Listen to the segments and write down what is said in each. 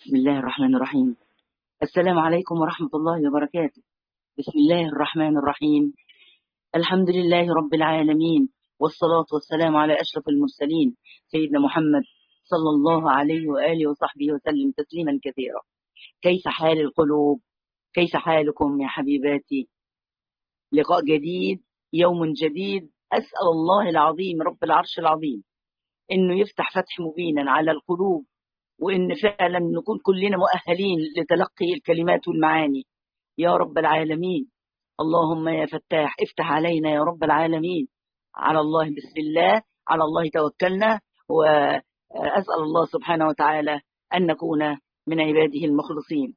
بسم الله الرحمن الرحيم السلام عليكم ورحمة الله وبركاته بسم الله الرحمن الرحيم الحمد لله رب العالمين والصلاة والسلام على أشرف المرسلين سيدنا محمد صلى الله عليه وآله وصحبه وسلم تسليما كثيرا كيف حال القلوب كيف حالكم يا حبيباتي لقاء جديد يوم جديد أسأل الله العظيم رب العرش العظيم إنه يفتح فتح مبينا على القلوب وإن فعلا نكون كلنا مؤهلين لتلقي الكلمات والمعاني يا رب العالمين اللهم يا فتاح افتح علينا يا رب العالمين على الله بسم الله على الله توكلنا وأسأل الله سبحانه وتعالى أن نكون من عباده المخلصين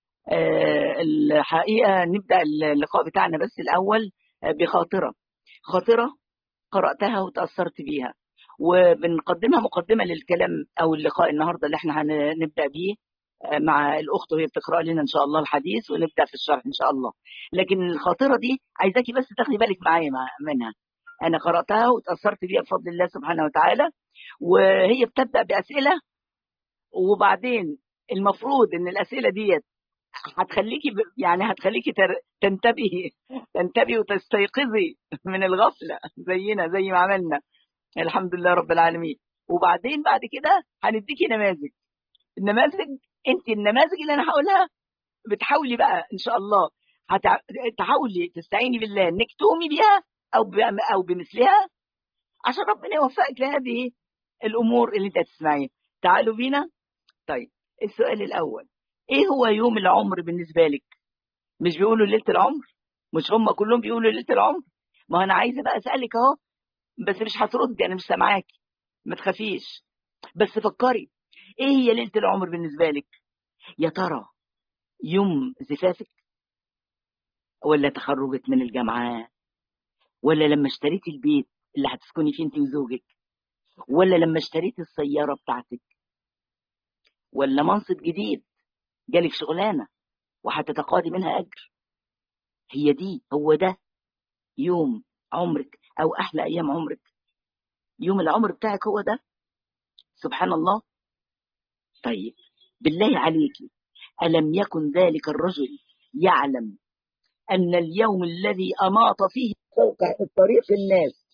الحقيقة نبدأ اللقاء بتاعنا بس الأول بخاطرة خاطرة قرأتها وتأثرت بيها وبنقدمها مقدمة للكلام أو اللقاء النهاردة اللي احنا هنبدأ بيه مع الأخت وهي بتقرأ لنا إن شاء الله الحديث ونبدأ في الشرح إن شاء الله لكن الخاطرة دي عايزاكي بس تاخدي بالك معايا منها أنا قرأتها وتأثرت بيها بفضل الله سبحانه وتعالى وهي بتبدأ بأسئلة وبعدين المفروض إن الأسئلة ديت هتخليكي يعني هتخليكي تنتبهي تنتبهي وتستيقظي من الغفلة زينا زي ما عملنا الحمد لله رب العالمين وبعدين بعد كده هنديكي نماذج النماذج انت النماذج اللي انا هقولها بتحاولي بقى ان شاء الله هتع... تحاولي تستعيني بالله انك تقومي بيها او ب... او بمثلها عشان ربنا يوفقك لهذه الامور اللي انت هتسمعيها تعالوا بينا طيب السؤال الاول ايه هو يوم العمر بالنسبه لك مش بيقولوا ليله العمر مش هم كلهم بيقولوا ليله العمر ما انا عايزه بقى اسالك اهو بس مش هتردي انا مش سامعاكي ما تخافيش بس فكري ايه هي ليله العمر بالنسبه لك يا ترى يوم زفافك ولا تخرجك من الجامعه ولا لما اشتريتي البيت اللي هتسكني فيه انت وزوجك ولا لما اشتريتي السياره بتاعتك ولا منصب جديد جالك شغلانه وهتتقاضي منها اجر هي دي هو ده يوم عمرك او احلى ايام عمرك يوم العمر بتاعك هو ده سبحان الله طيب بالله عليك الم يكن ذلك الرجل يعلم ان اليوم الذي اماط فيه فوق طريق الناس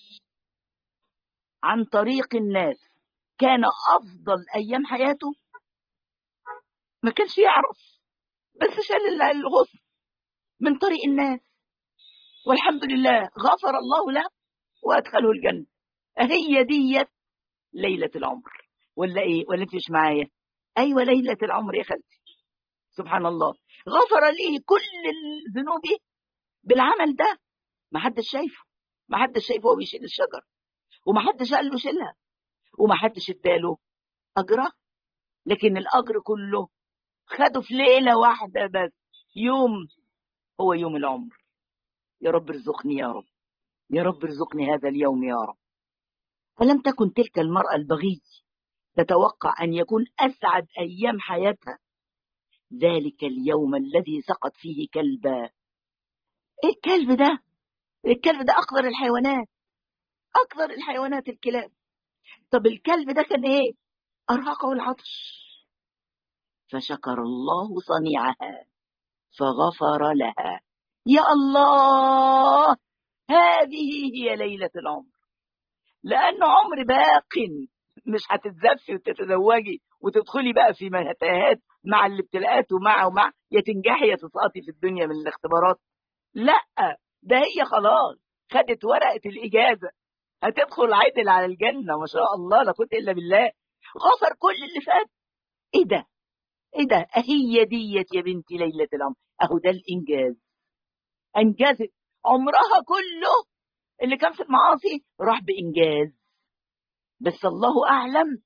عن طريق الناس كان افضل ايام حياته ما كانش يعرف بس شال الغصن من طريق الناس والحمد لله غفر الله له وادخله الجنه هي ديت ليله العمر ولا ايه ولا انت مش معايا ايوه ليله العمر يا خالتي سبحان الله غفر لي كل الذنوب بالعمل ده ما حدش شايفه ما حدش شايفه هو بيشيل الشجر وما حدش قال له شيلها وما حدش اداله اجره لكن الاجر كله خده في ليله واحده بس يوم هو يوم العمر يا رب ارزقني يا رب يا رب ارزقني هذا اليوم يا رب ألم تكن تلك المرأة البغي تتوقع أن يكون أسعد أيام حياتها ذلك اليوم الذي سقط فيه كلبا إيه الكلب ده الكلب ده أقدر الحيوانات أقدر الحيوانات الكلاب طب الكلب ده كان إيه أرهقه العطش فشكر الله صنيعها فغفر لها يا الله هذه هي ليلة العمر لأنه عمر باق مش هتتزفي وتتزوجي وتدخلي بقى في متاهات مع الابتلاءات ومع ومع يا تنجحي يا تسقطي في الدنيا من الاختبارات لا ده هي خلاص خدت ورقة الإجازة هتدخل عدل على الجنة ما شاء الله لا قوة إلا بالله غفر كل اللي فات إيه ده إيه ده هي ديت يا بنتي ليلة العمر أهو ده الإنجاز انجزت عمرها كله اللي كان في المعاصي راح بانجاز بس الله اعلم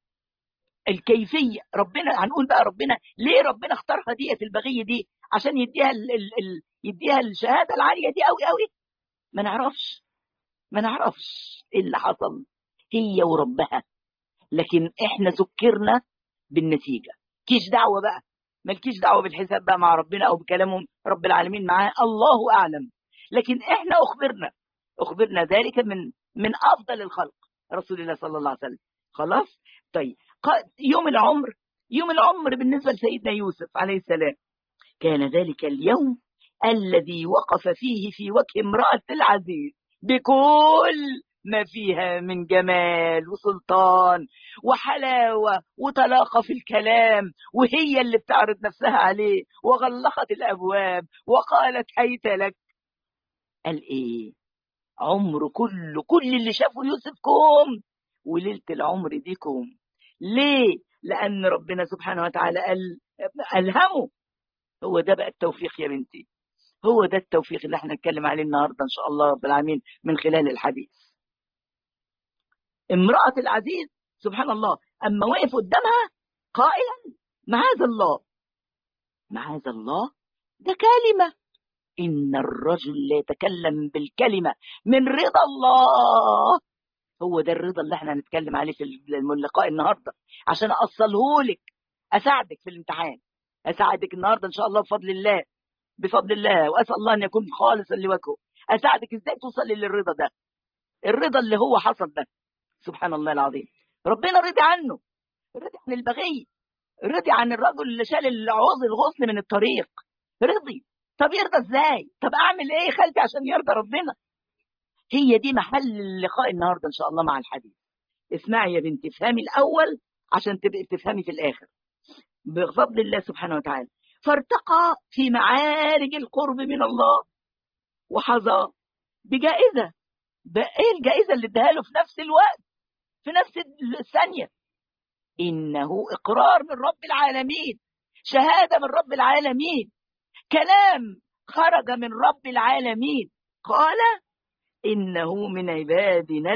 الكيفيه ربنا هنقول بقى ربنا ليه ربنا اختارها ديت البغيه دي عشان يديها ال ال ال يديها الشهاده العاليه دي قوي قوي ما نعرفش ما نعرفش ايه اللي حصل هي وربها لكن احنا ذكرنا بالنتيجه كيش دعوه بقى مالكيش دعوه بالحساب بقى مع ربنا او بكلامهم رب العالمين معاه الله اعلم لكن احنا اخبرنا اخبرنا ذلك من من افضل الخلق رسول الله صلى الله عليه وسلم خلاص طيب يوم العمر يوم العمر بالنسبة لسيدنا يوسف عليه السلام كان ذلك اليوم الذي وقف فيه في وجه امرأة العزيز بكل ما فيها من جمال وسلطان وحلاوة وطلاقة في الكلام وهي اللي بتعرض نفسها عليه وغلقت الأبواب وقالت حيت لك قال إيه عمر كله كل اللي شافه يوسف كوم وليلة العمر دي كوم ليه لأن ربنا سبحانه وتعالى قال ألهمه هو ده بقى التوفيق يا بنتي هو ده التوفيق اللي احنا نتكلم عليه النهارده ان شاء الله رب العالمين من خلال الحديث امرأة العزيز سبحان الله أما وقف قدامها قائلا معاذ الله معاذ الله ده كلمة إن الرجل لا يتكلم بالكلمة من رضا الله هو ده الرضا اللي احنا هنتكلم عليه في اللقاء النهارده عشان اوصله لك اساعدك في الامتحان اساعدك النهارده ان شاء الله بفضل الله بفضل الله واسال الله ان يكون خالصا لوجهه اساعدك ازاي توصلي للرضا ده الرضا اللي هو حصل ده سبحان الله العظيم ربنا رضي عنه رضي عن البغي رضي عن الرجل اللي شال العوز الغصن من الطريق رضي طب يرضى ازاي طب اعمل ايه خالتي عشان يرضى ربنا هي دي محل اللقاء النهارده ان شاء الله مع الحديث اسمعي يا بنتي افهمي الاول عشان تبقي تفهمي في الاخر بفضل الله سبحانه وتعالى فارتقى في معارج القرب من الله وحظى بجائزة ده ايه الجائزة اللي اداها له في نفس الوقت في نفس الثانية إنه إقرار من رب العالمين شهادة من رب العالمين كلام خرج من رب العالمين قال إنه من عبادنا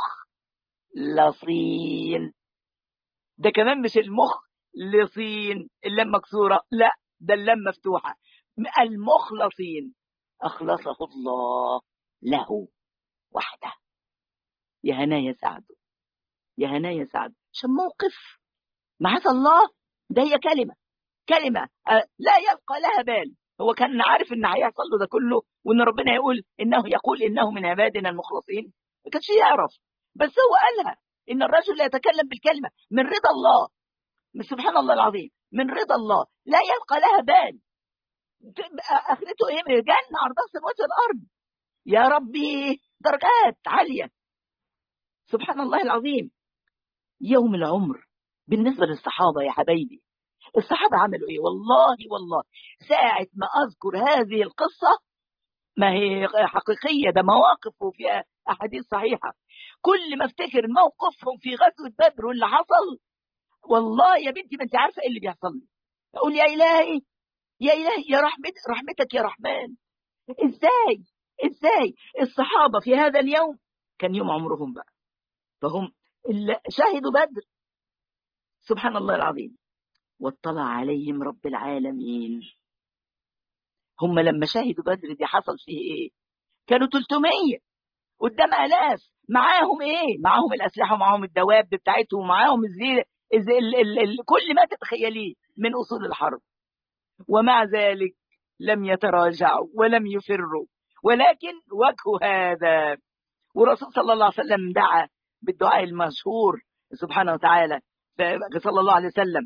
المخلصين ده كمان مش المخ لصين اللام مكسورة لا ده اللام مفتوحة المخلصين أخلصه الله له وحده يا هنايا سعد يا هنايا سعد عشان موقف معاذ الله ده هي كلمة كلمة لا يبقى لها بال هو كان عارف ان هيحصل له ده كله وان ربنا يقول انه يقول انه من عبادنا المخلصين ما كانش يعرف بس هو قالها ان الرجل لا يتكلم بالكلمه من رضا الله من سبحان الله العظيم من رضا الله لا يبقى لها بال اخرته ايه جنه عرضها السماوات والارض يا ربي درجات عاليه سبحان الله العظيم يوم العمر بالنسبه للصحابه يا حبايبي الصحابة عملوا ايه والله والله ساعة ما اذكر هذه القصة ما هي حقيقية ده مواقف وفيها احاديث صحيحة كل ما افتكر موقفهم في غزوة بدر واللي حصل والله يا بنتي ما انت عارفة ايه اللي بيحصل لي اقول يا الهي يا الهي يا رحمت رحمتك يا رحمن ازاي ازاي الصحابة في هذا اليوم كان يوم عمرهم بقى فهم شهدوا بدر سبحان الله العظيم واطلع عليهم رب العالمين هم لما شهدوا بدر دي حصل فيه ايه كانوا 300 قدام الاف معاهم ايه معاهم الاسلحه ومعاهم الدواب بتاعتهم ومعاهم الزي الزي ال ال ال كل ما تتخيليه من اصول الحرب ومع ذلك لم يتراجعوا ولم يفروا ولكن وجه هذا والرسول صلى الله عليه وسلم دعا بالدعاء المشهور سبحانه وتعالى صلى الله عليه وسلم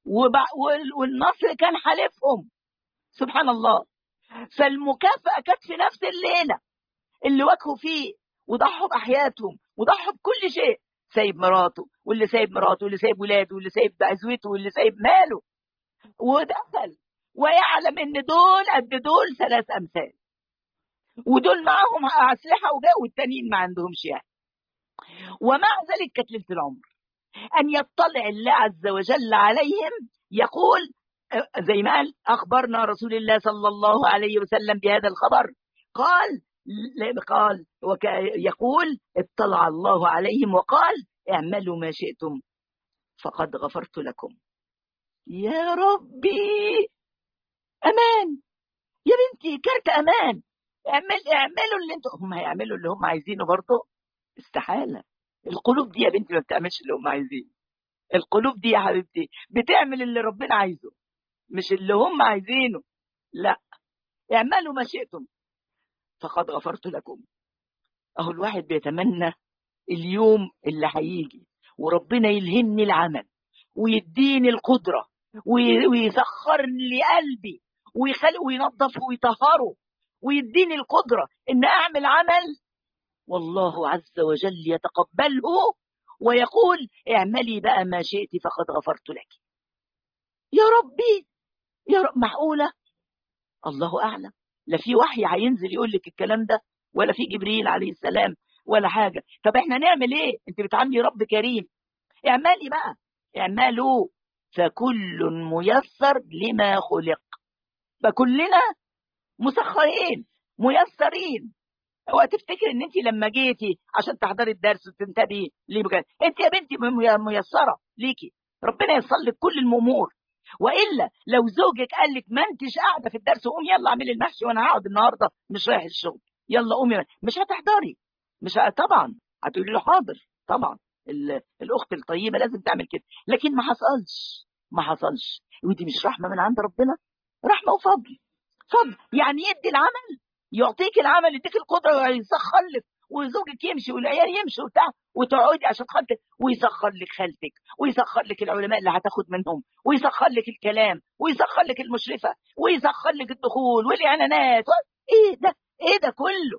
والنصر كان حلفهم سبحان الله فالمكافأة كانت في نفس الليلة اللي واجهوا فيه وضحوا بأحياتهم وضحوا بكل شيء سايب مراته واللي سايب مراته واللي سايب ولاده واللي سايب عزوته واللي سايب ماله ودخل ويعلم ان دول قد دول ثلاث امثال ودول معاهم اسلحه وجاء والتانيين ما عندهمش يعني ومع ذلك كانت ليله العمر أن يطلع الله عز وجل عليهم يقول زي ما قال أخبرنا رسول الله صلى الله عليه وسلم بهذا الخبر قال قال يقول اطلع الله عليهم وقال اعملوا ما شئتم فقد غفرت لكم يا ربي أمان يا بنتي كارت أمان اعمل اعملوا اللي انتم هم هيعملوا اللي هم عايزينه برضه استحالة القلوب دي يا بنتي ما بتعملش اللي هم عايزينه القلوب دي يا حبيبتي بتعمل اللي ربنا عايزه مش اللي هم عايزينه لا اعملوا ما شئتم فقد غفرت لكم اهو الواحد بيتمنى اليوم اللي هيجي وربنا يلهمني العمل ويديني القدرة ويسخر لي قلبي ويخلق وينظف ويطهره ويديني القدرة إن أعمل عمل والله عز وجل يتقبله ويقول اعملي بقى ما شئت فقد غفرت لك يا ربي يا رب معقولة الله أعلم لا في وحي هينزل يقول لك الكلام ده ولا في جبريل عليه السلام ولا حاجة طب احنا نعمل ايه انت بتعاملي رب كريم اعملي بقى اعملوا فكل ميسر لما خلق فكلنا مسخرين ميسرين اوعى تفتكر ان انت لما جيتي عشان تحضري الدرس وتنتبهي ليه بجد انت يا بنتي ميسره ليكي ربنا ييسر لك كل الامور والا لو زوجك قال لك ما انتش قاعده في الدرس قومي يلا اعملي المحشي وانا هقعد النهارده مش رايح الشغل يلا قومي مش هتحضري مش طبعا هتقولي له حاضر طبعا الاخت الطيبه لازم تعمل كده لكن ما حصلش ما حصلش ودي مش رحمه من عند ربنا رحمه وفضل فضل يعني يدي العمل يعطيك العمل يديك القدره ويسخر لك وزوجك يمشي والعيال يمشوا وبتاع وتقعدي عشان خاطر ويسخر لك خالتك ويسخر لك العلماء اللي هتاخد منهم ويسخر لك الكلام ويسخر لك المشرفه ويسخر لك الدخول والاعلانات ايه ده ايه ده كله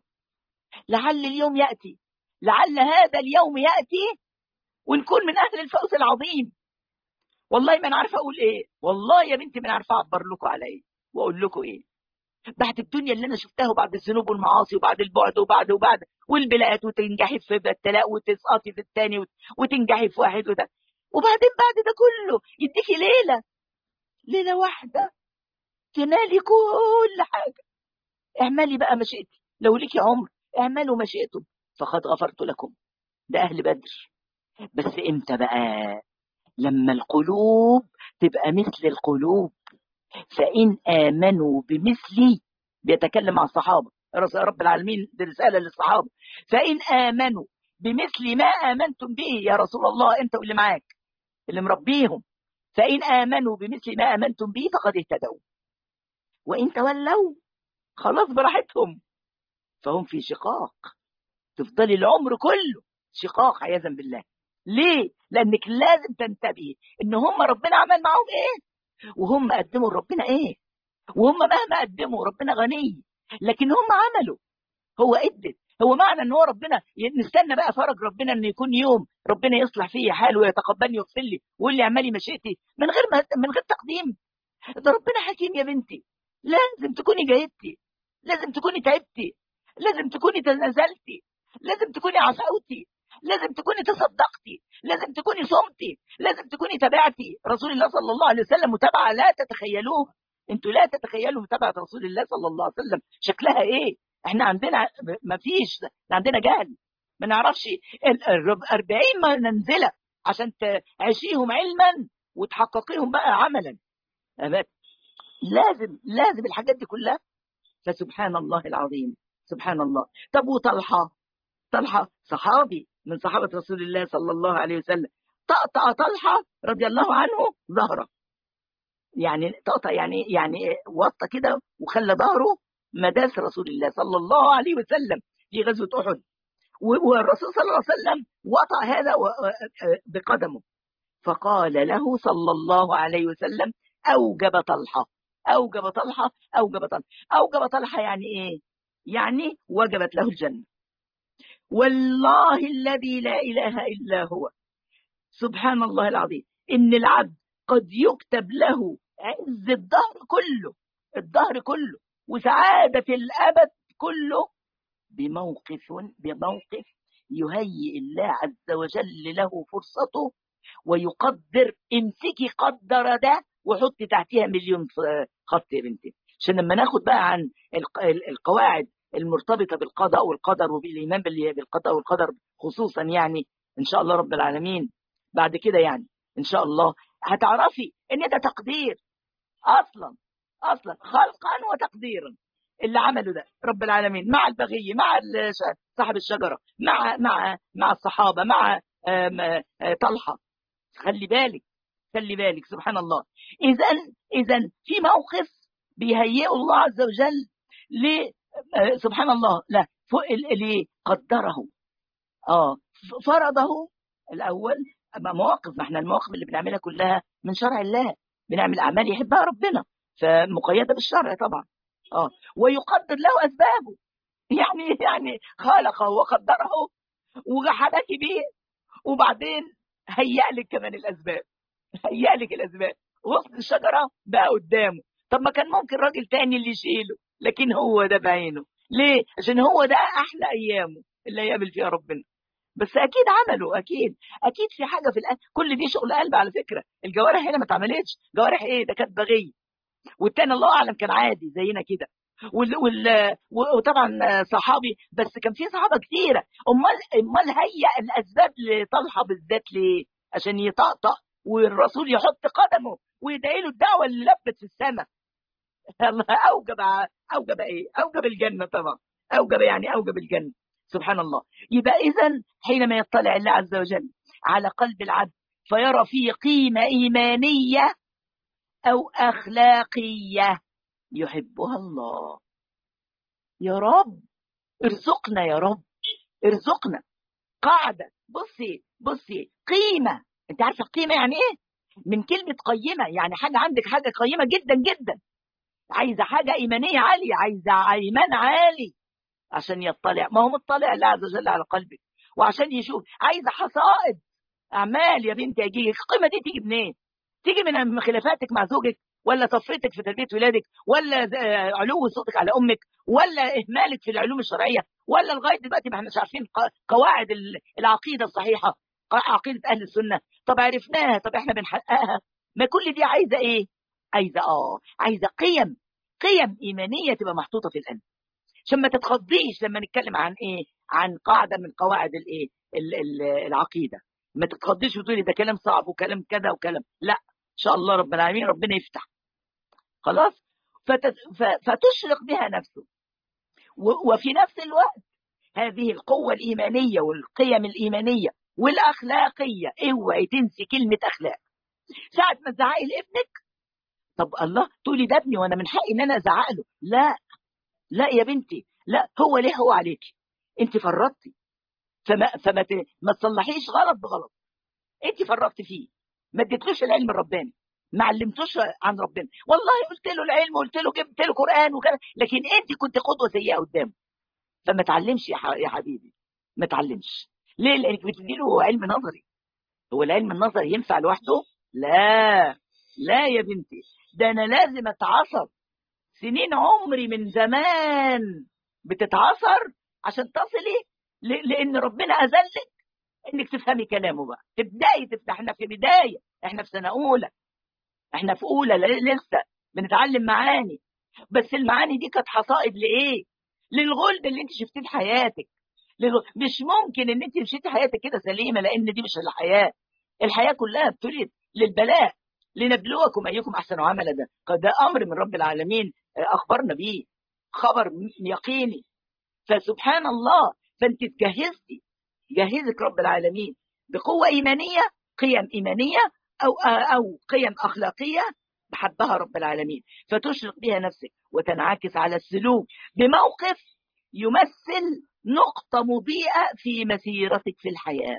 لعل اليوم ياتي لعل هذا اليوم ياتي ونكون من اهل الفوز العظيم والله ما انا عارفه اقول ايه والله يا بنتي ما انا عارفه اعبر لكم على ايه واقول لكم ايه بعد الدنيا اللي انا شفتها وبعد الذنوب والمعاصي وبعد البعد وبعد وبعد والبلاءات وتنجحي في التلاء وتسقطي في الثاني وتنجحي في واحد وده وبعدين بعد ده كله يديكي ليله ليله واحده تنالي كل حاجه اعملي بقى ما شئتي لو ليكي عمر اعملوا ما شئتم فقد غفرت لكم ده اهل بدر بس امتى بقى لما القلوب تبقى مثل القلوب فإن آمنوا بمثلي بيتكلم مع الصحابة رب العالمين دي رسالة للصحابة فإن آمنوا بمثل ما آمنتم به يا رسول الله أنت واللي معاك اللي مربيهم فإن آمنوا بمثل ما آمنتم به فقد اهتدوا وإن تولوا خلاص براحتهم فهم في شقاق تفضلي العمر كله شقاق عياذا بالله ليه؟ لأنك لازم تنتبهي إن هم ربنا عمل معاهم إيه؟ وهم قدموا لربنا ايه وهم مهما قدموا ربنا غني لكن هم عملوا هو ادت هو معنى ان هو ربنا نستنى بقى فرج ربنا ان يكون يوم ربنا يصلح فيه حاله ويتقبلني ويغفر لي ويقول لي اعملي مشيئتي من غير ما من غير تقديم ده ربنا حكيم يا بنتي لازم تكوني جاهدتي لازم تكوني تعبتي لازم تكوني تنازلتي لازم تكوني عصوتي لازم تكوني تصدقتي لازم تكوني صمتي لازم تكوني تابعتي رسول الله صلى الله عليه وسلم متابعه لا تتخيلوها انتوا لا تتخيلوا متابعه رسول الله صلى الله عليه وسلم شكلها ايه احنا عندنا ما فيش عندنا جهل ما نعرفش ال 40 منزله عشان تعيشيهم علما وتحققيهم بقى عملا لازم لازم الحاجات دي كلها فسبحان الله العظيم سبحان الله طب وطلحه طلحه صحابي من صحابة رسول الله صلى الله عليه وسلم طقطع طلحة رضي الله عنه ظهره يعني طقطع يعني يعني وطى كده وخلى ظهره مداس رسول الله صلى الله عليه وسلم في غزوة أحد والرسول صلى الله عليه وسلم وطع هذا بقدمه فقال له صلى الله عليه وسلم أوجب طلحة أوجب طلحة أوجب طلحة أوجب طلحة يعني إيه؟ يعني وجبت له الجنة والله الذي لا إله إلا هو سبحان الله العظيم إن العبد قد يكتب له عز الدهر كله الدهر كله وسعادة الأبد كله بموقف بموقف يهيئ الله عز وجل له فرصته ويقدر امسكي قدر ده وحطي تحتها مليون خط يا بنتي عشان لما ناخد بقى عن القواعد المرتبطة بالقضاء والقدر وبالإيمان بالقضاء والقدر خصوصا يعني إن شاء الله رب العالمين بعد كده يعني إن شاء الله هتعرفي إن ده تقدير أصلا أصلا خلقا وتقديرا اللي عمله ده رب العالمين مع البغي مع صاحب الشجرة مع مع مع الصحابة مع طلحة خلي بالك خلي بالك سبحان الله إذا إذا في موقف بيهيئه الله عز وجل سبحان الله لا اللي قدره اه فرضه الاول مواقف ما احنا المواقف اللي بنعملها كلها من شرع الله بنعمل اعمال يحبها ربنا فمقيده بالشرع طبعا اه ويقدر له اسبابه يعني يعني خلقه وقدره وحبك به وبعدين هيأ لك كمان الاسباب هيأ لك الاسباب غصن الشجره بقى قدامه طب ما كان ممكن راجل تاني اللي يشيله لكن هو ده بعينه ليه عشان هو ده احلى ايامه اللي هيقابل فيها ربنا بس اكيد عملوا اكيد اكيد في حاجه في القلب كل دي شغل قلب على فكره الجوارح هنا ما اتعملتش جوارح ايه ده كانت بغيه والتاني الله اعلم كان عادي زينا كده وال... وال... وطبعا صحابي بس كان في صحابه كتيره امال امال هيئ الاسباب لطلحه بالذات ليه عشان يطقطق والرسول يحط قدمه ويدعي له الدعوه اللي لفت في السماء الله اوجب اوجب ايه اوجب الجنه طبعا اوجب يعني اوجب الجنه سبحان الله يبقى اذا حينما يطلع الله عز وجل على قلب العبد فيرى فيه قيمه ايمانيه او اخلاقيه يحبها الله يا رب ارزقنا يا رب ارزقنا قاعده بصي بصي قيمه انت عارفه القيمه يعني ايه من كلمه قيمه يعني حاجه عندك حاجه قيمه جدا جدا عايزه حاجه ايمانيه عاليه عايزه ايمان عالي عشان يطلع ما هو مطلع الله عز وجل على قلبك وعشان يشوف عايزه حصائد اعمال يا بنتي اجيك القيمه دي تيجي منين تيجي من خلافاتك مع زوجك ولا تفريطك في تربيه ولادك ولا علو صوتك على امك ولا اهمالك في العلوم الشرعيه ولا لغايه دلوقتي ما احناش عارفين قواعد العقيده الصحيحه عقيده اهل السنه طب عرفناها طب احنا بنحققها ما كل دي عايزه ايه عايزه اه عايزه قيم قيم ايمانيه تبقى محطوطه في القلب عشان ما تتخضيش لما نتكلم عن ايه عن قاعده من قواعد الايه العقيده ما تتخضيش وتقولي ده كلام صعب وكلام كذا وكلام لا ان شاء الله رب العالمين ربنا يفتح خلاص فتت... فتشرق بها نفسه و... وفي نفس الوقت هذه القوة الإيمانية والقيم الإيمانية والأخلاقية اوعي تنسي كلمة أخلاق ساعة ما تزعقي لابنك طب الله تقولي ده ابني وانا من حقي ان انا ازعق له لا لا يا بنتي لا هو ليه هو عليكي انت فرطتي فما فما ما تصلحيش غلط بغلط انت فرطتي فيه ما اديتلوش العلم الرباني ما علمتوش عن ربنا والله قلت له العلم وقلت له جبت له قران وكذا لكن انت كنت قدوه سيئه قدامه فما تعلمش يا حبيبي ما تعلمش ليه لانك بتدي له علم نظري هو العلم النظري ينفع لوحده لا لا يا بنتي ده انا لازم اتعصر سنين عمري من زمان بتتعصر عشان تصلي لان ربنا اذلك انك تفهمي كلامه بقى تبداي تفتح احنا في بدايه احنا في سنه اولى احنا في اولى لسه بنتعلم معاني بس المعاني دي كانت حصائد لايه للغلب اللي انت شفتيه في حياتك للغ... مش ممكن ان انت مشيتي حياتك كده سليمه لان دي مش الحياه الحياه كلها ابتليت للبلاء لنبلوكم ايكم احسن عملا ده ده امر من رب العالمين اخبرنا بيه خبر يقيني فسبحان الله فانت تجهزتي جهزك رب العالمين بقوه ايمانيه قيم ايمانيه او او قيم اخلاقيه حبها رب العالمين فتشرق بها نفسك وتنعكس على السلوك بموقف يمثل نقطه مضيئه في مسيرتك في الحياه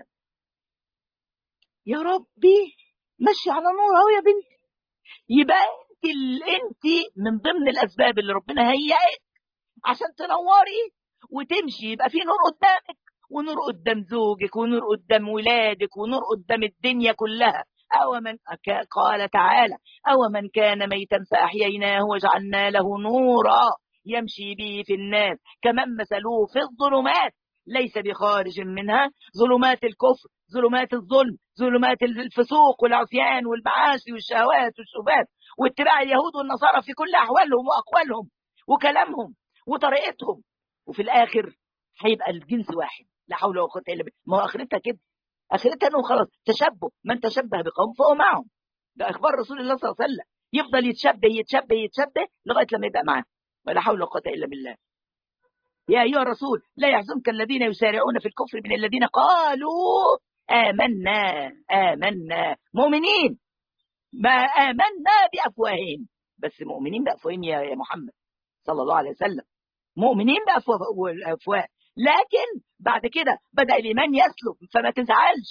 يا ربي مشي على نور اهو يا بنتي يبقى انت انت من ضمن الاسباب اللي ربنا هيئك عشان تنوري وتمشي يبقى في نور قدامك ونور قدام زوجك ونور قدام ولادك ونور قدام الدنيا كلها أو من قال تعالى أو من كان ميتا فأحييناه وجعلنا له نورا يمشي به في الناس كمن مثلوه في الظلمات ليس بخارج منها ظلمات الكفر ظلمات الظلم ظلمات الفسوق والعصيان والمعاصي والشهوات والشبهات واتباع اليهود والنصارى في كل احوالهم واقوالهم وكلامهم وطريقتهم وفي الاخر هيبقى الجنس واحد لا حول ولا قوه الا بالله ما هو اخرتها كده اخرتها انه خلاص تشبه من تشبه بقوم فهو معهم ده اخبار رسول الله صلى الله عليه وسلم يفضل يتشبه يتشبه يتشبه لغايه لما يبقى معاه ولا حول ولا قوه الا بالله يا ايها الرسول لا يحزنك الذين يسارعون في الكفر من الذين قالوا آمنا آمنا مؤمنين ما آمنا بأفواههم بس مؤمنين بأفواههم يا محمد صلى الله عليه وسلم مؤمنين بأفواه لكن بعد كده بدأ الإيمان يسلب فما تزعلش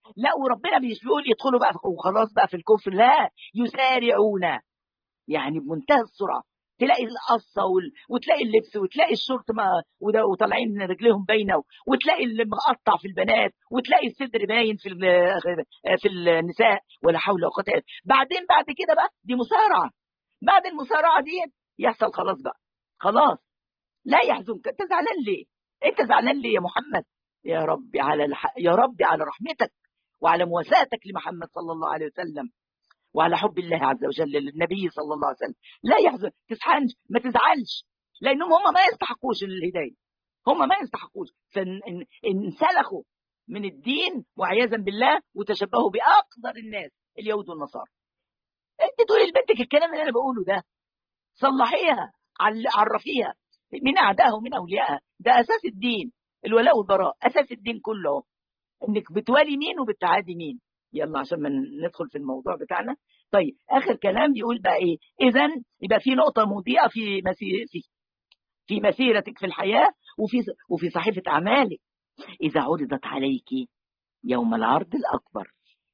لا وربنا مش بيقول يدخلوا بقى وخلاص بقى في الكفر لا يسارعون يعني بمنتهى السرعه تلاقي القصه وال... وتلاقي اللبس وتلاقي الشورت ما وده وطالعين رجليهم باينه وتلاقي اللي مقطع في البنات وتلاقي الصدر باين في ال... في النساء ولا حول ولا قوه بعدين بعد كده بقى دي مسارعه بعد المسارعه دي يحصل خلاص بقى خلاص لا يحزنك انت زعلان ليه انت زعلان ليه يا محمد يا ربي على الح... يا ربي على رحمتك وعلى مواساتك لمحمد صلى الله عليه وسلم وعلى حب الله عز وجل للنبي صلى الله عليه وسلم لا يحزن تسحنش ما تزعلش لانهم هم ما يستحقوش الهدايه هم ما يستحقوش فانسلخوا من الدين وعياذا بالله وتشبهوا باقدر الناس اليهود والنصارى انت تقولي لبنتك الكلام اللي انا بقوله ده صلحيها عرفيها من اعدائها ومن اوليائها ده اساس الدين الولاء والبراء اساس الدين كله انك بتوالي مين وبتعادي مين يلا عشان ما ندخل في الموضوع بتاعنا طيب اخر كلام بيقول بقى ايه اذا يبقى في نقطه مضيئه في مسير في, في مسيرتك في الحياه وفي وفي صحيفه اعمالك اذا عرضت عليك يوم العرض الاكبر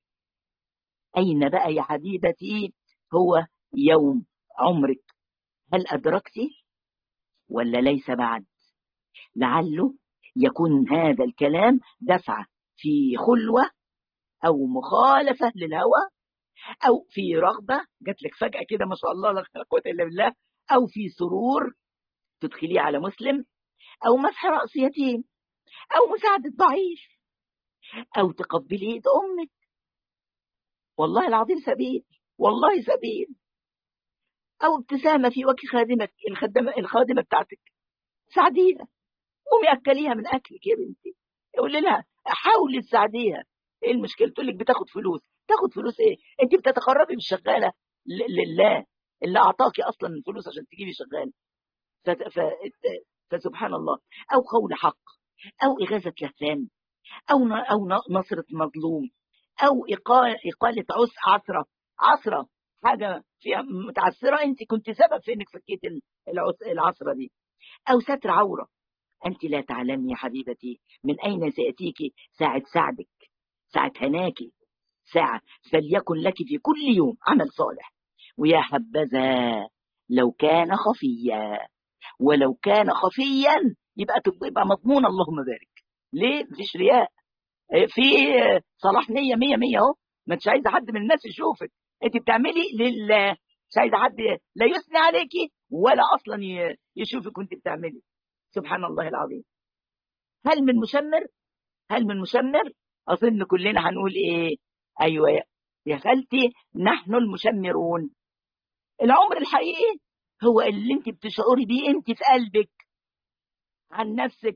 اين بقى يا حبيبتي هو يوم عمرك هل ادركتي ولا ليس بعد لعله يكون هذا الكلام دفعه في خلوه او مخالفه للهوى او في رغبه جات لك فجاه كده ما شاء الله لا قوه الا بالله او في سرور تدخليه على مسلم او مسح راس يتيم او مساعده ضعيف او تقبلي ايد امك والله العظيم سبيل والله سبيل او ابتسامه في وجه خادمك الخدمه الخادمه بتاعتك ساعديها قومي اكليها من اكلك يا بنتي قولي لها حاولي تساعديها ايه المشكله تقول لك بتاخد فلوس تاخد فلوس ايه انت بتتقربي بالشغاله لله اللي اعطاكي اصلا الفلوس عشان تجيبي شغاله ف... ف... فسبحان الله او قول حق او اغاثه لسان او ن... او نصره مظلوم او إقالة, اقاله عس عثره عثره حاجه فيها متعثره انت كنت سبب في انك فكيت العثره دي او ستر عوره انت لا تعلمي يا حبيبتي من اين سياتيك ساعه سعدك ساعة هناكي ساعة فليكن لك في كل يوم عمل صالح ويا حبذا لو كان خفيا ولو كان خفيا يبقى يبقى مضمون اللهم بارك ليه مفيش رياء في صلاح نية مية مية اهو ما انتش عايزة حد من الناس يشوفك انت بتعملي لله مش عايزة حد لا يثني عليكي ولا اصلا يشوفك وانت بتعملي سبحان الله العظيم هل من مشمر هل من مشمر أظن كلنا هنقول إيه أيوة يا خالتي نحن المشمرون العمر الحقيقي هو اللي انت بتشعري بيه انت في قلبك عن نفسك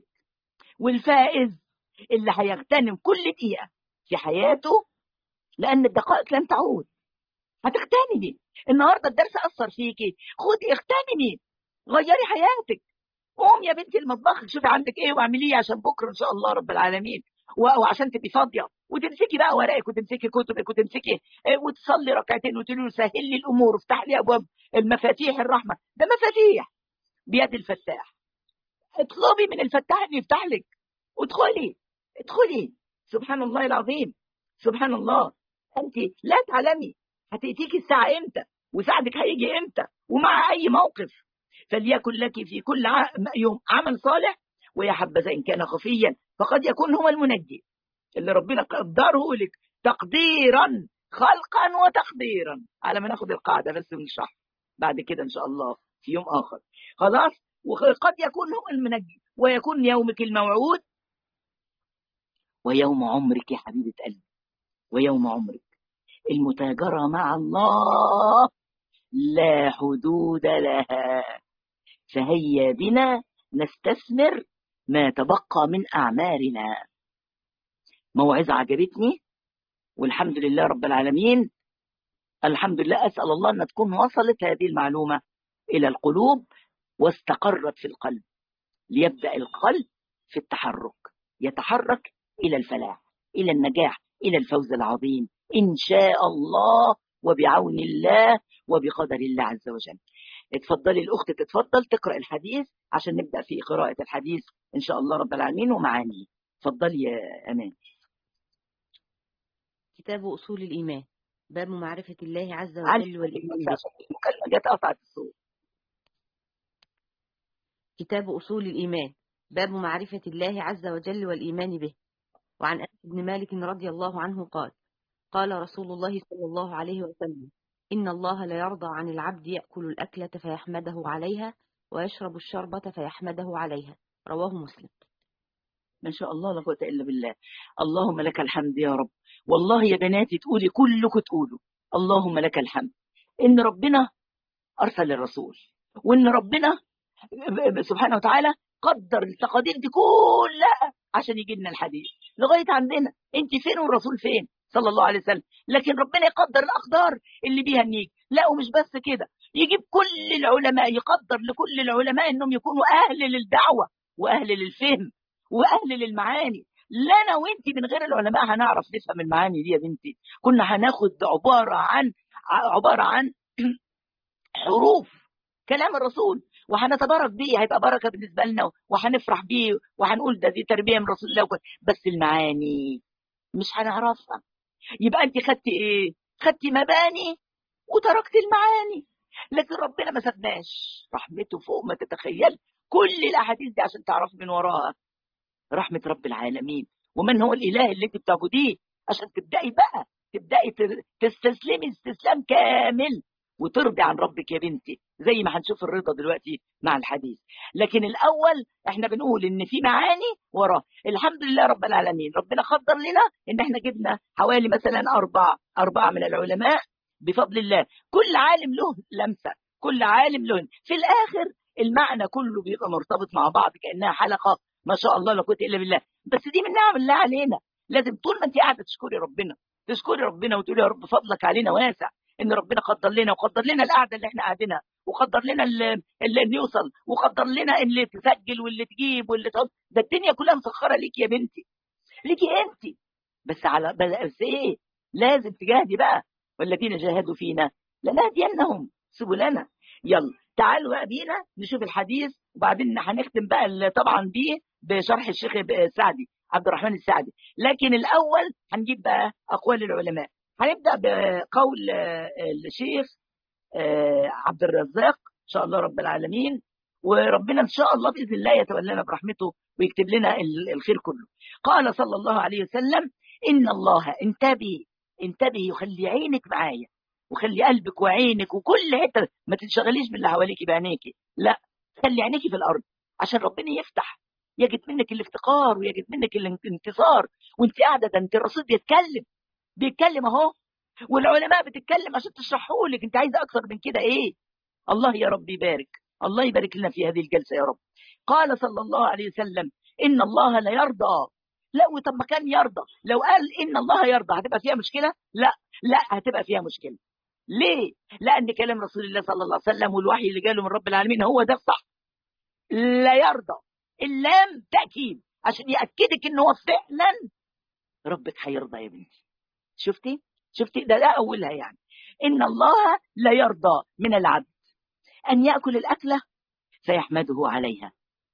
والفائز اللي هيغتنم كل دقيقة في حياته لأن الدقائق لن تعود هتغتنمي النهارده الدرس أثر فيكي خدي اغتنمي غيري حياتك قوم يا بنتي المطبخ شوفي عندك ايه واعمليه عشان بكره ان شاء الله رب العالمين وعشان تبقي فاضيه وتمسكي بقى ورقك وتمسكي كتبك وتمسكي وتصلي ركعتين وتقولي له سهل لي الامور وافتح لي ابواب المفاتيح الرحمه ده مفاتيح بيد الفتاح اطلبي من الفتاح انه يفتح لك وادخلي ادخلي سبحان الله العظيم سبحان الله انت لا تعلمي هتأتيكي الساعه امتى وسعدك هيجي امتى ومع اي موقف فليكن لك في كل يوم عمل صالح ويا حبذا إن كان خفيا فقد يكون هو المنجي اللي ربنا قدره لك تقديرا خلقا وتقديرا على ما ناخد القاعدة بس ونشرح بعد كده إن شاء الله في يوم آخر خلاص وقد يكون هو المنجي ويكون يومك الموعود ويوم عمرك يا حبيبة قلبي ويوم عمرك المتاجرة مع الله لا حدود لها فهيا بنا نستثمر ما تبقى من أعمالنا موعظة عجبتني والحمد لله رب العالمين الحمد لله أسأل الله أن تكون وصلت هذه المعلومة إلى القلوب واستقرت في القلب ليبدأ القلب في التحرك يتحرك إلى الفلاح إلى النجاح إلى الفوز العظيم إن شاء الله وبعون الله وبقدر الله عز وجل اتفضلي الأخت تتفضل تقرأ الحديث عشان نبدأ في قراءة الحديث إن شاء الله رب العالمين ومعانيه اتفضلي يا أمان كتاب أصول الإيمان باب معرفة الله عز علي وجل والإيمان به المكالمة جت قطعت الصوت كتاب أصول الإيمان باب معرفة الله عز وجل والإيمان به وعن أنس بن مالك رضي الله عنه قال قال رسول الله صلى الله عليه وسلم إن الله لا يرضى عن العبد يأكل الأكلة فيحمده عليها ويشرب الشربة فيحمده عليها رواه مسلم ما شاء الله لا قوة إلا بالله اللهم لك الحمد يا رب والله يا بناتي تقولي كلكم تقولوا اللهم لك الحمد إن ربنا أرسل الرسول وإن ربنا سبحانه وتعالى قدر التقادير دي كلها عشان يجي لنا الحديث لغاية عندنا انت فين والرسول فين صلى الله عليه وسلم لكن ربنا يقدر الأقدار اللي بيها نيجي لا ومش بس كده يجيب كل العلماء يقدر لكل العلماء انهم يكونوا اهل للدعوة واهل للفهم واهل للمعاني لا انا وانت من غير العلماء هنعرف نفهم المعاني دي يا بنتي كنا هناخد عبارة عن عبارة عن حروف كلام الرسول وهنتبارك بيه هيبقى بركة بالنسبة لنا وهنفرح بيه وهنقول ده دي تربية من رسول الله وكده. بس المعاني مش هنعرفها يبقى انت خدتي ايه خدتي مباني وتركت المعاني لكن ربنا ما سابناش رحمته فوق ما تتخيل كل الاحاديث دي عشان تعرفي من وراها رحمة رب العالمين ومن هو الاله اللي انت بتعبديه عشان تبدأي بقى تبدأي تستسلمي استسلام كامل وترضي عن ربك يا بنتي زي ما هنشوف الرضا دلوقتي مع الحديث لكن الأول احنا بنقول ان في معاني وراه الحمد لله رب العالمين ربنا قدر لنا ان احنا جبنا حوالي مثلا أربعة أربعة من العلماء بفضل الله كل عالم له لمسة كل عالم له في الآخر المعنى كله بيبقى مرتبط مع بعض كأنها حلقة ما شاء الله لا قوه الا بالله بس دي من نعم الله علينا لازم طول ما انت قاعده تشكري ربنا تشكري ربنا وتقولي يا رب فضلك علينا واسع ان ربنا قدر لنا وقدر لنا القعده اللي احنا قاعدينها وقدر لنا اللي, اللي نوصل وقدر لنا اللي تسجل واللي تجيب واللي تحط ده الدنيا كلها مسخره ليكي يا بنتي ليكي انت بس على بس ايه لازم تجاهدي بقى والذين جاهدوا فينا لنهدينهم سبلنا يلا تعالوا بقى بينا نشوف الحديث وبعدين هنختم بقى طبعا بيه بشرح الشيخ السعدي عبد الرحمن السعدي لكن الاول هنجيب بقى اقوال العلماء هنبدا بقول الشيخ عبد الرزاق ان شاء الله رب العالمين وربنا ان شاء الله باذن الله يتولانا برحمته ويكتب لنا الخير كله قال صلى الله عليه وسلم ان الله انتبهي انتبهي وخلي عينك معايا وخلي قلبك وعينك وكل حته ما تنشغليش باللي حواليكي بعينيكي لا خلي عينيكي في الارض عشان ربنا يفتح يجد منك الافتقار ويجد منك الانتصار وانت قاعده ده انت الرسول بيتكلم بيتكلم اهو والعلماء بتتكلم عشان تشرحوا لك انت عايزه اكثر من كده ايه الله يا رب يبارك الله يبارك لنا في هذه الجلسه يا رب قال صلى الله عليه وسلم ان الله لا يرضى لا طب ما كان يرضى لو قال ان الله يرضى هتبقى فيها مشكله لا لا هتبقى فيها مشكله ليه لان كلام رسول الله صلى الله عليه وسلم والوحي اللي جاله من رب العالمين هو ده الصح لا يرضى اللام تاكيد عشان ياكدك ان هو فعلا ربك هيرضى يا بنتي شفتي شفتي ده ده اولها يعني ان الله لا يرضى من العبد ان ياكل الاكله فيحمده عليها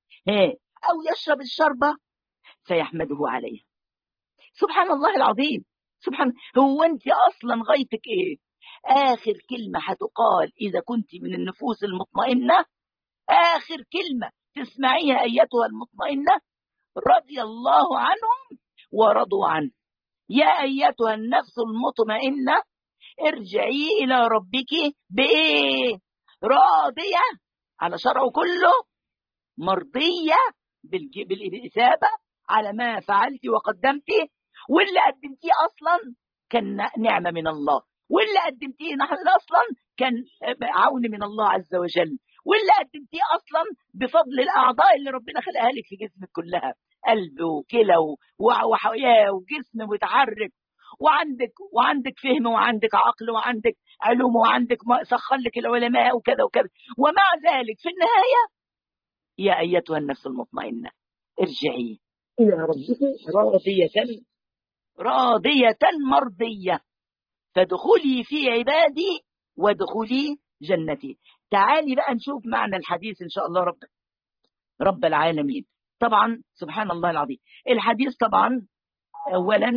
او يشرب الشربه فيحمده عليها سبحان الله العظيم سبحان هو انت اصلا غايتك ايه اخر كلمه هتقال اذا كنت من النفوس المطمئنه اخر كلمه تسمعيها ايتها المطمئنه رضي الله عنهم ورضوا عنه يا ايتها النفس المطمئنه ارجعي الى ربك بايه راضيه على شرعه كله مرضيه بالاثابه على ما فعلت وقدمت واللي قدمتيه اصلا كان نعمه من الله واللي قدمتيه نحن اصلا كان عون من الله عز وجل واللي قدمتيه اصلا بفضل الاعضاء اللي ربنا خلقها لك في جسمك كلها قلب وكلى وحياه وجسم متحرك وعندك وعندك فهم وعندك عقل وعندك علوم وعندك سخر لك العلماء وكذا وكذا ومع ذلك في النهايه يا ايتها النفس المطمئنه ارجعي الى ربك راضيه راضيه مرضيه فادخلي في عبادي وادخلي جنتي تعالي بقى نشوف معنى الحديث ان شاء الله رب رب العالمين طبعا سبحان الله العظيم الحديث طبعا اولا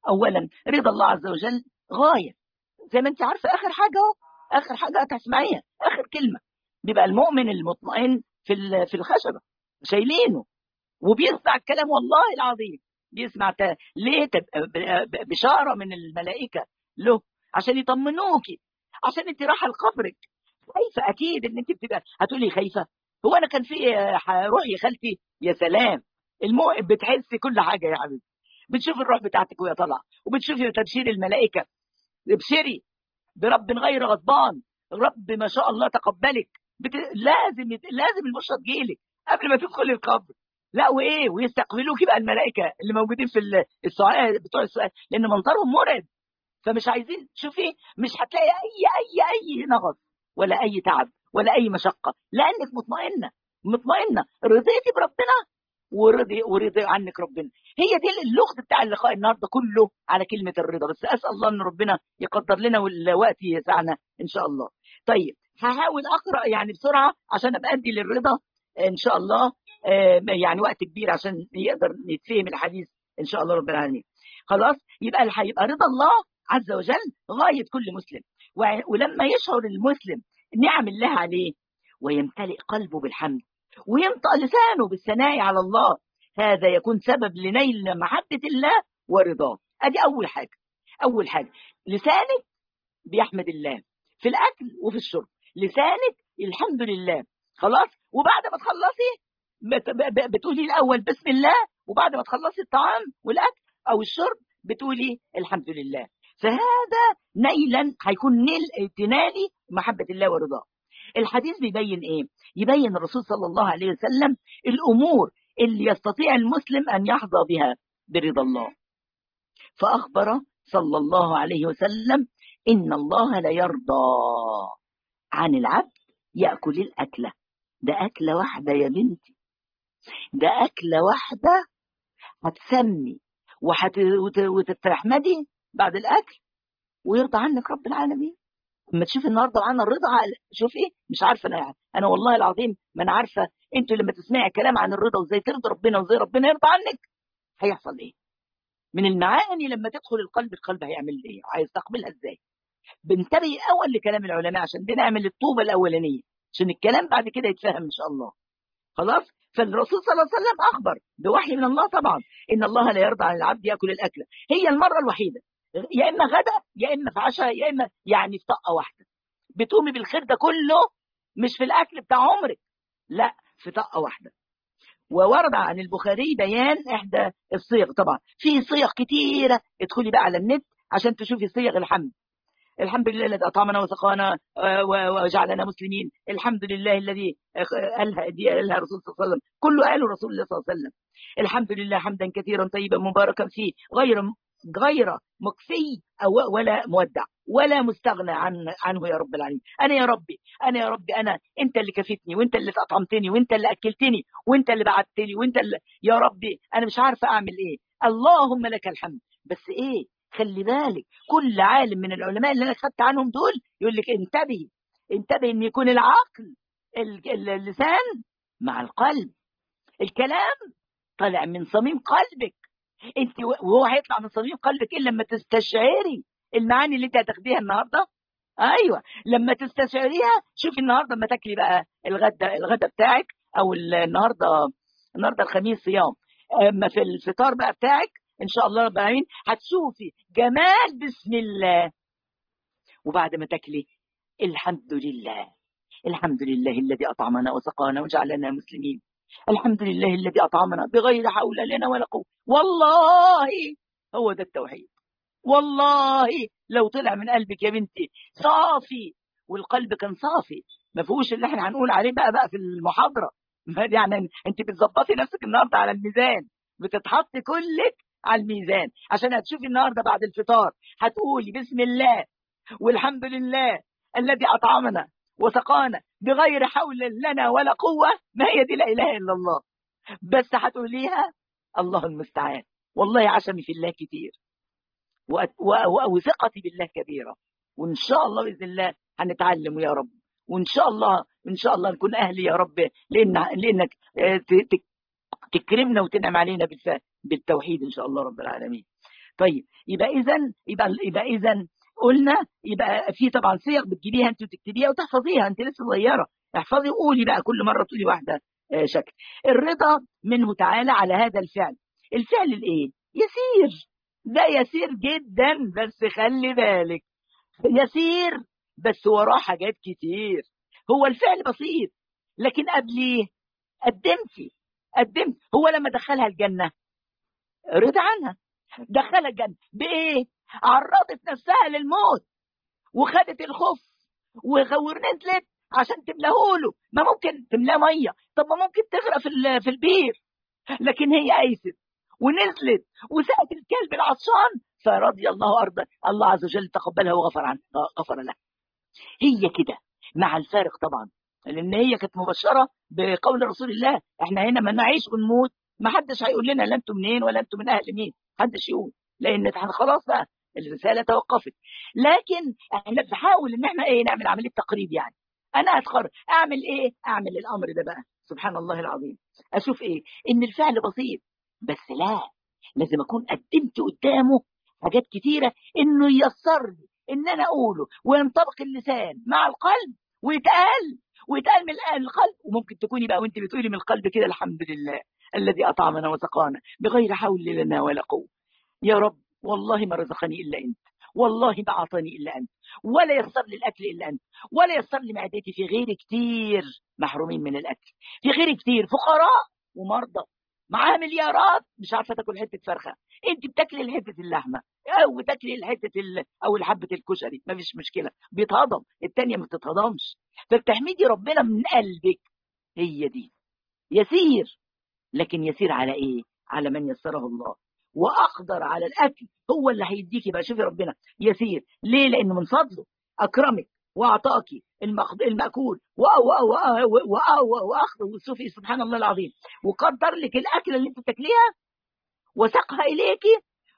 اولا رضا الله عز وجل غايه زي ما انت عارفه اخر حاجه اهو اخر حاجه هتسمعيها اخر كلمه بيبقى المؤمن المطمئن في في الخشبه شايلينه وبيسمع الكلام والله العظيم بيسمع ت... ليه تبقى بشاره من الملائكه له عشان يطمنوكي عشان انت رايحه لقبرك خايفه اكيد ان انت بتبقى هتقولي خايفه هو انا كان في روحي خالتي يا سلام المؤمن بتحسي كل حاجه يا حبيبي بتشوفي الروح بتاعتك وهي طالعه وبتشوفي تبشير الملائكه ابشري برب غير غضبان رب ما شاء الله تقبلك بت... لازم لازم البشرى تجيلك قبل ما تدخلي القبر لا وايه ويستقبلوكي بقى الملائكه اللي موجودين في السؤال بتوع السؤال لان منظرهم مرعب فمش عايزين شوفي مش هتلاقي اي اي اي نغص ولا اي تعب ولا اي مشقه لانك مطمئنه مطمئنه رضيتي بربنا ورضي ورضي عنك ربنا هي دي اللغز بتاع اللقاء النهارده كله على كلمه الرضا بس اسال الله ان ربنا يقدر لنا والوقت يسعنا ان شاء الله طيب هحاول اقرا يعني بسرعه عشان ابقى ادي للرضا ان شاء الله يعني وقت كبير عشان يقدر يتفهم الحديث ان شاء الله رب العالمين خلاص يبقى هيبقى رضا الله عز وجل غايه كل مسلم ولما يشعر المسلم نعم الله عليه ويمتلئ قلبه بالحمد وينطق لسانه بالثناء على الله هذا يكون سبب لنيل محبة الله ورضاه ادي اول حاجة اول حاجة لسانك بيحمد الله في الاكل وفي الشرب لسانك الحمد لله خلاص وبعد ما تخلصي بتقولي الاول بسم الله وبعد ما تخلصي الطعام والاكل او الشرب بتقولي الحمد لله فهذا نيلا هيكون نيل تنالي محبة الله ورضاه الحديث بيبين ايه يبين الرسول صلى الله عليه وسلم الامور اللي يستطيع المسلم ان يحظى بها برضا الله فاخبر صلى الله عليه وسلم ان الله لا يرضى عن العبد ياكل الاكله ده اكله واحده يا بنتي ده اكله واحده هتسمي وحت... وتتحمدي بعد الاكل ويرضى عنك رب العالمين اما تشوفي النهارده معانا الرضا شوفي مش عارفه انا يعني انا والله العظيم ما انا عارفه انتوا لما تسمعي كلام عن الرضا وازاي ترضي ربنا وازاي ربنا يرضى عنك هيحصل ايه من المعاني لما تدخل القلب القلب هيعمل ايه هيستقبلها ازاي بنتبه اول لكلام العلماء عشان دي نعمل الطوبه الاولانيه عشان الكلام بعد كده يتفهم ان شاء الله خلاص فالرسول صلى الله عليه وسلم اخبر بوحي من الله طبعا ان الله لا يرضى عن العبد ياكل الاكله هي المره الوحيده يا اما غدا يا اما في عشاء يا اما يعني في طقه واحده بتقومي بالخير ده كله مش في الاكل بتاع عمرك لا في طقه واحده وورد عن البخاري بيان احدى الصيغ طبعا في صيغ كتيره ادخلي بقى على النت عشان تشوفي صيغ الحمد الحمد لله الذي اطعمنا وسقانا وجعلنا مسلمين الحمد لله الذي قالها دي قالها الرسول صلى الله عليه وسلم كله قاله رسول الله صلى الله عليه وسلم الحمد لله حمدا كثيرا طيبا مباركا فيه غير غير مكفي أو ولا مودع ولا مستغنى عن عنه يا رب العالمين انا يا ربي انا يا ربي انا انت اللي كفيتني وانت اللي اطعمتني وانت اللي اكلتني وانت اللي بعتني وانت اللي يا ربي انا مش عارفه اعمل ايه اللهم لك الحمد بس ايه خلي بالك كل عالم من العلماء اللي انا خدت عنهم دول يقول لك انتبهي انتبهي ان يكون العقل اللسان مع القلب الكلام طالع من صميم قلبك انت وهو هيطلع من صميم قلبك الا لما تستشعري المعاني اللي انت هتاخديها النهارده ايوه لما تستشعريها شوفي النهارده لما تاكلي بقى الغدا الغدا بتاعك او النهارده النهارده الخميس صيام اما في الفطار بقى بتاعك ان شاء الله رب العالمين هتشوفي جمال بسم الله وبعد ما تاكلي الحمد لله الحمد لله الذي اطعمنا وسقانا وجعلنا مسلمين الحمد لله الذي اطعمنا بغير حول لنا ولا قوه والله هو ده التوحيد والله لو طلع من قلبك يا بنتي صافي والقلب كان صافي ما فيهوش اللي احنا هنقول عليه بقى بقى في المحاضره يعني انت بتظبطي نفسك النهارده على الميزان بتتحطي كلك على الميزان عشان هتشوفي النهارده بعد الفطار هتقولي بسم الله والحمد لله الذي اطعمنا وسقانا بغير حول لنا ولا قوه ما هي دي لا اله الا الله بس هتقوليها الله المستعان والله عشمي في الله كتير وثقتي بالله كبيره وان شاء الله باذن الله هنتعلم يا رب وان شاء الله ان شاء الله نكون اهلي يا رب لان لانك تكرمنا وتنعم علينا بالتوحيد ان شاء الله رب العالمين طيب يبقى اذا يبقى يبقى اذا قلنا يبقى في طبعا صيغ بتجيبيها انت وتكتبيها وتحفظيها انت لسه صغيره احفظي قولي بقى كل مره تقولي واحده شكل الرضا منه تعالى على هذا الفعل الفعل الايه يسير ده يسير جدا بس خلي بالك يسير بس وراه حاجات كتير هو الفعل بسيط لكن قبليه قدمتي قدمت هو لما دخلها الجنة رضى عنها دخلها الجنة بإيه عرضت نفسها للموت وخدت الخف ونزلت عشان تملاهوله ما ممكن تملاه ميه طب ما ممكن تغرق في في البير لكن هي ايست ونزلت وسقت الكلب العطشان فرضي الله ارضا الله عز وجل تقبلها وغفر عنها غفر لها هي كده مع الفارق طبعا لان هي كانت مبشره بقول رسول الله احنا هنا ما نعيش ونموت ما حدش هيقول لنا لا انتم منين ولا انتم من اهل مين حدش يقول لان احنا خلاص بقى الرساله توقفت لكن احنا بنحاول ان احنا ايه نعمل عمليه تقريب يعني انا اتخرج اعمل ايه اعمل الامر ده بقى سبحان الله العظيم اشوف ايه ان الفعل بسيط بس لا لازم اكون قدمت قدامه حاجات كتيره انه ييسر لي ان انا اقوله وينطبق اللسان مع القلب ويتقال ويتقال من القلب وممكن تكوني بقى وانت بتقولي من القلب كده الحمد لله الذي اطعمنا وسقانا بغير حول لنا ولا قوه يا رب والله ما رزقني الا انت والله ما اعطاني الا انت ولا يسر لي الاكل الا انت ولا يسر لي معدتي في غير كتير محرومين من الاكل في غير كتير فقراء ومرضى معاها مليارات مش عارفه تاكل حته فرخه انت بتاكلي حته اللحمه او بتاكلي حته ال... او حبه الكشري ما فيش مشكله بيتهضم الثانيه ما بتتهضمش فبتحمدي ربنا من قلبك هي دي يسير لكن يسير على ايه على من يسره الله واقدر على الاكل هو اللي هيديكي بقى شوفي ربنا يسير ليه لانه من فضله اكرمك واعطاك المأكول واخذه وشوفي سبحان الله العظيم وقدر لك الاكل اللي انت بتاكليها وسقها اليكي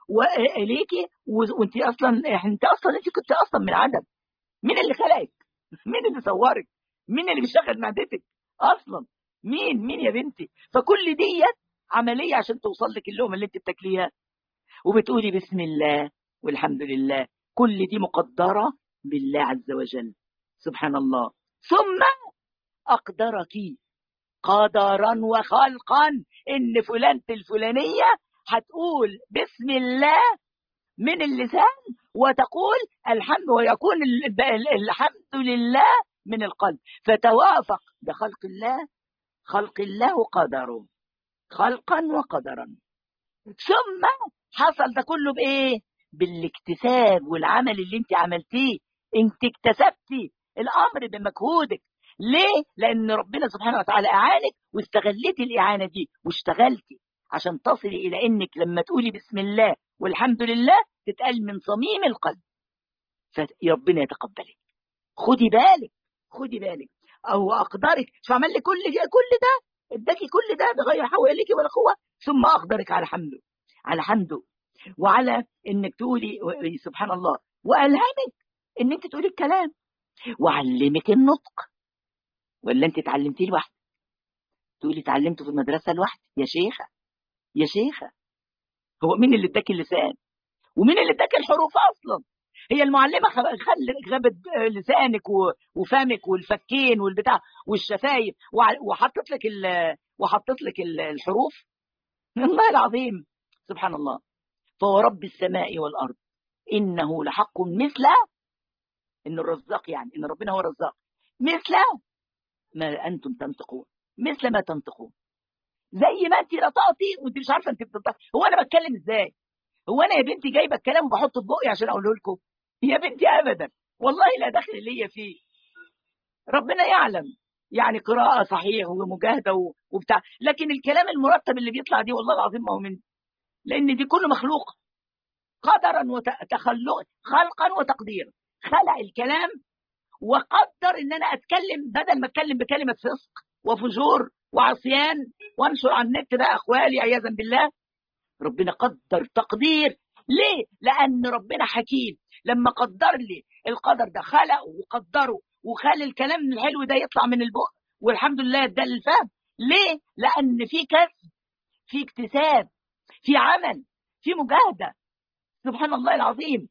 واليكي وانت اصلا انت اصلا انت كنت اصلا من عدم مين اللي خلقك مين اللي صورك مين اللي بيشغل معدتك اصلا مين مين يا بنتي فكل ديت عمليه عشان توصل لك اللقمه اللي انت بتاكليها وبتقولي بسم الله والحمد لله كل دي مقدره بالله عز وجل سبحان الله ثم أقدرك قدرا وخلقا إن فلانة الفلانية هتقول بسم الله من اللسان وتقول الحمد ويكون الحمد لله من القلب فتوافق بخلق الله خلق الله قدره خلقا وقدرا ثم حصل ده كله بايه بالاكتساب والعمل اللي انت عملتيه انت اكتسبتي الامر بمجهودك ليه لان ربنا سبحانه وتعالى اعانك واستغلتي الاعانه دي واشتغلتي عشان تصلي الى انك لما تقولي بسم الله والحمد لله تتقال من صميم القلب فربنا يتقبلك خدي بالك خدي بالك او اقدرك شو عمل لي كل كل ده اداكي كل ده بغير حول لك ولا قوه ثم اقدرك على حمده على حمده وعلى انك تقولي سبحان الله والهمك ان انت تقولي الكلام وعلمك النطق ولا انت اتعلمتيه لوحدك تقولي اتعلمته في المدرسه لوحدي يا شيخه يا شيخه هو مين اللي اداك اللسان ومين اللي اداك الحروف اصلا هي المعلمه غابت لسانك وفمك والفكين والبتاع والشفايف وحطت لك وحطت لك الحروف الله العظيم سبحان الله فهو رب السماء والارض انه لحق مثل ان الرزاق يعني ان ربنا هو الرزاق مثل ما انتم تنطقون مثل ما تنطقون زي ما انت نطقتي وانت مش عارفه انت بتنطقي هو انا بتكلم ازاي هو انا يا بنتي جايبه الكلام وبحطه في بقي عشان اقوله لكم يا بنتي ابدا والله لا دخل ليا فيه ربنا يعلم يعني قراءة صحيح ومجاهدة وبتاع لكن الكلام المرتب اللي بيطلع دي والله العظيم ما هو من لأن دي كله مخلوق قدرا وتخلقا خلقا وتقديرا خلق الكلام وقدر ان انا اتكلم بدل ما اتكلم بكلمه فسق وفجور وعصيان وانشر على النت بقى اخوالي عياذا بالله ربنا قدر تقدير ليه؟ لأن ربنا حكيم لما قدر لي القدر ده خلقه وقدره وخلى الكلام الحلو ده يطلع من البق والحمد لله ده الفهم ليه؟ لأن في كسب في اكتساب في عمل في مجاهدة سبحان الله العظيم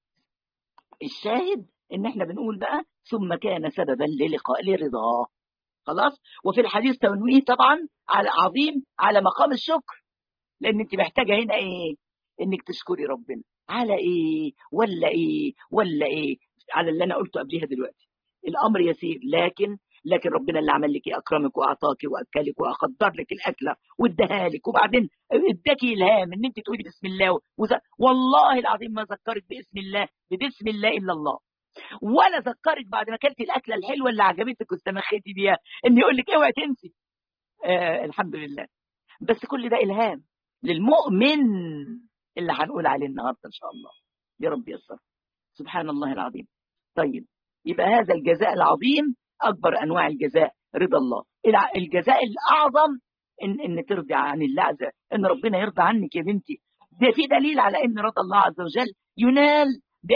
الشاهد ان احنا بنقول بقى ثم كان سببا للقاء لرضاه خلاص وفي الحديث تنويه طبعا على عظيم على مقام الشكر لان انت محتاجه هنا ايه انك تشكري ربنا على ايه ولا ايه ولا ايه على اللي انا قلته قبلها دلوقتي الامر يسير لكن لكن ربنا اللي عمل لك اكرمك واعطاك واكلك واقدر لك الاكله واداها لك وبعدين اداكي الهام ان انت تقولي بسم الله وز... والله العظيم ما ذكرك باسم الله ببسم الله الا الله ولا ذكرك بعد ما اكلتي الاكله الحلوه اللي عجبتك واستمخيتي بيها ان يقول لك اوعي تنسي آه الحمد لله بس كل ده الهام للمؤمن اللي هنقول عليه النهارده ان شاء الله يا رب يسر سبحان الله العظيم طيب يبقى هذا الجزاء العظيم اكبر انواع الجزاء رضا الله الجزاء الاعظم ان ان ترضي عن الله عز وجل ان ربنا يرضى عنك يا بنتي ده في دليل على ان رضا الله عز وجل ينال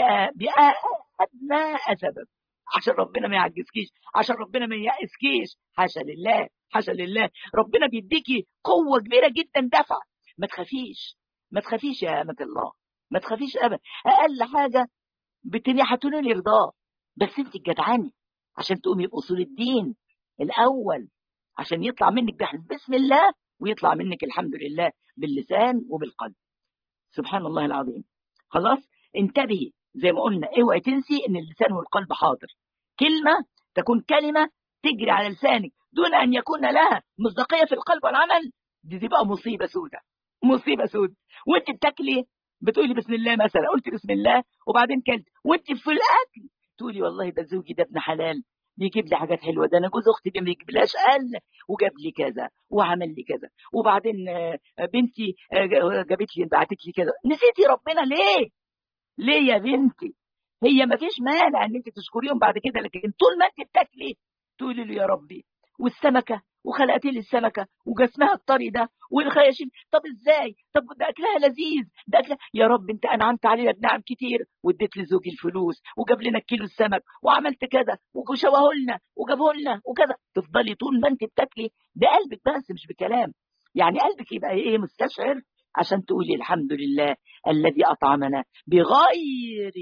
بأدنى سبب عشان ربنا ما يعجزكيش عشان ربنا ما ييأسكيش حاشا لله حاشا لله ربنا بيديكي قوة كبيرة جدا دفع ما تخافيش ما تخافيش يا أمة الله ما تخافيش أبدا أقل حاجة بتني هتنالي رضاه بس انت الجدعاني عشان تقومي بأصول الدين الأول عشان يطلع منك بسم الله ويطلع منك الحمد لله باللسان وبالقلب سبحان الله العظيم خلاص انتبهي زي ما قلنا اوعي تنسي ان اللسان والقلب حاضر كلمة تكون كلمة تجري على لسانك دون ان يكون لها مصداقية في القلب والعمل دي تبقى مصيبة سودة مصيبة سودة وانت بتاكلي بتقولي بسم الله مثلا قلت بسم الله وبعدين كلت وانت في الاكل تقولي والله ده زوجي ده ابن حلال بيجيب لي حاجات حلوه ده انا جوز اختي ما بيجيبلهاش قال وجاب لي كذا وعمل لي كذا وبعدين بنتي جابت لي بعتت لي كذا نسيتي ربنا ليه؟ ليه يا بنتي؟ هي ما فيش مانع ان انت تشكريهم بعد كده لكن طول ما انت بتاكلي تقولي له يا ربي والسمكه وخلقت لي السمكه وجسمها الطري ده والخياشيم طب ازاي طب ده اكلها لذيذ ده أكلها يا رب انت انعمت علينا بنعم كتير واديت لزوجي الفلوس وجاب لنا كيلو السمك وعملت كذا وشواه لنا وجابه لنا وكذا تفضلي طول ما انت بتاكلي بقلبك بس مش بكلام يعني قلبك يبقى ايه مستشعر عشان تقولي الحمد لله الذي اطعمنا بغير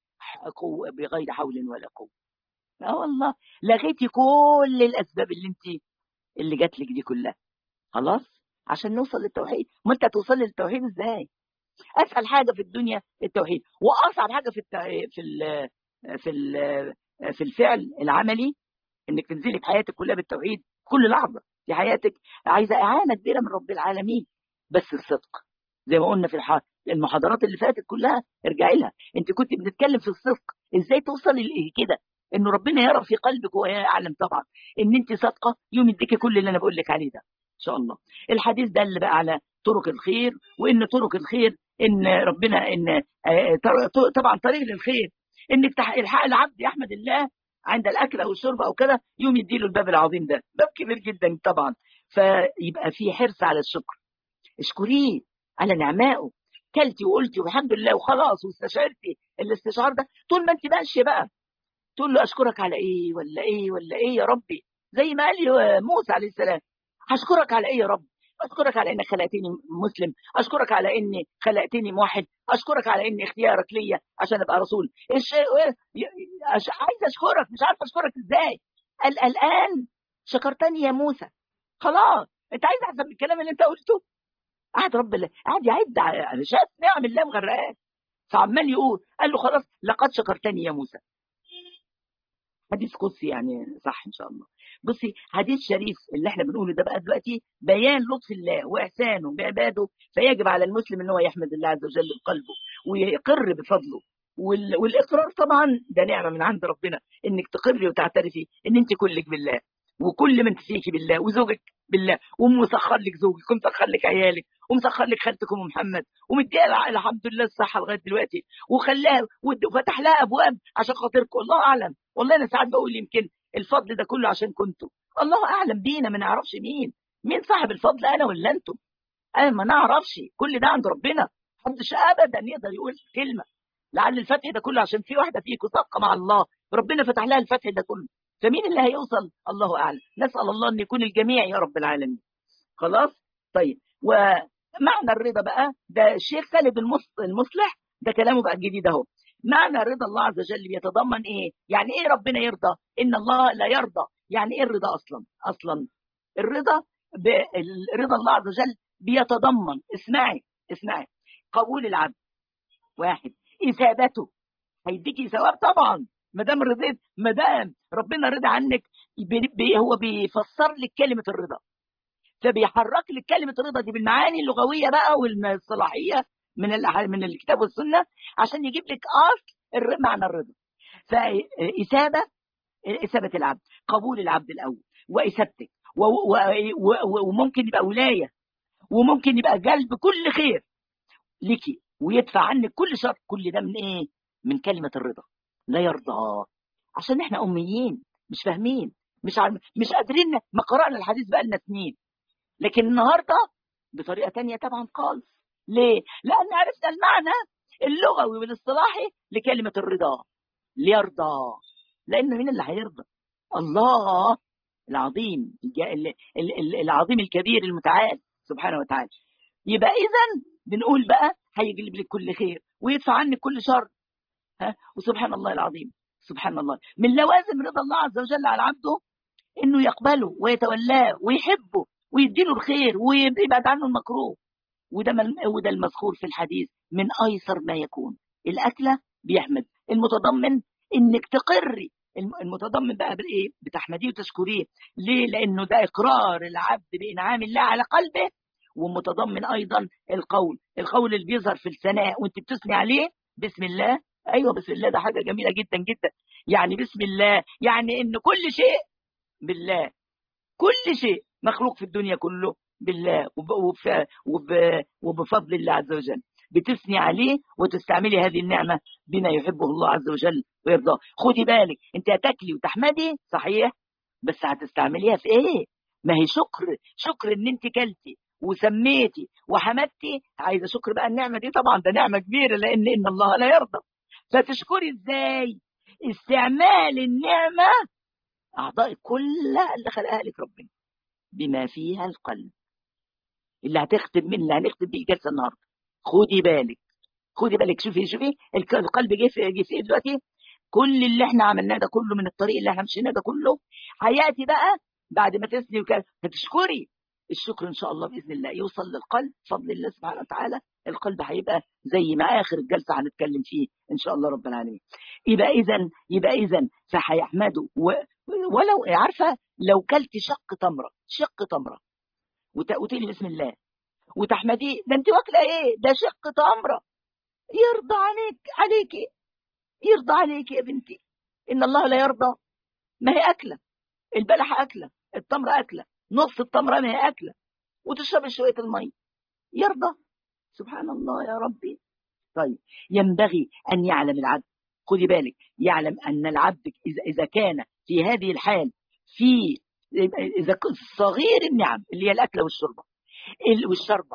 قوة بغير حول ولا قوه اه والله لغيتي كل الاسباب اللي انت اللي جات لك دي كلها خلاص عشان نوصل للتوحيد ما انت توصل للتوحيد ازاي اسهل حاجه في الدنيا التوحيد واصعب حاجه في التع... في ال... في ال... في الفعل العملي انك تنزلي في حياتك كلها بالتوحيد كل لحظه في حياتك عايزه اعانه كبيره من رب العالمين بس الصدق زي ما قلنا في الح... المحاضرات اللي فاتت كلها ارجعي لها انت كنت بتتكلم في الصدق ازاي توصلي لايه كده انه ربنا يرى في قلبك ويعلم طبعا ان انت صادقه يوم يديكي كل اللي انا بقول لك عليه ده ان شاء الله الحديث ده اللي بقى على طرق الخير وان طرق الخير ان ربنا ان طبعا طريق للخير انك الحق العبد يحمد الله عند الاكل او الشرب او كده يوم يديله الباب العظيم ده باب كبير جدا طبعا فيبقى في حرص على الشكر اشكريه على نعمائه كلتي وقلتي والحمد لله وخلاص واستشعرتي الاستشعار ده طول ما انت ماشيه بقى تقول له اشكرك على ايه ولا ايه ولا ايه يا ربي زي ما قال لي موسى عليه السلام هشكرك على ايه يا رب اشكرك على انك خلقتني مسلم اشكرك على اني خلقتني موحد اشكرك على ان اختيارك ليا عشان ابقى رسول عايز اشكرك مش عارفه اشكرك ازاي قال الان شكرتني يا موسى خلاص انت عايز احسن من الكلام اللي انت قلته قعد رب الله قعد يعد على شاف نعم الله مغرقاه فعمال يقول قال له خلاص لقد شكرتني يا موسى حديث قدسي يعني صح ان شاء الله بصي حديث شريف اللي احنا بنقوله ده بقى دلوقتي بيان لطف الله واحسانه بعباده فيجب على المسلم ان هو يحمد الله عز وجل بقلبه ويقر بفضله والاقرار طبعا ده نعمه من عند ربنا انك تقري وتعترفي ان انت كلك بالله وكل من فيكي بالله وزوجك بالله ومسخر لك زوجك ومسخر لك عيالك ومسخر لك خالتك ام محمد ومديها الحمد لله الصحه لغايه دلوقتي وخلاها وفتح لها ابواب عشان خاطركم الله اعلم والله انا ساعات بقول يمكن الفضل ده كله عشان كنتوا الله اعلم بينا ما نعرفش مين مين صاحب الفضل انا ولا انتم انا ما نعرفش كل ده عند ربنا محدش ابدا يقدر يقول كلمه لعل الفتح ده كله عشان في واحده فيكم صادقه مع الله ربنا فتح لها الفتح ده كله فمين اللي هيوصل الله اعلم نسال الله ان يكون الجميع يا رب العالمين خلاص طيب ومعنى الرضا بقى ده الشيخ خالد المصلح ده كلامه بقى الجديد اهو معنى رضا الله عز وجل بيتضمن ايه يعني ايه ربنا يرضى ان الله لا يرضى يعني ايه الرضا اصلا اصلا الرضا رضا الله عز وجل بيتضمن اسمعي اسمعي قبول العبد واحد اثابته هيديكي ثواب طبعا ما دام رضيت ما دام ربنا رضى عنك هو بيفسر لك كلمه الرضا فبيحرك لك كلمه الرضا دي بالمعاني اللغويه بقى والصلاحيه من من الكتاب والسنه عشان يجيب لك اصل معنى الرضا فاثابه اثابه العبد قبول العبد الاول واثابتك وممكن يبقى ولايه وممكن يبقى جلب كل خير ليكي ويدفع عنك كل شر كل ده من ايه من كلمه الرضا لا يرضى عشان احنا اميين مش فاهمين مش عارف مش قادرين ما قرانا الحديث بقى لنا سنين لكن النهارده بطريقه تانية طبعا خالص ليه لان عرفنا المعنى اللغوي والاصطلاحي لكلمه الرضا ليرضى لان مين اللي هيرضى الله العظيم العظيم الكبير المتعال سبحانه وتعالى يبقى اذا بنقول بقى هيجلب لك كل خير ويدفع عنك كل شر ها وسبحان الله العظيم سبحان الله من لوازم رضا الله عز وجل على عبده انه يقبله ويتولاه ويحبه ويديله الخير ويبعد عنه المكروه وده وده المذكور في الحديث من ايسر ما يكون الاكله بيحمد المتضمن انك تقري المتضمن بقى بالايه بتحمديه وتشكريه ليه لانه ده اقرار العبد بانعام الله على قلبه ومتضمن ايضا القول القول اللي بيظهر في الثناء وانت بتثني عليه بسم الله ايوه بسم الله ده حاجه جميله جدا جدا يعني بسم الله يعني ان كل شيء بالله كل شيء مخلوق في الدنيا كله بالله وبفضل الله عز وجل بتثني عليه وتستعملي هذه النعمه بما يحبه الله عز وجل ويرضاه خدي بالك انت هتاكلي وتحمدي صحيح بس هتستعمليها في ايه ما هي شكر شكر ان انت كلتي وسميتي وحمدتي عايزه شكر بقى النعمه دي طبعا ده نعمه كبيره لان ان الله لا يرضى فتشكري ازاي استعمال النعمه اعضائك كلها اللي خلقها لك ربنا بما فيها القلب اللي هتختم من اللي هنختم بيه الجلسه النهارده خدي بالك خدي بالك شوفي شوفي القلب جه في جه في دلوقتي كل اللي احنا عملناه ده كله من الطريق اللي احنا مشيناه ده كله هياتي بقى بعد ما تسني وكده هتشكري الشكر ان شاء الله باذن الله يوصل للقلب بفضل الله سبحانه وتعالى القلب هيبقى زي ما اخر الجلسه هنتكلم فيه ان شاء الله رب العالمين يبقى اذا يبقى اذا فهيحمدوا و... ولو عارفه لو كلت شق تمره شق تمره وتقولي بسم الله وتحمديه ده انت واكله ايه ده شق تمره يرضى عليك عليكي يرضى عليك يا بنتي ان الله لا يرضى ما هي اكله البلح اكله التمره اكله نص التمره ما هي اكله وتشرب شويه المي يرضى سبحان الله يا ربي طيب ينبغي ان يعلم العبد خدي بالك يعلم ان العبد اذا اذا كان في هذه الحال في اذا صغير النعم اللي هي الاكله والشربه والشربه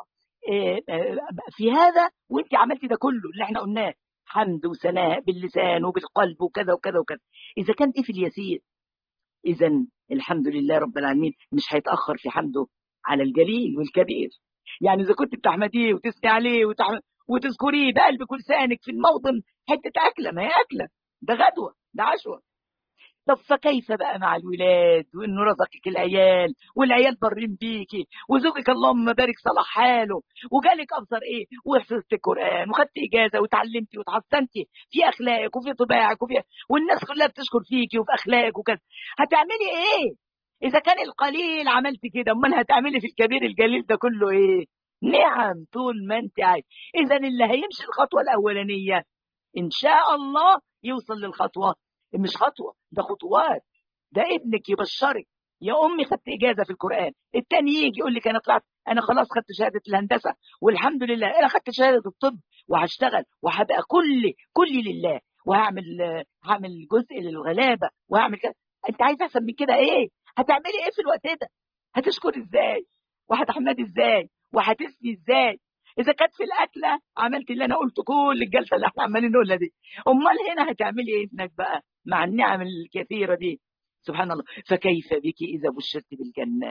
في هذا وانت عملتي ده كله اللي احنا قلناه حمد وثناء باللسان وبالقلب وكذا وكذا وكذا اذا كان ايه في اليسير اذا الحمد لله رب العالمين مش هيتاخر في حمده على الجليل والكبير يعني اذا كنت بتحمديه وتثني عليه وتحمد وتذكريه بقلبك ولسانك في الموطن حته اكله ما هي اكله ده غدوه ده عشوه طب فكيف بقى مع الولاد وانه رزقك العيال والعيال برين بيكي وزوجك اللهم بارك صلاح حاله وجالك ابصر ايه وحفظت القران وخدت اجازه وتعلمتي وتحسنتي في اخلاقك وفي طباعك وفي والناس كلها بتشكر فيكي وفي اخلاقك وكذا هتعملي ايه اذا كان القليل عملت كده امال هتعملي في الكبير الجليل ده كله ايه نعم طول ما انت عايز اذا اللي هيمشي الخطوه الاولانيه ان شاء الله يوصل للخطوه مش خطوه ده خطوات ده ابنك يبشرك يا امي خدت اجازه في القران التاني يجي يقول لك انا طلعت انا خلاص خدت شهاده الهندسه والحمد لله انا خدت شهاده الطب وهشتغل وهبقى كل كلي لله وهعمل هعمل جزء للغلابه وهعمل كده انت عايز احسن من كده ايه هتعملي ايه في الوقت ده هتشكري ازاي وهتحمدي ازاي وهتسني ازاي اذا كانت في الاكله عملت اللي انا قلته كل الجلسه اللي احنا عمالين نقولها دي امال هنا هتعملي ايه ابنك بقى مع النعم الكثيره دي سبحان الله فكيف بك اذا بشرت بالجنه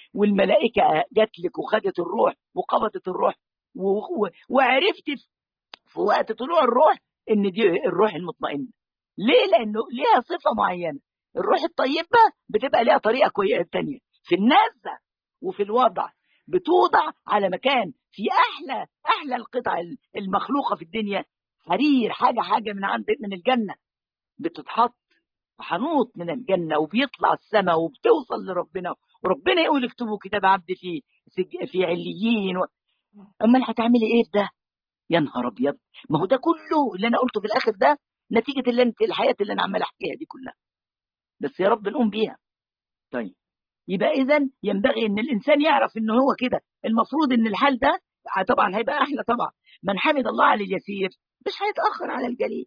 والملائكه جات لك وخدت الروح وقبضت الروح وعرفت في وقت طلوع الروح ان دي الروح المطمئنه ليه لانه ليها صفه معينه الروح الطيبه بتبقى ليها طريقه كويسه ثانيه في النزه وفي الوضع بتوضع على مكان في احلى احلى القطع المخلوقه في الدنيا حرير حاجه حاجه من عند من الجنه بتتحط حنوط من الجنه وبيطلع السماء وبتوصل لربنا وربنا يقول اكتبوا كتاب عبد في في عليين و... امال هتعملي ايه في ده؟ يا نهار ابيض ما هو ده كله اللي انا قلته في الاخر ده نتيجه اللي انت الحياه اللي انا عمال احكيها دي كلها بس يا رب نقوم بيها طيب يبقى اذا ينبغي ان الانسان يعرف ان هو كده المفروض ان الحال ده طبعا هيبقى احلى طبعا من حمد الله على اليسير مش هيتاخر على الجليل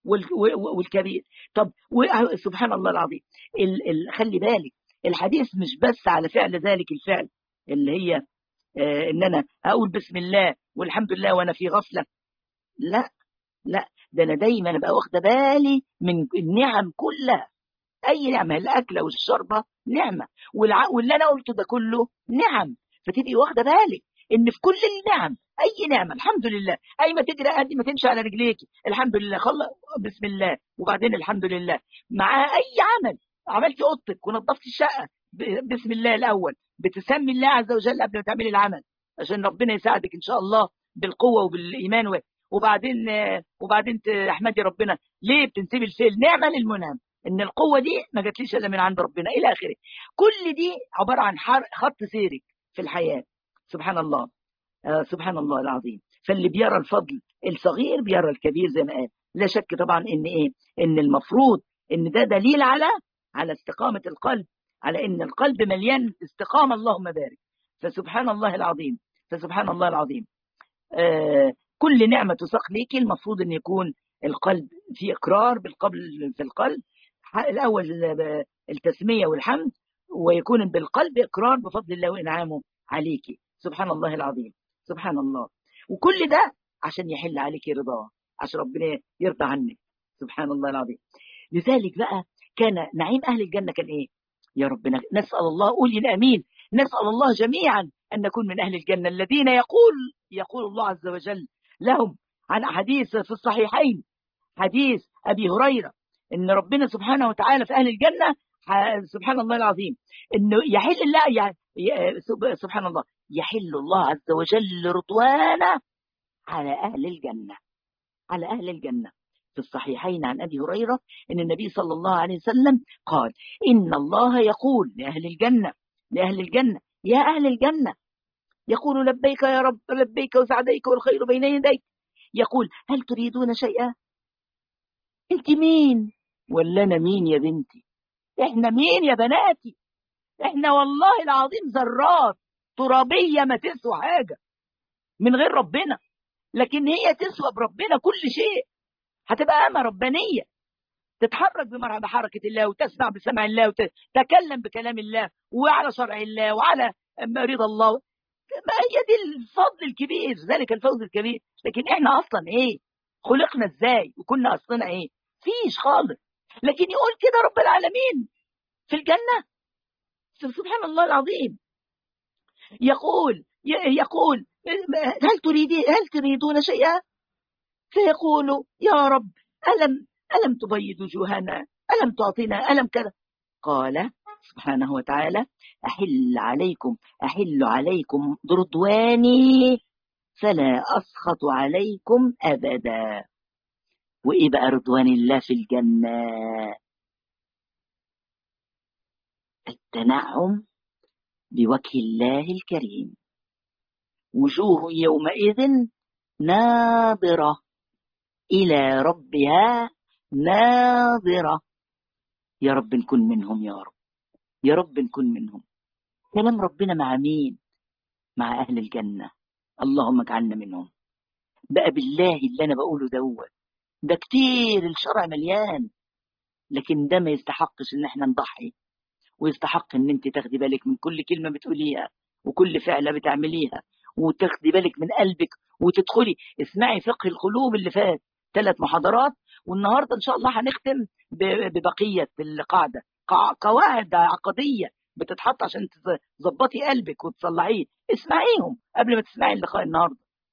والكبير طب سبحان الله العظيم ال ال خلي بالك الحديث مش بس على فعل ذلك الفعل اللي هي آه ان انا اقول بسم الله والحمد لله وانا في غفله لا لا ده انا دايما ابقى واخده بالي من النعم كلها اي نعمه الاكله والشربه نعمه والع... واللي انا قلته ده كله نعم فتبقي واخده بالك ان في كل النعم اي نعمه الحمد لله اي ما تجري قد ما تمشي على رجليكي الحمد لله خلص بسم الله وبعدين الحمد لله مع اي عمل عملتي اوضتك ونظفتي الشقه بسم الله الاول بتسمي الله عز وجل قبل ما تعملي العمل عشان ربنا يساعدك ان شاء الله بالقوه وبالايمان و... وبعدين وبعدين تحمدي ربنا ليه بتنسبي الفعل نعمه للمنعم ان القوه دي ما جاتليش الا من عند ربنا الى اخره كل دي عباره عن خط سيرك في الحياه سبحان الله آه سبحان الله العظيم فاللي بيرى الفضل الصغير بيرى الكبير زي ما قال لا شك طبعا ان ايه ان المفروض ان ده دليل على على استقامه القلب على ان القلب مليان استقامه اللهم بارك فسبحان الله العظيم فسبحان الله العظيم آه كل نعمه تساق ليكي المفروض ان يكون القلب في اقرار بالقبل في القلب الاول التسميه والحمد ويكون بالقلب اقرار بفضل الله وانعامه عليكي سبحان الله العظيم سبحان الله وكل ده عشان يحل عليك رضاه عشان ربنا يرضى عنك سبحان الله العظيم لذلك بقى كان نعيم اهل الجنه كان ايه يا ربنا نسال الله قولي امين نسال الله جميعا ان نكون من اهل الجنه الذين يقول يقول الله عز وجل لهم عن حديث في الصحيحين حديث ابي هريره ان ربنا سبحانه وتعالى في اهل الجنه سبحان الله العظيم انه يحل الله يعني سبحان الله يحل الله عز وجل رضوانه على اهل الجنه على اهل الجنه في الصحيحين عن ابي هريره ان النبي صلى الله عليه وسلم قال ان الله يقول لاهل الجنه لاهل الجنه يا اهل الجنه يقول لبيك يا رب لبيك وسعديك والخير بين يديك يقول هل تريدون شيئا انت مين ولا انا مين يا بنتي احنا مين يا بناتي احنا والله العظيم ذرات ترابيه ما تسوى حاجه من غير ربنا لكن هي تسوى بربنا كل شيء هتبقى أمة ربانية تتحرك بحركة الله وتسمع بسمع الله وتتكلم بكلام الله وعلى شرع الله وعلى رضا الله ما هي دي الفضل الكبير ذلك الفوز الكبير لكن احنا اصلا ايه خلقنا ازاي وكنا اصلنا ايه فيش خالص لكن يقول كده رب العالمين في الجنة سبحان الله العظيم يقول يقول هل تريدي هل تريدون شيئا فيقول يا رب ألم ألم تبيض وجوهنا ألم تعطينا ألم كذا قال سبحانه وتعالى أحل عليكم أحل عليكم رضواني فلا أسخط عليكم أبدا وإيه بقى رضوان الله في الجنة التنعم بوجه الله الكريم وجوه يومئذ ناظرة إلى ربها ناظرة يا رب نكون منهم يا رب يا رب نكون منهم كلام ربنا مع مين مع أهل الجنة اللهم اجعلنا منهم بقى بالله اللي أنا بقوله دوت ده كتير الشرع مليان لكن ده ما يستحقش ان احنا نضحي ويستحق ان انت تاخدي بالك من كل كلمة بتقوليها وكل فعلة بتعمليها وتاخدي بالك من قلبك وتدخلي اسمعي فقه القلوب اللي فات ثلاث محاضرات والنهارده ان شاء الله هنختم ببقيه القاعده قواعد عقديه بتتحط عشان تظبطي قلبك وتصلحيه اسمعيهم قبل ما تسمعي اللقاء النهارده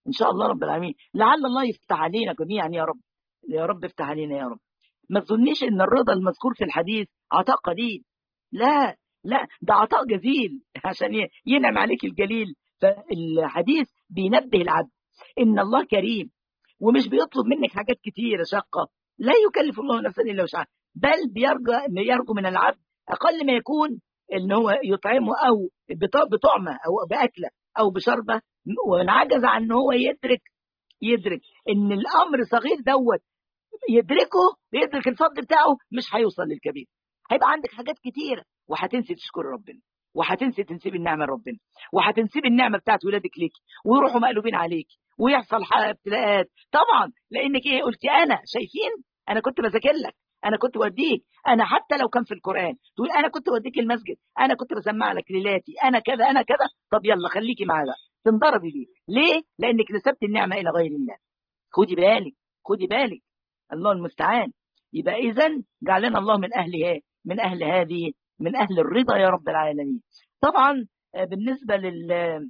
ان شاء الله رب العالمين لعل الله يفتح علينا جميعا يا رب يا رب افتح علينا يا رب ما تظنيش ان الرضا المذكور في الحديث عطاء قليل لا لا ده عطاء جزيل عشان ينعم عليك الجليل فالحديث بينبه العبد ان الله كريم ومش بيطلب منك حاجات كتيره شاقه لا يكلف الله نفسا الا وسعها بل بيرجو يرجو من العبد اقل ما يكون ان هو يطعمه او بطعمه او باكله او بشربه وان عجز عن ان هو يدرك يدرك ان الامر صغير دوت يدركه يدرك الفضل بتاعه مش هيوصل للكبير هيبقى عندك حاجات كتيره وهتنسي تشكر ربنا وهتنسي تنسيب النعمه لربنا وهتنسيب النعمه بتاعت ولادك ليك ويروحوا مقلوبين عليك ويحصل ابتلاءات طبعا لانك ايه قلتي انا شايفين انا كنت بذاكر لك انا كنت بوديك انا حتى لو كان في القران تقول انا كنت بوديك المسجد انا كنت بسمع لك ليلاتي انا كذا انا كذا طب يلا خليكي معايا تنضربي بيه ليه لانك نسبت النعمه الى غير الله خدي بالك خدي بالك الله المستعان يبقى اذا جعلنا الله من اهل ايه من اهل هذه من اهل الرضا يا رب العالمين طبعا بالنسبه لل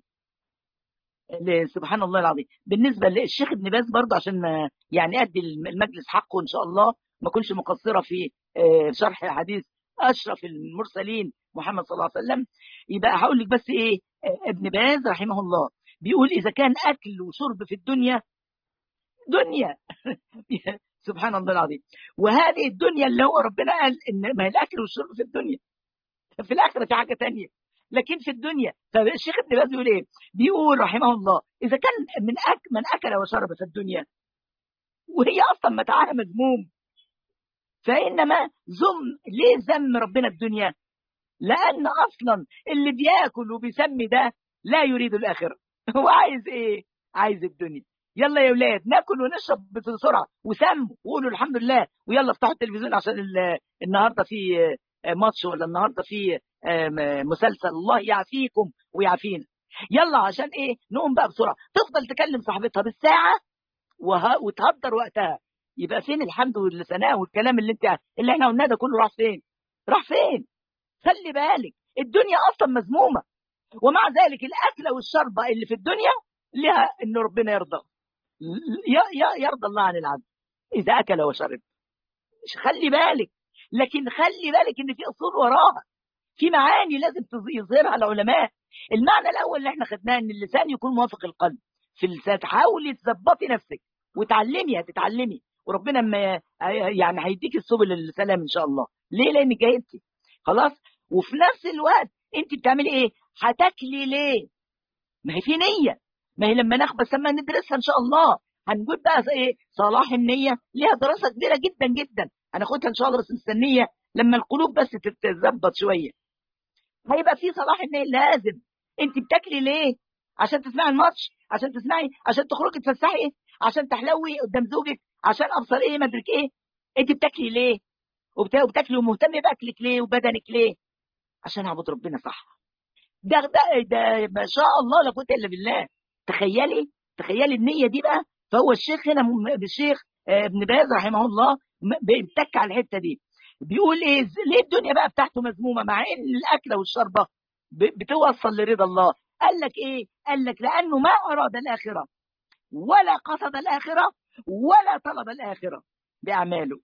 سبحان الله العظيم بالنسبه للشيخ ابن باز برضه عشان يعني ادي المجلس حقه ان شاء الله ما اكونش مقصره في شرح حديث اشرف المرسلين محمد صلى الله عليه وسلم يبقى هقول لك بس ايه ابن باز رحمه الله بيقول اذا كان اكل وشرب في الدنيا دنيا سبحان الله العظيم وهذه الدنيا اللي هو ربنا قال ان ما هي الاكل والشرب في الدنيا في الاخره في حاجه ثانيه لكن في الدنيا فالشيخ ابن باز بيقول ايه؟ بيقول رحمه الله اذا كان من أك من اكل وشرب في الدنيا وهي اصلا متاعها مذموم فانما ذم ليه ذم ربنا الدنيا؟ لان اصلا اللي بياكل وبيسمي ده لا يريد الاخره هو عايز ايه؟ عايز الدنيا يلا يا ولاد ناكل ونشرب بسرعه وسموا وقولوا الحمد لله ويلا افتحوا التلفزيون عشان النهارده في ماتش ولا النهارده في مسلسل الله يعافيكم ويعافينا يلا عشان ايه نقوم بقى بسرعه تفضل تكلم صاحبتها بالساعه وه... وتهدر وقتها يبقى فين الحمد والثناء والكلام اللي انت اللي احنا قلناه ده كله راح فين راح فين خلي بالك الدنيا اصلا مذمومه ومع ذلك الاكله والشربه اللي في الدنيا لها ان ربنا يرضى يرضى الله عن العبد اذا اكل وشرب خلي بالك لكن خلي بالك ان في اصول وراها في معاني لازم يظهرها العلماء المعنى الاول اللي احنا خدناه ان اللسان يكون موافق القلب في اللسان تحاولي تظبطي نفسك وتعلمي هتتعلمي وربنا ما يعني هيديك السبل السلام ان شاء الله ليه لانك جاهدتي خلاص وفي نفس الوقت انت بتعملي ايه هتاكلي ليه ما هي في نيه ما هي لما ناخد بس لما ندرسها ان شاء الله هنقول بقى ايه صلاح النيه ليها دراسه كبيره جدا جدا هناخدها ان شاء الله بس مستنيه لما القلوب بس تتظبط شويه هيبقى في صلاح النيه لازم انت بتاكلي ليه عشان تسمعي الماتش عشان تسمعي عشان تخرجي تفسحي ايه عشان تحلوي قدام زوجك عشان ابصر ايه ما ادرك ايه انت بتاكلي ليه وبتاكلي ومهتمه باكلك ليه وبدنك ليه عشان اعبد ربنا صح ده ده ده ما شاء الله لا قوه الا بالله تخيلي تخيلي النيه دي بقى فهو الشيخ هنا الشيخ ابن باز رحمه الله بيتك على الحته دي بيقول ايه ليه الدنيا بقى بتاعته مذمومه مع ان الاكله والشربه بتوصل لرضا الله قال لك ايه قال لك لانه ما اراد الاخره ولا قصد الاخره ولا طلب الاخره باعماله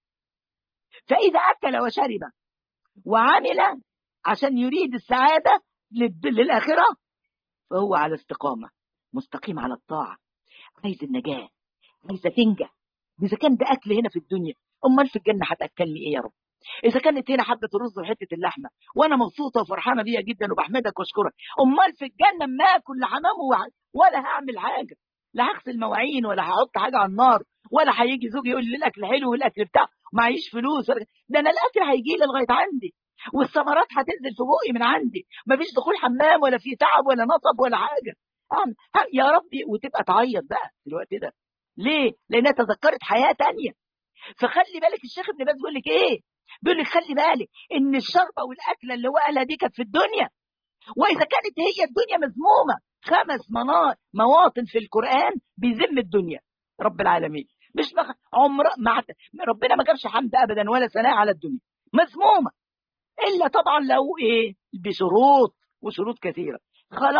فاذا اكل وشرب وعمل عشان يريد السعاده للاخره فهو على استقامه مستقيم على الطاعه عايز النجاه عايزه تنجح اذا كان ده اكل هنا في الدنيا امال في الجنه هتاكلني ايه يا رب اذا كانت هنا حبه الرز وحته اللحمه وانا مبسوطه وفرحانه بيها جدا وبحمدك واشكرك امال في الجنه ما اكل لحمام ولا هعمل حاجه لا هغسل مواعين ولا هحط حاجه على النار ولا هيجي زوجي يقول لي الاكل حلو والاكل بتاع معيش فلوس ده انا الاكل هيجي لي لغايه عندي والثمرات هتنزل في بقي من عندي مفيش دخول حمام ولا في تعب ولا نصب ولا حاجه يا ربي وتبقى تعيط بقى في الوقت ده ليه؟ لانها تذكرت حياه تانية فخلي بالك الشيخ ابن باز بيقول لك ايه؟ بيقول لك خلي بالك ان الشربه والاكله اللي هو قالها دي كانت في الدنيا واذا كانت هي الدنيا مذمومه خمس مواطن في القران بيذم الدنيا رب العالمين مش مخ... عمر مع ربنا ما جابش حمد ابدا ولا ثناء على الدنيا مذمومه الا طبعا لو ايه بشروط وشروط كثيره خلاص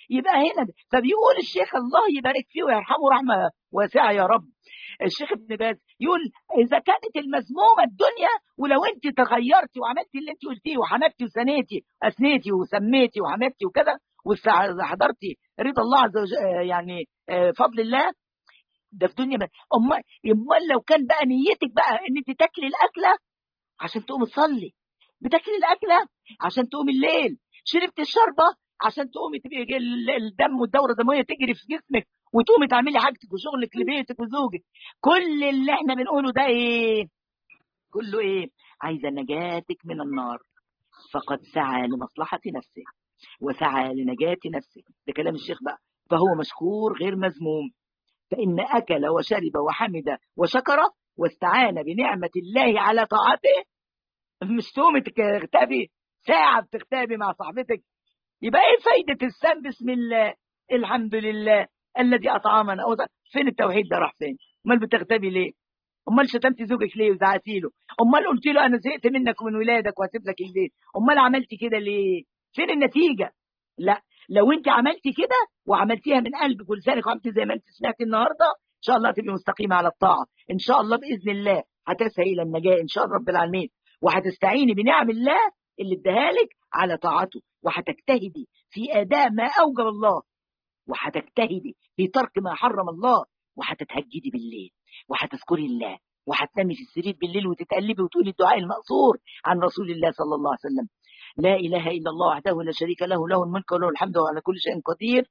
يبقى هنا فبيقول الشيخ الله يبارك فيه ويرحمه رحمه واسعه يا رب الشيخ ابن باز يقول اذا كانت المذمومه الدنيا ولو انت تغيرتي وعملتي اللي انت قلتيه وحمدتي وثنيتي اثنيتي وسميتي وحمدتي وكذا وحضرتي رضا الله عز وجل يعني فضل الله ده في دنيا امال امال لو كان بقى نيتك بقى ان انت تاكلي الاكله عشان تقوم تصلي بتاكلي الاكله عشان تقوم الليل شربت الشربه عشان تقومي تبقي الدم والدوره الدمويه تجري في جسمك وتقومي تعملي حاجتك وشغلك لبيتك وزوجك كل اللي احنا بنقوله ده ايه كله ايه عايزه نجاتك من النار فقد سعى لمصلحه نفسه وسعى لنجاه نفسه ده كلام الشيخ بقى فهو مشكور غير مذموم فإن أكل وشرب وحمد وشكر واستعان بنعمة الله على طاعته مش تقومي تغتابي ساعة بتغتابي مع صاحبتك يبقى ايه فايدة السم بسم الله الحمد لله الذي أطعمنا فين التوحيد ده راح فين امال بتغتابي ليه امال شتمتي زوجك ليه وزعتي له امال قلت له انا زهقت منك ومن ولادك وهسيب لك البيت امال عملتي كده ليه فين النتيجة لا لو انت عملتي كده وعملتيها من قلبك ولسانك وعملتي زي ما انت سمعتي النهارده ان شاء الله تبقي مستقيمه على الطاعه ان شاء الله باذن الله هتسعي الى النجاه ان شاء الله رب العالمين وهتستعيني بنعم الله اللي اداها لك على طاعته وهتجتهدي في اداء ما اوجب الله وهتجتهدي في ترك ما حرم الله وهتتهجدي بالليل وهتذكري الله وهتنامي في السرير بالليل وتتقلبي وتقولي الدعاء المأثور عن رسول الله صلى الله عليه وسلم لا إله إلا الله وحده لا شريك له له الملك وله الحمد وهو على كل شيء قدير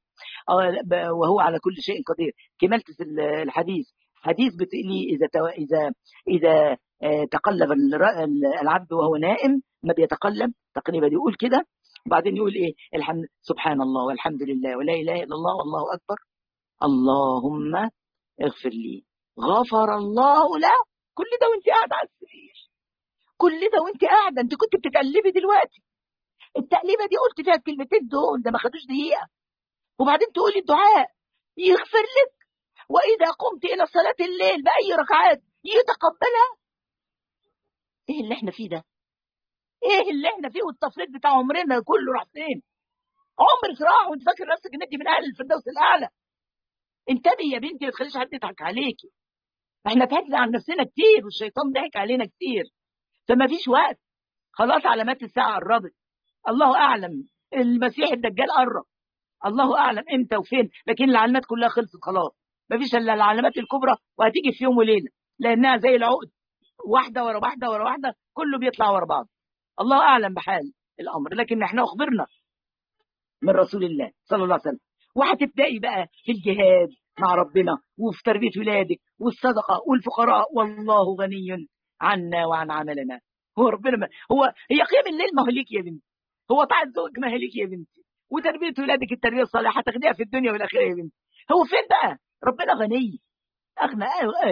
وهو على كل شيء قدير كملت الحديث حديث بتقلي إذا تو... إذا إذا تقلب العبد وهو نائم ما بيتقلب تقريبا يقول كده وبعدين يقول إيه الحمد سبحان الله والحمد لله ولا إله إلا الله والله أكبر اللهم اغفر لي غفر الله له كل ده وانت قاعده على السرير كل ده وانت قاعده انت كنت بتتقلبي دلوقتي التقليبه دي قلت فيها الكلمتين دول ده ما خدوش دقيقه وبعدين تقولي الدعاء يغفر لك واذا قمت الى صلاه الليل باي ركعات يتقبلها ايه اللي احنا فيه ده ايه اللي احنا فيه والتفريط بتاع عمرنا كله راح فين عمرك راح وانت فاكر نفسك ان انت من اهل الفردوس الاعلى انتبهي يا بنتي ما تخليش حد يضحك عليكي احنا ضحكنا على نفسنا كتير والشيطان ضحك علينا كتير فما فيش وقت خلاص علامات الساعه قربت الله اعلم المسيح الدجال قرب الله اعلم امتى وفين لكن العلامات كلها خلصت خلاص ما فيش الا العلامات الكبرى وهتيجي في يوم وليله لانها زي العقد واحده ورا واحده ورا واحده كله بيطلع ورا بعض الله اعلم بحال الامر لكن احنا اخبرنا من رسول الله صلى الله عليه وسلم وهتبداي بقى في الجهاد مع ربنا وفي تربيه ولادك والصدقه والفقراء والله غني عنا وعن عملنا هو ربنا ما هو هي قيام الليل ما هو ليك يا بنتي هو طاعه زوجك ما هي ليك يا بنتي وتربيه ولادك التربيه الصالحه تاخديها في الدنيا والاخره يا بنتي هو فين بقى ربنا غني اغنى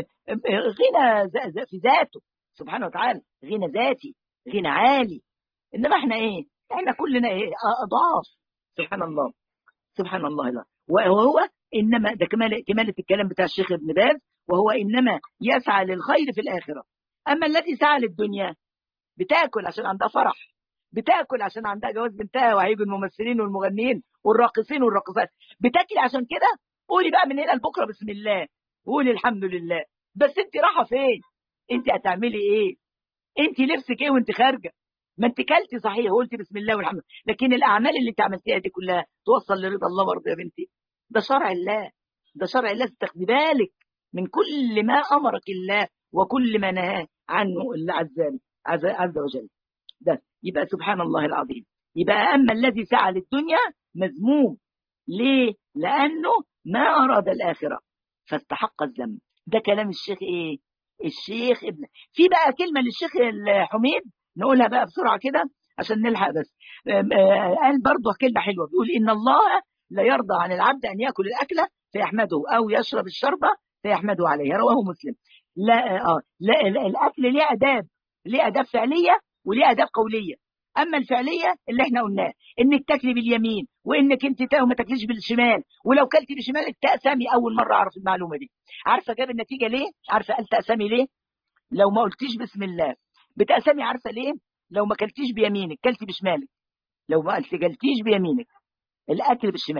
غنى في ذاته سبحانه وتعالى غنى ذاتي غنى عالي انما احنا ايه احنا كلنا ايه اضعاف سبحان الله سبحان الله لا وهو انما ده كمال كماله الكلام بتاع الشيخ ابن باز وهو انما يسعى للخير في الاخره اما التي سعى للدنيا بتاكل عشان عندها فرح بتاكل عشان عندها جواز بنتها وهيجوا الممثلين والمغنيين والراقصين والراقصات بتاكلي عشان كده قولي بقى من هنا لبكره بسم الله قولي الحمد لله بس انت رايحه فين انت هتعملي ايه انت لبسك ايه وانت خارجه ما انت كلتي صحيح وقلتي بسم الله والحمد لله لكن الاعمال اللي انت عملتيها دي كلها توصل لرضا الله برضه يا بنتي ده شرع الله ده شرع الله تاخدي بالك من كل ما امرك الله وكل ما نهاه عنه الله عز عز, عز وجل ده يبقى سبحان الله العظيم يبقى اما الذي سعى للدنيا مذموم ليه لانه ما اراد الاخره فاستحق الذنب ده كلام الشيخ ايه الشيخ ابن في بقى كلمه للشيخ الحميد نقولها بقى بسرعه كده عشان نلحق بس قال برضه كلمه حلوه بيقول ان الله لا يرضى عن العبد ان ياكل الاكله فيحمده او يشرب الشربه فيحمده عليها رواه مسلم لا اه لا الاكل ليه اداب ليه اداب فعليه وليه اداب قوليه اما الفعليه اللي احنا قلناه انك تاكلي باليمين وانك انت ما تاكليش بالشمال ولو كلتي بشمالك تأسمي اول مره اعرف المعلومه دي عارفه جاب النتيجه ليه عارفه قال تأسمي ليه لو ما قلتيش بسم الله بتأسمي عارفه ليه لو ما كلتيش بيمينك كلتي بشمالك لو ما كلتيش بيمينك الاكل بالشمال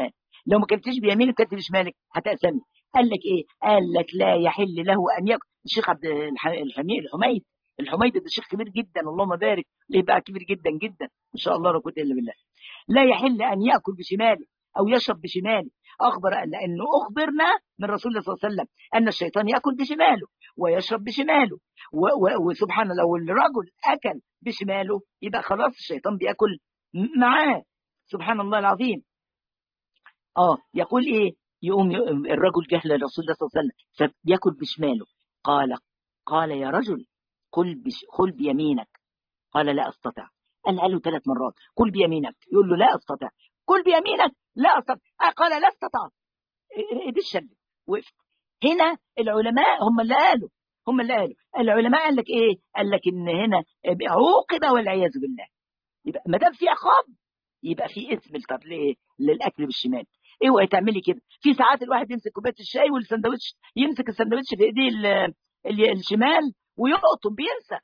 لو ما كلتيش بيمينك كلت بشمالك هتقسمي قال لك ايه قال لك لا يحل له ان ياكل الشيخ عبد الحميد الحميد الحميد ده شيخ كبير جدا اللهم بارك ليه بقى كبير جدا جدا ان شاء الله لا قوه الا بالله لا يحل ان ياكل بشماله او يشرب بشماله اخبر لانه اخبرنا من رسول الله صلى الله عليه وسلم ان الشيطان ياكل بشماله ويشرب بشماله وسبحان الله لو الرجل اكل بشماله يبقى خلاص الشيطان بياكل معاه سبحان الله العظيم اه يقول ايه يقوم الرجل جه لرسول الله صلى الله عليه وسلم فبياكل بشماله قال قال يا رجل كل بش كل بيمينك قال لا استطع قال له ثلاث مرات كل بيمينك يقول له لا استطع كل بيمينك لا استطع قال لا استطعت ايدي الشد وقفت هنا العلماء هم اللي قالوا هم اللي قالوا العلماء قال لك ايه قال لك ان هنا عوقب والعياذ بالله يبقى ما دام في عقاب يبقى في اسم طب ليه للاكل بالشمال اوعي تعملي كده في ساعات الواحد يمسك كوبايه الشاي والسندوتش يمسك السندوتش في ايديه الشمال ويقطم بينسى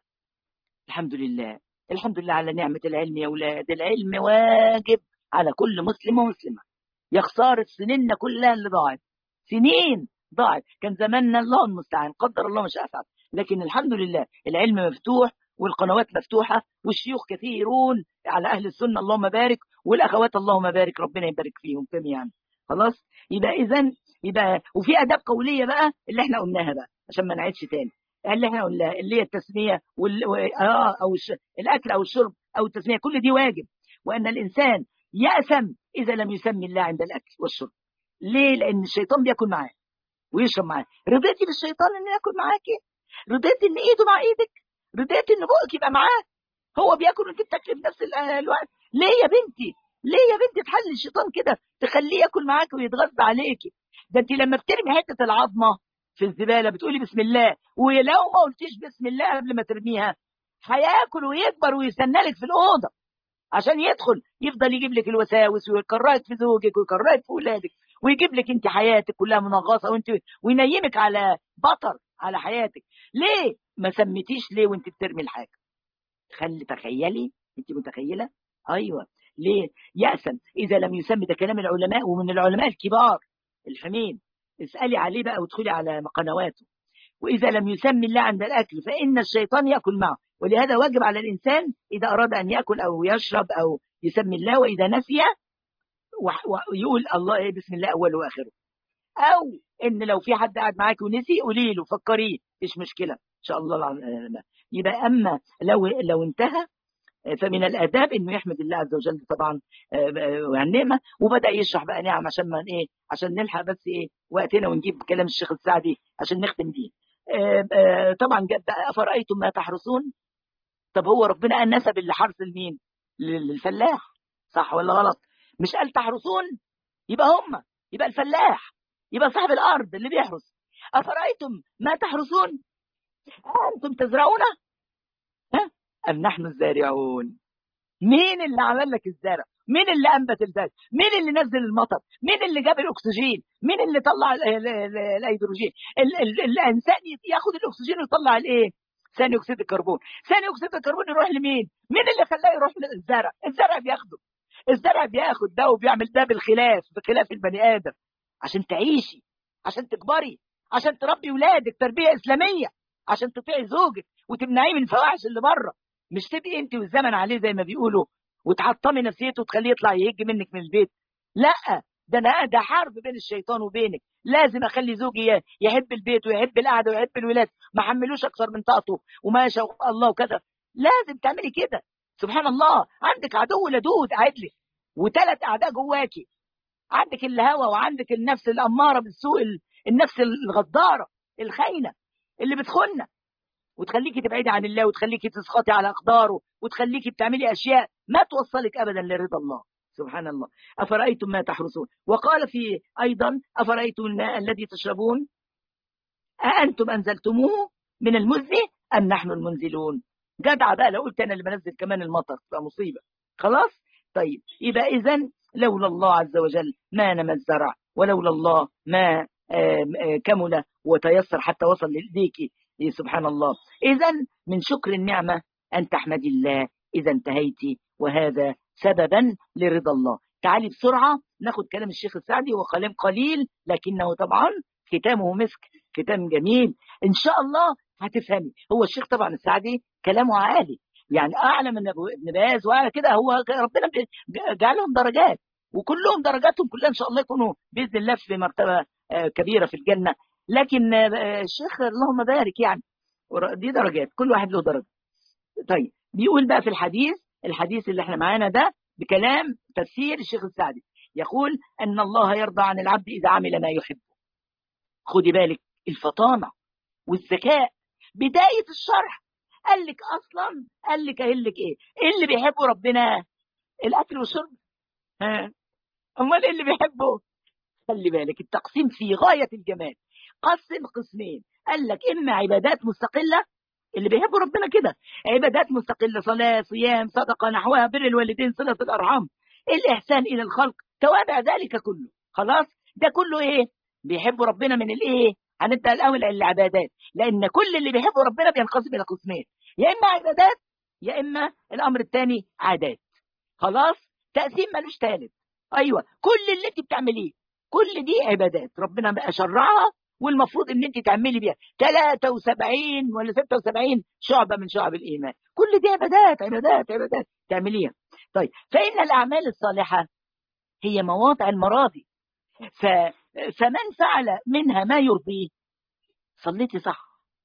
الحمد لله الحمد لله على نعمه العلم يا اولاد العلم واجب على كل مسلم ومسلمه يا خساره سنيننا كلها اللي ضاعت سنين ضاعت كان زماننا الله المستعان قدر الله ما شاء فعل لكن الحمد لله العلم مفتوح والقنوات مفتوحه والشيوخ كثيرون على اهل السنه اللهم بارك والاخوات اللهم بارك ربنا يبارك فيهم جميعا خلاص يبقى اذا يبقى وفي اداب قوليه بقى اللي احنا قلناها بقى عشان ما نعيدش تاني اللي احنا قلناها اللي هي التسميه وال... اه او الش... الاكل او الشرب او التسميه كل دي واجب وان الانسان يأثم اذا لم يسمي الله عند الاكل والشرب ليه لان الشيطان بياكل معاه ويشرب معاه رضيتي بالشيطان انه ياكل معاكي رضيتي ان ايده مع ايدك رضيتي ان بقك يبقى معاه هو بياكل وانت بتاكلي في نفس الوقت ليه يا بنتي ليه يا بنتي تحلي الشيطان كده تخليه ياكل معاكي ويتغذى عليكي ده انت لما بترمي حته العظمه في الزباله بتقولي بسم الله ولو ما قلتيش بسم الله قبل ما ترميها هياكل ويكبر ويستنى لك في الاوضه عشان يدخل يفضل يجيب لك الوساوس ويكرهك في زوجك ويكرهك في اولادك ويجيب لك انت حياتك كلها منغصه وانت وينيمك على بطر على حياتك ليه ما سميتيش ليه وانت بترمي الحاجه خلي تخيلي انت متخيله ايوه ليه يأسم اذا لم يسمي ده كلام العلماء ومن العلماء الكبار الحميد اسالي عليه بقى وادخلي على قنواته واذا لم يسمي الله عند الاكل فان الشيطان ياكل معه ولهذا واجب على الانسان اذا اراد ان ياكل او يشرب او يسمي الله واذا نسي ويقول الله ايه بسم الله اوله واخره او ان لو في حد قاعد معاك ونسي قولي له فكريه مش مشكله ان شاء الله يبقى اما لو لو انتهى فمن الاداب انه يحمد الله عز وجل طبعا والنعمه وبدا يشرح بقى نعم عشان ما ايه عشان نلحق بس ايه وقتنا ونجيب كلام الشيخ السعدي عشان نختم بيه طبعا افرايتم ما تحرسون طب هو ربنا قال نسب اللي حرس لمين للفلاح صح ولا غلط مش قال تحرسون يبقى هم يبقى الفلاح يبقى صاحب الارض اللي بيحرس افرايتم ما تحرسون انتم تزرعون ها ام نحن الزارعون مين اللي عمل لك الزرع مين اللي انبت الزرع مين اللي نزل المطر مين اللي جاب الاكسجين مين اللي طلع الهيدروجين الانسان ياخد الاكسجين ويطلع الايه ثاني اكسيد الكربون ثاني اكسيد الكربون يروح لمين مين اللي خلاه يروح للزرع الزرع بياخده الزرع بياخد ده وبيعمل ده بالخلاف بخلاف البني ادم عشان تعيشي عشان تكبري عشان تربي ولادك تربيه اسلاميه عشان تطيعي زوجك وتمنعيه من الفواحش اللي بره مش تبقي انت والزمن عليه زي ما بيقولوا وتحطمي نفسيته وتخليه يطلع يهج منك من البيت لا ده انا ده حرب بين الشيطان وبينك لازم اخلي زوجي يحب البيت ويحب القعده ويحب الولاد ما حملوش اكثر من طاقته وما يشاء الله وكذا لازم تعملي كده سبحان الله عندك عدو لدود قاعد لك وثلاث اعداء جواكي عندك الهوى وعندك النفس الاماره بالسوء النفس الغداره الخاينه اللي بتخنا وتخليكي تبعدي عن الله وتخليكي تسخطي على اقداره وتخليكي بتعملي اشياء ما توصلك ابدا لرضا الله سبحان الله افرايتم ما تحرسون وقال في ايضا افرايتم الماء الذي تشربون اانتم انزلتموه من المزن ام نحن المنزلون جدع بقى لو قلت انا اللي بنزل كمان المطر تبقى مصيبه خلاص طيب يبقى اذا لولا الله عز وجل ما نمى الزرع ولولا الله ما كمل وتيسر حتى وصل لإيديك سبحان الله إذا من شكر النعمة أن تحمدي الله إذا انتهيت وهذا سببا لرضا الله تعالي بسرعة ناخد كلام الشيخ السعدي هو كلام قليل لكنه طبعا ختامه مسك ختام جميل إن شاء الله هتفهمي هو الشيخ طبعا السعدي كلامه عالي يعني أعلى من ابن باز وأعلى كده هو ربنا جعلهم درجات وكلهم درجاتهم كلها إن شاء الله يكونوا بإذن الله في مرتبة كبيرة في الجنة لكن الشيخ اللهم بارك يعني دي درجات كل واحد له درجة طيب بيقول بقى في الحديث الحديث اللي احنا معانا ده بكلام تفسير الشيخ السعدي يقول أن الله يرضى عن العبد إذا عمل ما يحب خدي بالك الفطانة والذكاء بداية الشرح قال لك أصلا قال لك قال لك إيه إيه اللي بيحبه ربنا الأكل والشرب ها أمال إيه اللي بيحبه خلي بالك التقسيم في غاية الجمال قسم قسمين قال لك إما عبادات مستقلة اللي بيحبوا ربنا كده عبادات مستقلة صلاة صيام صدقة نحوها بر الوالدين صلة الأرحام الإحسان إلى الخلق توابع ذلك كله خلاص ده كله إيه بيحبوا ربنا من الإيه هنبدأ الأول العبادات لأن كل اللي بيحبوا ربنا بينقسم إلى قسمين يا إما عبادات يا إما الأمر الثاني عادات خلاص تقسيم ملوش ثالث أيوة كل اللي أنت بتعمليه كل دي عبادات ربنا بقى شرعها والمفروض ان انت تعملي بيها 73 ولا 76 شعبه من شعب الايمان كل دي عبادات عبادات عبادات تعمليها طيب فان الاعمال الصالحه هي مواضع المراضي ف... فمن فعل منها ما يرضيه صليتي صح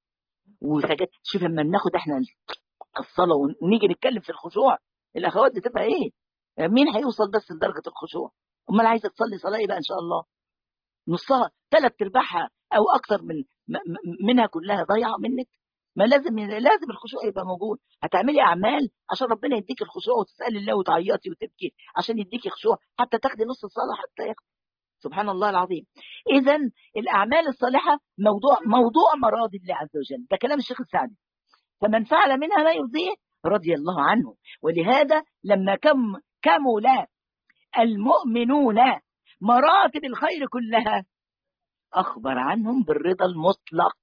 وسجدت شوف لما ناخد احنا الصلاه ونيجي نتكلم في الخشوع الاخوات بتبقى ايه مين هيوصل بس لدرجه الخشوع امال عايزه تصلي صلاه ايه بقى ان شاء الله نصها ثلاث ارباعها او اكثر من منها كلها ضايعه منك ما لازم لازم الخشوع يبقى موجود هتعملي اعمال عشان ربنا يديك الخشوع وتسالي الله وتعيطي وتبكي عشان يديكي خشوع حتى تاخدي نص الصلاه حتى ياخدي سبحان الله العظيم اذا الاعمال الصالحه موضوع موضوع مراضي الله عز وجل ده كلام الشيخ السعدي فمن فعل منها ما يرضيه رضي الله عنه ولهذا لما كم كمل المؤمنون مراتب الخير كلها أخبر عنهم بالرضا المطلق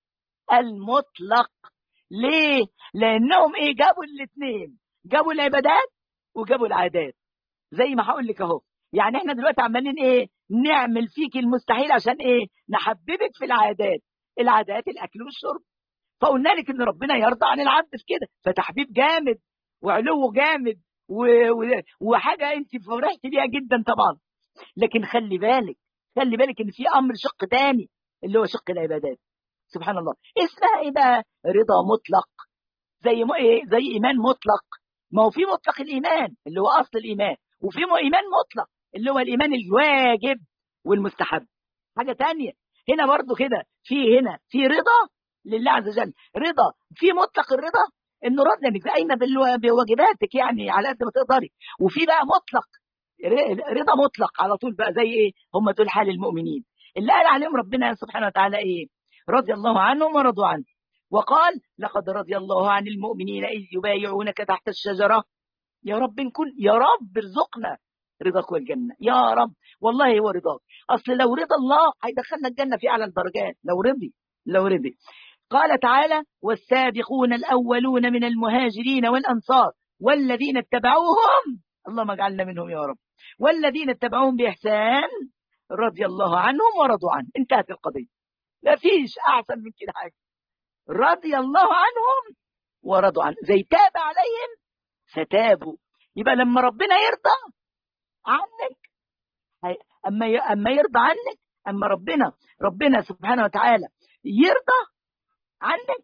المطلق ليه؟ لأنهم إيه جابوا الاثنين جابوا العبادات وجابوا العادات زي ما هقول لك أهو يعني احنا دلوقتي عمالين ايه نعمل فيك المستحيل عشان ايه نحببك في العادات العادات الاكل والشرب فقلنا لك ان ربنا يرضى عن العبد في كده فتحبيب جامد وعلو جامد و... و... وحاجه انت فرحت بيها جدا طبعا لكن خلي بالك خلي بالك ان في امر شق تاني اللي هو شق العبادات سبحان الله اسمها ايه بقى رضا مطلق زي ما ايه زي ايمان مطلق ما هو في مطلق الايمان اللي هو اصل الايمان وفي ايمان مطلق اللي هو الايمان الواجب والمستحب حاجه تانية هنا برضو كده في هنا في رضا لله عز وجل رضا في مطلق الرضا انه راضي انك قايمه بواجباتك يعني على قد ما تقدري وفي بقى مطلق رضا مطلق على طول بقى زي ايه هم دول حال المؤمنين اللي قال عليهم ربنا سبحانه وتعالى ايه رضي الله عنهم ورضوا عنه وقال لقد رضي الله عن المؤمنين اذ يبايعونك تحت الشجره يا رب كن يا رب ارزقنا رضاك والجنه يا رب والله هو رضاك اصل لو رضا الله هيدخلنا الجنه في اعلى الدرجات لو رضي لو رضي قال تعالى والسابقون الاولون من المهاجرين والانصار والذين اتبعوهم اللهم اجعلنا منهم يا رب والذين اتبعوهم بإحسان رضي الله عنهم ورضوا عنه انتهت القضية لا فيش أحسن من كده حاجة رضي الله عنهم ورضوا عنه زي تاب عليهم فتابوا يبقى لما ربنا يرضى عنك أما أما يرضى عنك أما ربنا ربنا سبحانه وتعالى يرضى عنك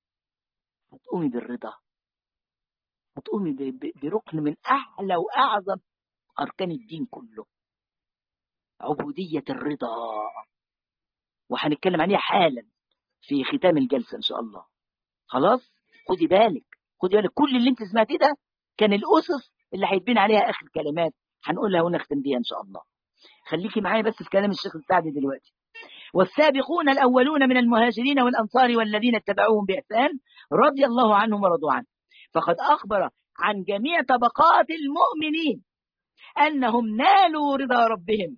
هتقومي بالرضا هتقومي بركن من أعلى وأعظم أركان الدين كله عبودية الرضا وهنتكلم عليها حالا في ختام الجلسة إن شاء الله خلاص خدي بالك خدي بالك كل اللي انت سمعتيه ده كان الأسس اللي هيتبني عليها آخر كلمات هنقولها ونختم بيها إن شاء الله خليكي معايا بس في كلام الشيخ السعدي دلوقتي والسابقون الأولون من المهاجرين والأنصار والذين اتبعوهم بإحسان رضي الله عنهم ورضوا عنه فقد أخبر عن جميع طبقات المؤمنين أنهم نالوا رضا ربهم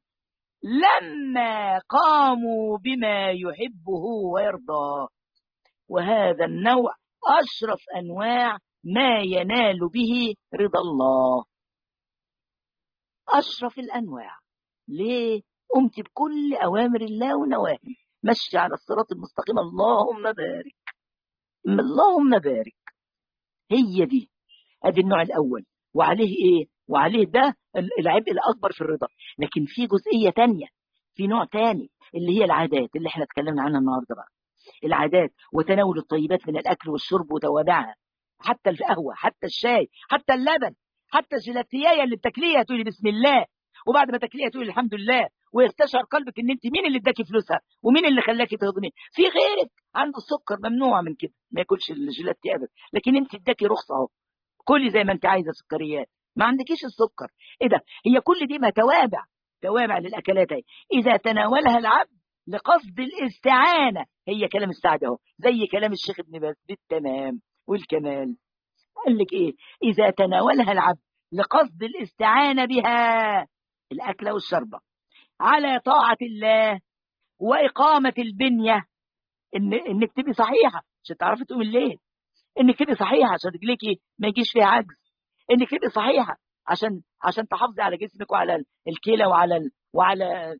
لما قاموا بما يحبه ويرضاه وهذا النوع أشرف أنواع ما ينال به رضا الله أشرف الأنواع ليه؟ قمت بكل أوامر الله ونواهي مشي على الصراط المستقيم اللهم بارك اللهم بارك هي دي ادي النوع الاول وعليه ايه وعليه ده العبء الاكبر في الرضا لكن في جزئيه تانية في نوع تاني اللي هي العادات اللي احنا اتكلمنا عنها النهارده بقى العادات وتناول الطيبات من الاكل والشرب وتوابعها حتى القهوه حتى الشاي حتى اللبن حتى الجيلاتيايه اللي بتاكليها تقولي بسم الله وبعد ما تاكليها تقولي الحمد لله ويستشعر قلبك ان انت مين اللي اداكي فلوسها ومين اللي خلاكي تهضمي في غيرك عنده السكر ممنوع من كده ما ياكلش الجيلاتي ابدا لكن انت اداكي رخصه اهو كلي زي ما انت عايزه سكريات ما عندكيش السكر ايه ده هي كل دي ما توابع توابع للاكلات اهي اذا تناولها العبد لقصد الاستعانه هي كلام السعد اهو زي كلام الشيخ ابن باز بالتمام والكمال قال لك ايه اذا تناولها العبد لقصد الاستعانه بها الاكله والشربه على طاعه الله واقامه البنيه ان انك تبقي صحيحه عشان تعرفي تقومي الليل انك تبقي صحيحه عشان رجليكي ما يجيش فيها عجز انك تبقي صحيحه عشان عشان تحافظي على جسمك وعلى الكلى وعلى ال... وعلى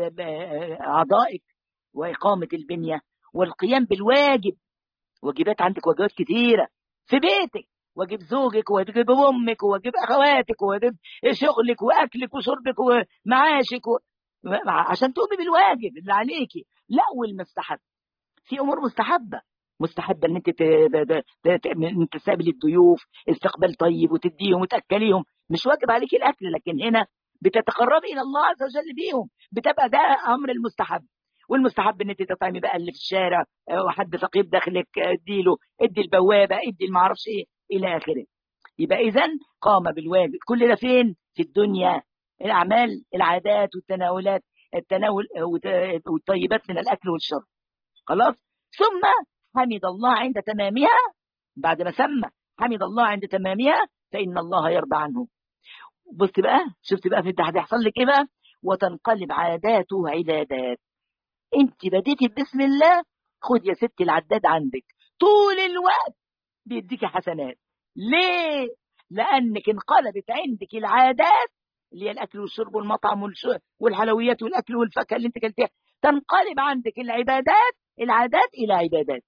اعضائك واقامه البنيه والقيام بالواجب واجبات عندك واجبات كتيره في بيتك واجب زوجك واجب امك واجب اخواتك واجب شغلك واكلك وشربك ومعاشك و... عشان تقومي بالواجب اللي عليكي لا والمستحب في امور مستحبه مستحبه ان انت انت تستقبلي الضيوف استقبال طيب وتديهم وتاكليهم مش واجب عليكي الاكل لكن هنا بتتقربي الى الله عز وجل بيهم بتبقى ده امر المستحب والمستحب ان انت تطعمي بقى اللي في الشارع وحد فقير داخلك اديله ادي البوابه ادي المعرفش ايه الى اخره يبقى اذا قام بالواجب كل ده فين في الدنيا الاعمال العادات والتناولات التناول والطيبات من الاكل والشرب خلاص ثم حمد الله عند تمامها بعد ما سمى حمد الله عند تمامها فان الله يرضى عنه بص بقى شفت بقى في هيحصل لك ايه بقى وتنقلب عاداته عبادات انت بديتي بسم الله خد يا ستي العداد عندك طول الوقت بيديكي حسنات ليه لانك انقلبت عندك العادات اللي هي الاكل والشرب والمطعم والحلويات والاكل والفاكهه اللي انت كلتيها تنقلب عندك العبادات العادات الى عبادات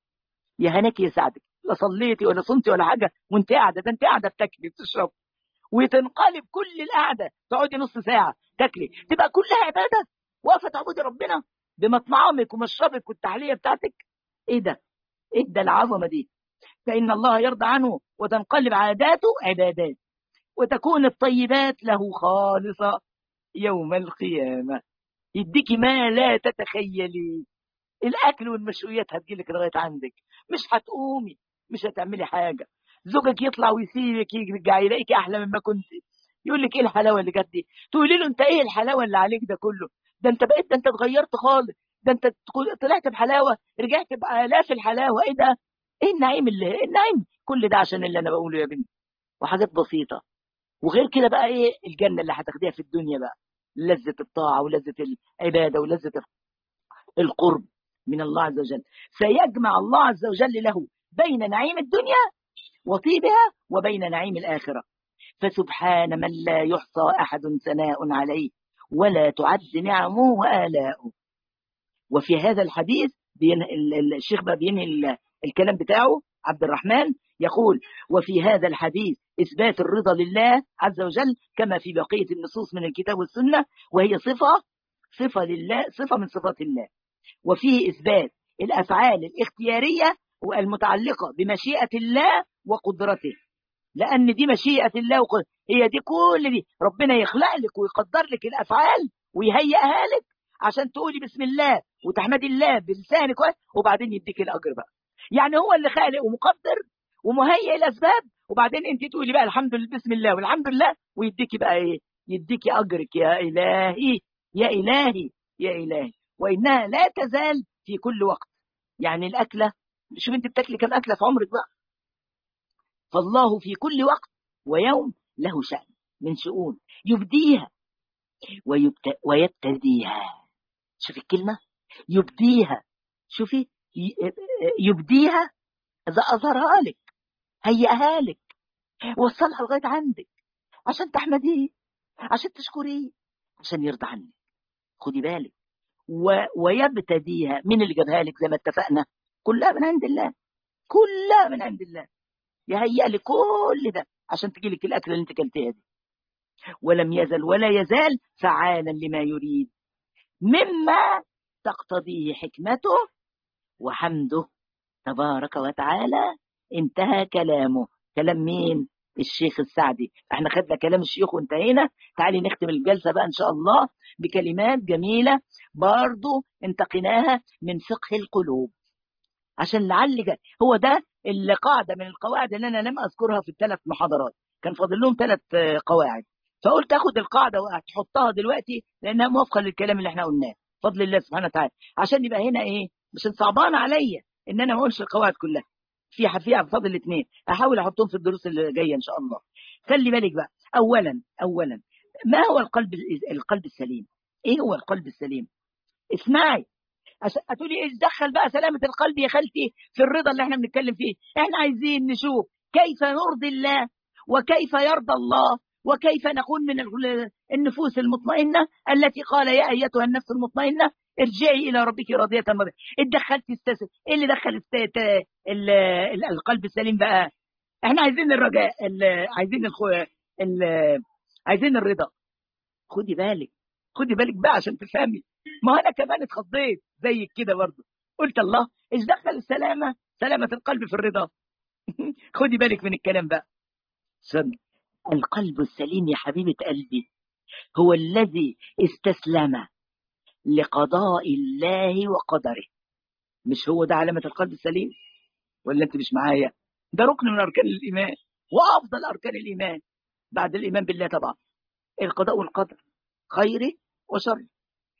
يا هناك يا سعدك لا صليتي ولا صمتي ولا حاجه وانت قاعده ده انت قاعده بتاكلي بتشرب وتنقلب كل القعده تقعدي نص ساعه تاكلي تبقى كلها عباده واقفه تعبدي ربنا بمطعمك ومشربك والتحليه بتاعتك ايه ده ايه ده العظمه دي فان الله يرضى عنه وتنقلب عاداته عبادات وتكون الطيبات له خالصه يوم القيامه يديكي ما لا تتخيلي الاكل والمشويات هتجيلك لغايه عندك مش هتقومي مش هتعملي حاجه زوجك يطلع ويسيبك يرجع يلاقيك احلى مما كنت يقول لك ايه الحلاوه اللي جت دي تقولي له انت ايه الحلاوه اللي عليك ده كله ده انت بقيت ده انت اتغيرت خالص ده انت طلعت بحلاوه رجعت بالاف الحلاوه ايه ده ايه النعيم اللي ايه النعيم كل ده عشان اللي انا بقوله يا بنتي وحاجات بسيطه وغير كده بقى ايه الجنه اللي هتاخديها في الدنيا بقى لذه الطاعه ولذه العباده ولذه القرب من الله عز وجل سيجمع الله عز وجل له بين نعيم الدنيا وطيبها وبين نعيم الآخرة فسبحان من لا يحصى أحد ثناء عليه ولا تعد نعمه وآلاؤه وفي هذا الحديث بين الشيخ بقى بينهي الكلام بتاعه عبد الرحمن يقول وفي هذا الحديث إثبات الرضا لله عز وجل كما في بقية النصوص من الكتاب والسنة وهي صفة صفة لله صفة من صفات الله وفيه إثبات الأفعال الاختيارية والمتعلقة بمشيئة الله وقدرته لأن دي مشيئة الله وقدرته هي دي كل دي ربنا يخلق لك ويقدر لك الأفعال ويهيئها لك عشان تقولي بسم الله وتحمدي الله بلسانك وبعدين يديك الأجر بقى يعني هو اللي خالق ومقدر ومهيئ الأسباب وبعدين أنت تقولي بقى الحمد لله بسم الله والحمد لله ويديكي بقى إيه يديكي أجرك يا إلهي يا إلهي يا إلهي وإنها لا تزال في كل وقت يعني الأكلة شوف أنت بتاكلي كم أكلة في عمرك بقى فالله في كل وقت ويوم له شأن من شؤون يبديها ويبت... ويبتديها شوفي الكلمة يبديها شوفي يبديها إذا أظهرها لك هيئها لك وصلها لغاية عندك عشان تحمديه عشان تشكريه عشان يرضى عنك خدي بالك و... ويبتديها مين اللي جابها لك زي ما اتفقنا كلها من عند الله كلها من عند الله يهيأ لك كل ده عشان تجي لك الاكل اللي انت كلتيها دي ولم يزل ولا يزال فعالا لما يريد مما تقتضيه حكمته وحمده تبارك وتعالى انتهى كلامه كلام مين الشيخ السعدي احنا خدنا كلام الشيخ وانتهينا تعالي نختم الجلسة بقى ان شاء الله بكلمات جميلة برضو انتقيناها من فقه القلوب عشان لعل جا- هو ده اللي قاعدة من القواعد اللي انا لم اذكرها في الثلاث محاضرات كان فاضل لهم ثلاث آه، قواعد فقلت اخد القاعدة وهتحطها دلوقتي لانها موافقة للكلام اللي احنا قلناه فضل الله سبحانه وتعالى عشان يبقى هنا ايه مش صعبان عليا ان انا ما اقولش القواعد كلها في فيها فاضل الاثنين احاول احطهم في الدروس اللي جايه ان شاء الله خلي بالك بقى اولا اولا ما هو القلب القلب السليم ايه هو القلب السليم اسمعي عشان هتقولي ايش دخل بقى سلامه القلب يا خالتي في الرضا اللي احنا بنتكلم فيه احنا عايزين نشوف كيف نرضي الله وكيف يرضى الله وكيف نكون من ال- النفوس المطمئنه التي قال يا ايتها النفس المطمئنه ارجعي الى ربك راضيه مرضيه اتدخلت استسل ايه اللي دخل است... ت- ال... ال- القلب السليم بقى احنا عايزين الرجاء ال... عايزين الخ... ال... عايزين الرضا خدي بالك خدي بالك بقى عشان تفهمي ما هو انا كمان اتخضيت زيك كده برضه قلت الله ايش دخل السلامه سلامه القلب في الرضا خدي بالك من الكلام بقى سن. القلب السليم يا حبيبه قلبي هو الذي استسلم لقضاء الله وقدره مش هو ده علامه القلب السليم ولا انت مش معايا ده ركن من اركان الايمان وافضل اركان الايمان بعد الايمان بالله طبعا القضاء والقدر خيره وشره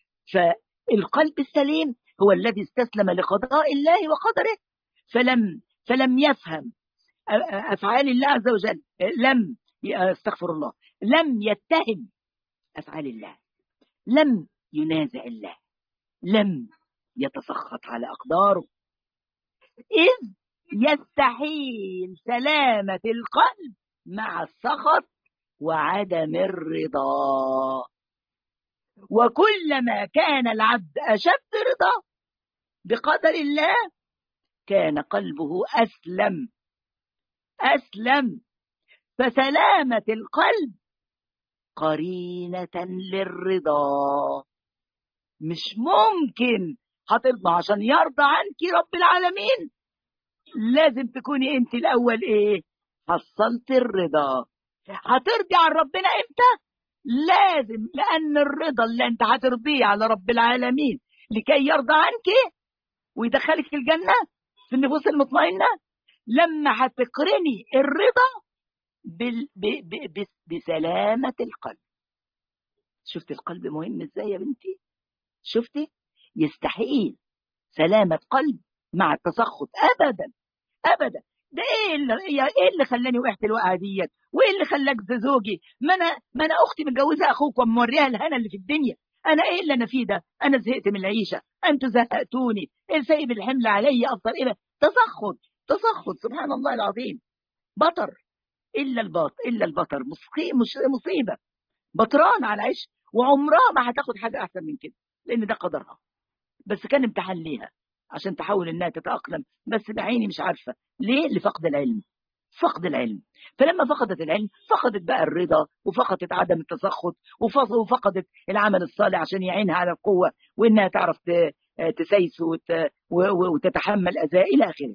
فالقلب السليم هو الذي استسلم لقضاء الله وقدره فلم فلم يفهم أ- أ- افعال الله عز وجل لم استغفر الله لم يتهم افعال الله لم ينازع الله لم يتسخط على اقداره اذ يستحيل سلامه القلب مع السخط وعدم الرضا وكلما كان العبد أشد رضا بقدر الله كان قلبه أسلم أسلم فسلامة القلب قرينة للرضا مش ممكن هترضى عشان يرضى عنك رب العالمين لازم تكوني انت الاول ايه حصلت الرضا هترضي عن ربنا امتى لازم لان الرضا اللي انت هترضيه على رب العالمين لكي يرضى عنك ويدخلك الجنه في النفوس المطمئنه لما هتقرني الرضا بال... ب... ب... ب... بسلامه القلب شفت القلب مهم ازاي يا بنتي شفتي يستحيل سلامه قلب مع التسخط ابدا ابدا ده ايه اللي ايه اللي خلاني وقعت الوقعه ديت وايه اللي خلاك ده زوجي ما انا ما انا اختي متجوزه اخوك وموريها الهنا اللي في الدنيا انا ايه اللي انا فيه ده انا زهقت من العيشه انتوا زهقتوني ايه سايب الحمل عليا افضل ايه تسخط تسخط سبحان الله العظيم بطر الا الباط الا البطر مصيبه مصيبه بطران على عيش وعمرها ما هتاخد حاجه احسن من كده لان ده قدرها بس كان امتحان ليها عشان تحاول انها تتاقلم بس بعيني مش عارفه ليه لفقد العلم فقد العلم فلما فقدت العلم فقدت بقى الرضا وفقدت عدم التسخط وفقدت العمل الصالح عشان يعينها على القوه وانها تعرف تسيس وتتحمل اذى الى اخره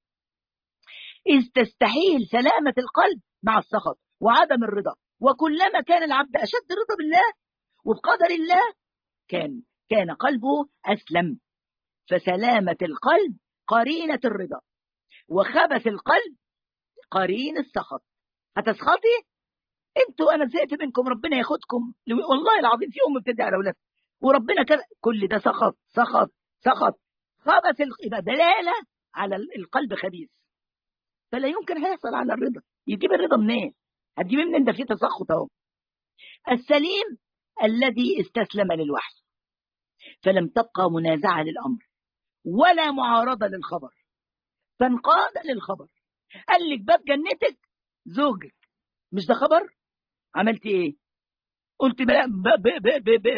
إذ تستحيل سلامة القلب مع السخط وعدم الرضا وكلما كان العبد أشد رضا بالله وبقدر الله كان كان قلبه أسلم فسلامة القلب قرينة الرضا وخبث القلب قرين السخط هتسخطي انتوا انا زهقت منكم ربنا ياخدكم والله العظيم في ام بتدعي على اولادها وربنا كذا كل ده سخط سخط سخط خبث يبقى دلاله على القلب خبيث فلا يمكن هيحصل على الرضا يجيب الرضا منين هتجيب منين ده فيه تسخط اهو السليم الذي استسلم للوحي فلم تبقى منازعه للامر ولا معارضه للخبر فانقاد للخبر قال لك باب جنتك زوجك مش ده خبر عملت ايه قلت بلا ب ب ب ب ب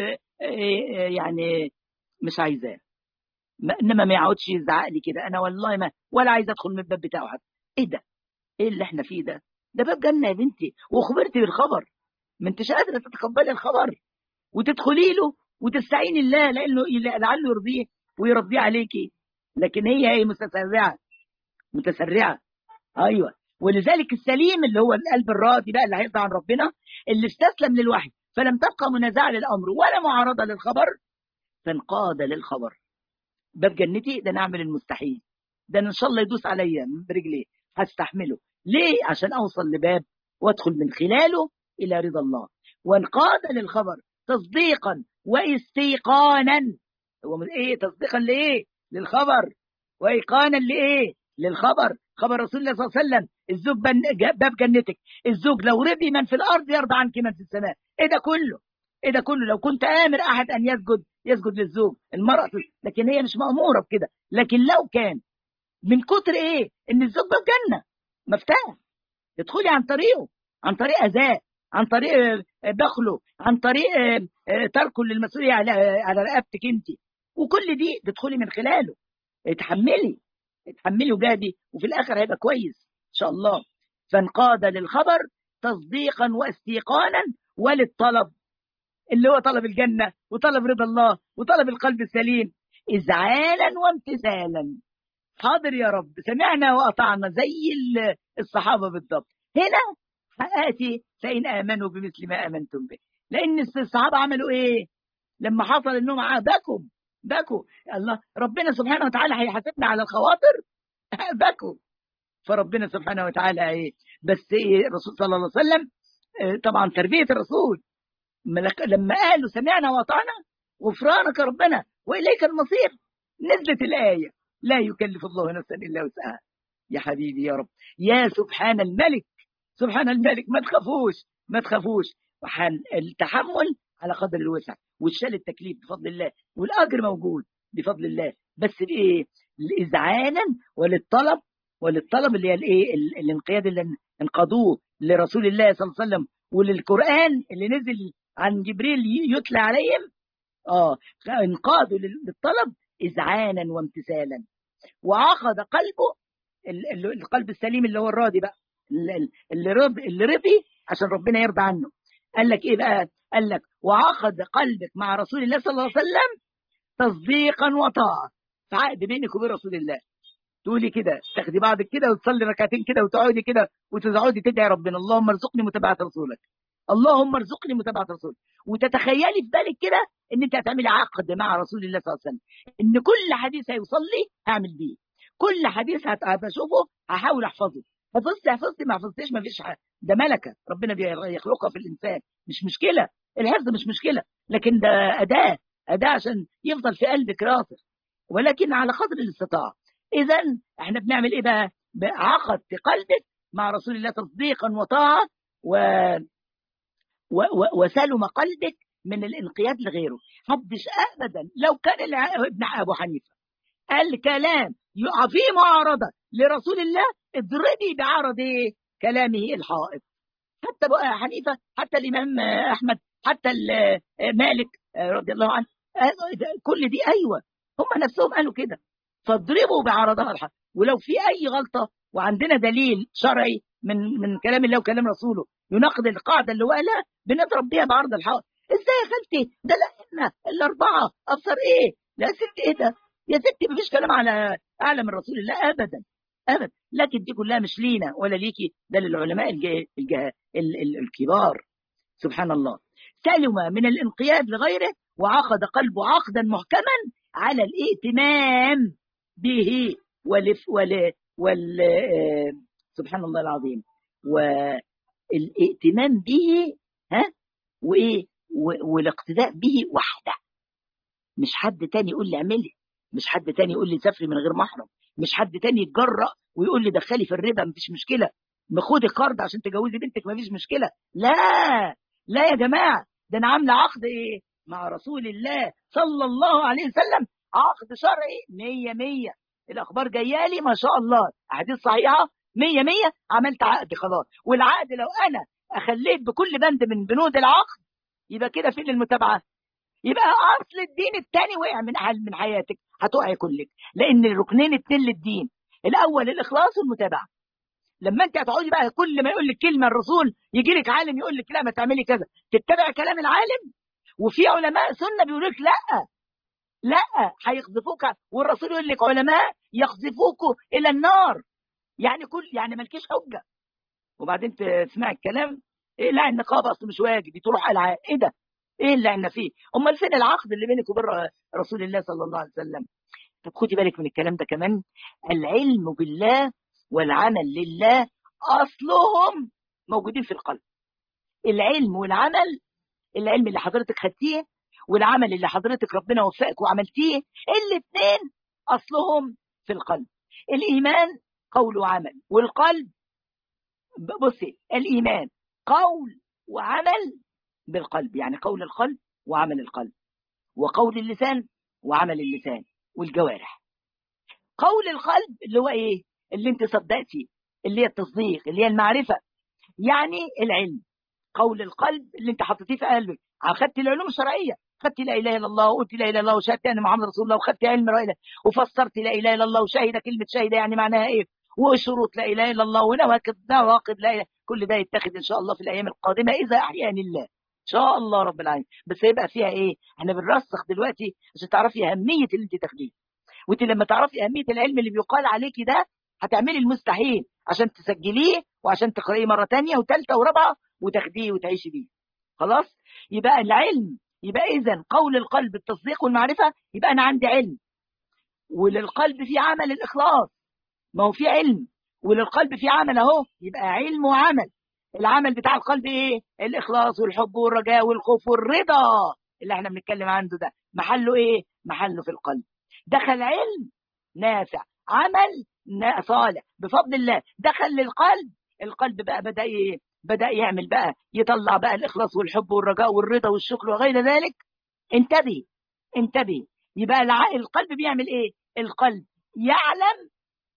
يعني مش عايزاه انما ما يقعدش يزعق لي كده انا والله ما ولا عايز ادخل من الباب بتاعه حتى ايه ده ايه اللي احنا فيه ده ده باب جنه يا بنتي واخبرتي بالخبر ما انتش قادره تتقبلي الخبر وتدخلي له وتستعيني الله لانه لعله يرضيه ويرضيه عليكي لكن هي هي متسرعه متسرعه ايوه ولذلك السليم اللي هو القلب الراضي بقى اللي هيرضى عن ربنا اللي استسلم للوحي فلم تبقى منازعه للامر ولا معارضه للخبر فانقاد للخبر باب جنتي ده نعمل المستحيل ده ان شاء الله يدوس عليا برجليه هستحمله ليه عشان اوصل لباب وادخل من خلاله الى رضا الله وانقاد للخبر تصديقا واستيقانا هو ايه تصديقا لايه للخبر وايقانا لايه للخبر خبر رسول الله صلى الله عليه وسلم الزوج باب جنتك الزوج لو رضي من في الارض يرضى عنك من في السماء ايه ده كله ايه ده كله لو كنت امر احد ان يسجد يسجد للزوج المراه لكن هي مش ماموره بكده لكن لو كان من كتر ايه ان الزوج باب جنه مفتاح ادخلي عن طريقه عن طريق اذاه عن طريق دخله عن طريق تركه للمسؤوليه على على رقبتك انت وكل دي تدخلي من خلاله اتحملي اتحملي وجادي وفي الاخر هيبقى كويس ان شاء الله فانقاد للخبر تصديقا واستيقانا وللطلب اللي هو طلب الجنه وطلب رضا الله وطلب القلب السليم اذعانا وامتثالا حاضر يا رب سمعنا واطعنا زي الصحابه بالضبط هنا آتي فإن آمنوا بمثل ما آمنتم به لأن الصحابة عملوا إيه لما حصل إنهم بكوا بكوا الله ربنا سبحانه وتعالى هيحاسبنا على الخواطر بكوا فربنا سبحانه وتعالى إيه بس إيه الرسول صلى الله عليه وسلم إيه طبعا تربية الرسول لما قالوا سمعنا وأطعنا غفرانك ربنا وإليك المصير نزلت الآية لا يكلف الله نفسا إلا وسعها يا حبيبي يا رب يا سبحان الملك سبحان الملك ما تخافوش ما تخافوش التحمل على قدر الوسع والشال التكليف بفضل الله والاجر موجود بفضل الله بس بايه اذعانا وللطلب وللطلب اللي هي الايه الانقياد اللي انقادوه لرسول الله صلى الله عليه وسلم وللقران اللي نزل عن جبريل يتلى عليهم اه انقادوا للطلب اذعانا وامتثالا وعقد قلبه القلب السليم اللي هو الراضي بقى اللي رضي اللي رضي عشان ربنا يرضى عنه قال لك ايه بقى قال لك وعقد قلبك مع رسول الله صلى الله عليه وسلم تصديقا وطاعه في عقد بينك وبين رسول الله تقولي كده تاخدي بعضك كده وتصلي ركعتين كده وتقعدي كده وتقعدي تدعي ربنا اللهم ارزقني متابعه رسولك اللهم ارزقني متابعه رسولك وتتخيلي في بالك كده ان انت هتعملي عقد مع رسول الله صلى الله عليه وسلم ان كل حديث هيوصل لي هعمل بيه كل حديث هشوفه هحاول احفظه حفظتي حفظتي ما حفظتيش ما فيش حاجه ده ملكه ربنا بيخلقها في الانسان مش مشكله الحفظ مش مشكله لكن ده اداه اداه عشان يفضل في قلبك راسخ ولكن على قدر الاستطاعه اذا احنا بنعمل ايه بقى عقد في قلبك مع رسول الله تصديقا وطاعه و... و... و... وسلم قلبك من الانقياد لغيره حدش ابدا لو كان ابن ابو حنيفه قال كلام فيه معارضه لرسول الله اضربي بعرض ايه كلامه الحائط حتى ابو حنيفه حتى الامام احمد حتى مالك رضي الله عنه كل دي ايوه هم نفسهم قالوا كده فاضربوا بعرضها الحق ولو في اي غلطه وعندنا دليل شرعي من من كلام الله وكلام رسوله يناقض القاعده اللي هو قالها بنضرب بيها بعرض الحائط ازاي يا خالتي ده لا الاربعه ابصر ايه لا ست ايه ده يا ستي مفيش كلام على اعلى من رسول الله ابدا ابدا لكن دي كلها مش لينا ولا ليكي ده للعلماء الجه... الجه... ال... ال... الكبار سبحان الله سلم من الانقياد لغيره وعقد قلبه عقدا محكما على الائتمام به والف وال وال سبحان الله العظيم والائتمام به ها وايه والاقتداء به وحده مش حد تاني يقول لي اعملي مش حد تاني يقول لي سافري من غير محرم مش حد تاني يتجرأ ويقول لي دخلي في الربا مفيش مشكله خدي قرض عشان تجوزي بنتك مفيش مشكله لا لا يا جماعه ده انا عامله عقد ايه مع رسول الله صلى الله عليه وسلم عقد شرعي 100 100 الاخبار جايه لي ما شاء الله احاديث صحيحه 100 100 عملت عقد خلاص والعقد لو انا اخليت بكل بند من بنود العقد يبقى كده فين المتابعه يبقى اصل الدين الثاني وقع من حال من حياتك هتقعي كلك لان الركنين اتنين للدين الاول الاخلاص والمتابعه لما انت هتقعدي بقى كل ما يقول لك كلمه الرسول يجي لك عالم يقول لك لا ما تعملي كذا تتبع كلام العالم وفي علماء سنه بيقول لك لا لا هيقذفوك والرسول يقول لك علماء يقذفوك الى النار يعني كل يعني مالكيش حجه وبعدين تسمع الكلام ايه لا النقاب اصل مش واجب تروح العاء ايه ده ايه اللي احنا فيه امال فين العقد اللي بينك وبين رسول الله صلى الله عليه وسلم طب خدي بالك من الكلام ده كمان العلم بالله والعمل لله اصلهم موجودين في القلب العلم والعمل العلم اللي حضرتك خدتيه والعمل اللي حضرتك ربنا وفقك وعملتيه الاثنين اصلهم في القلب الايمان قول وعمل والقلب بصي الايمان قول وعمل بالقلب يعني قول القلب وعمل القلب وقول اللسان وعمل اللسان والجوارح قول القلب اللي هو ايه اللي انت صدقتي اللي هي التصديق اللي هي المعرفه يعني العلم قول القلب اللي انت حطيتيه في قلبك اخذت العلوم الشرعيه خدت لا اله الا الله وقلت لا اله الا الله وشهدت ان محمد رسول الله وخدت علم لا اله وفسرت لا اله الا الله وشهد كلمه شهد يعني معناها ايه وشروط لا اله الا الله ونواقض نواقض لا إله كل ده يتخذ ان شاء الله في الايام القادمه اذا احياني الله ان شاء الله رب العالمين بس هيبقى فيها ايه احنا بنرسخ دلوقتي عشان تعرفي اهميه اللي انت تاخديه وانت لما تعرفي اهميه العلم اللي بيقال عليكي ده هتعملي المستحيل عشان تسجليه وعشان تقرأيه مرة تانية وثالثة ورابعة وتاخديه وتعيشي بيه خلاص يبقى العلم يبقى إذا قول القلب التصديق والمعرفة يبقى أنا عندي علم وللقلب في عمل الإخلاص ما هو في علم وللقلب في عمل أهو يبقى علم وعمل العمل بتاع القلب إيه الإخلاص والحب والرجاء والخوف والرضا اللي احنا بنتكلم عنه ده محله إيه محله في القلب دخل علم نافع عمل صالح بفضل الله دخل للقلب القلب بقى بدأ إيه؟ بدأ يعمل بقى يطلع بقى الإخلاص والحب والرجاء والرضا والشكر وغير ذلك انتبه انتبه يبقى القلب بيعمل ايه القلب يعلم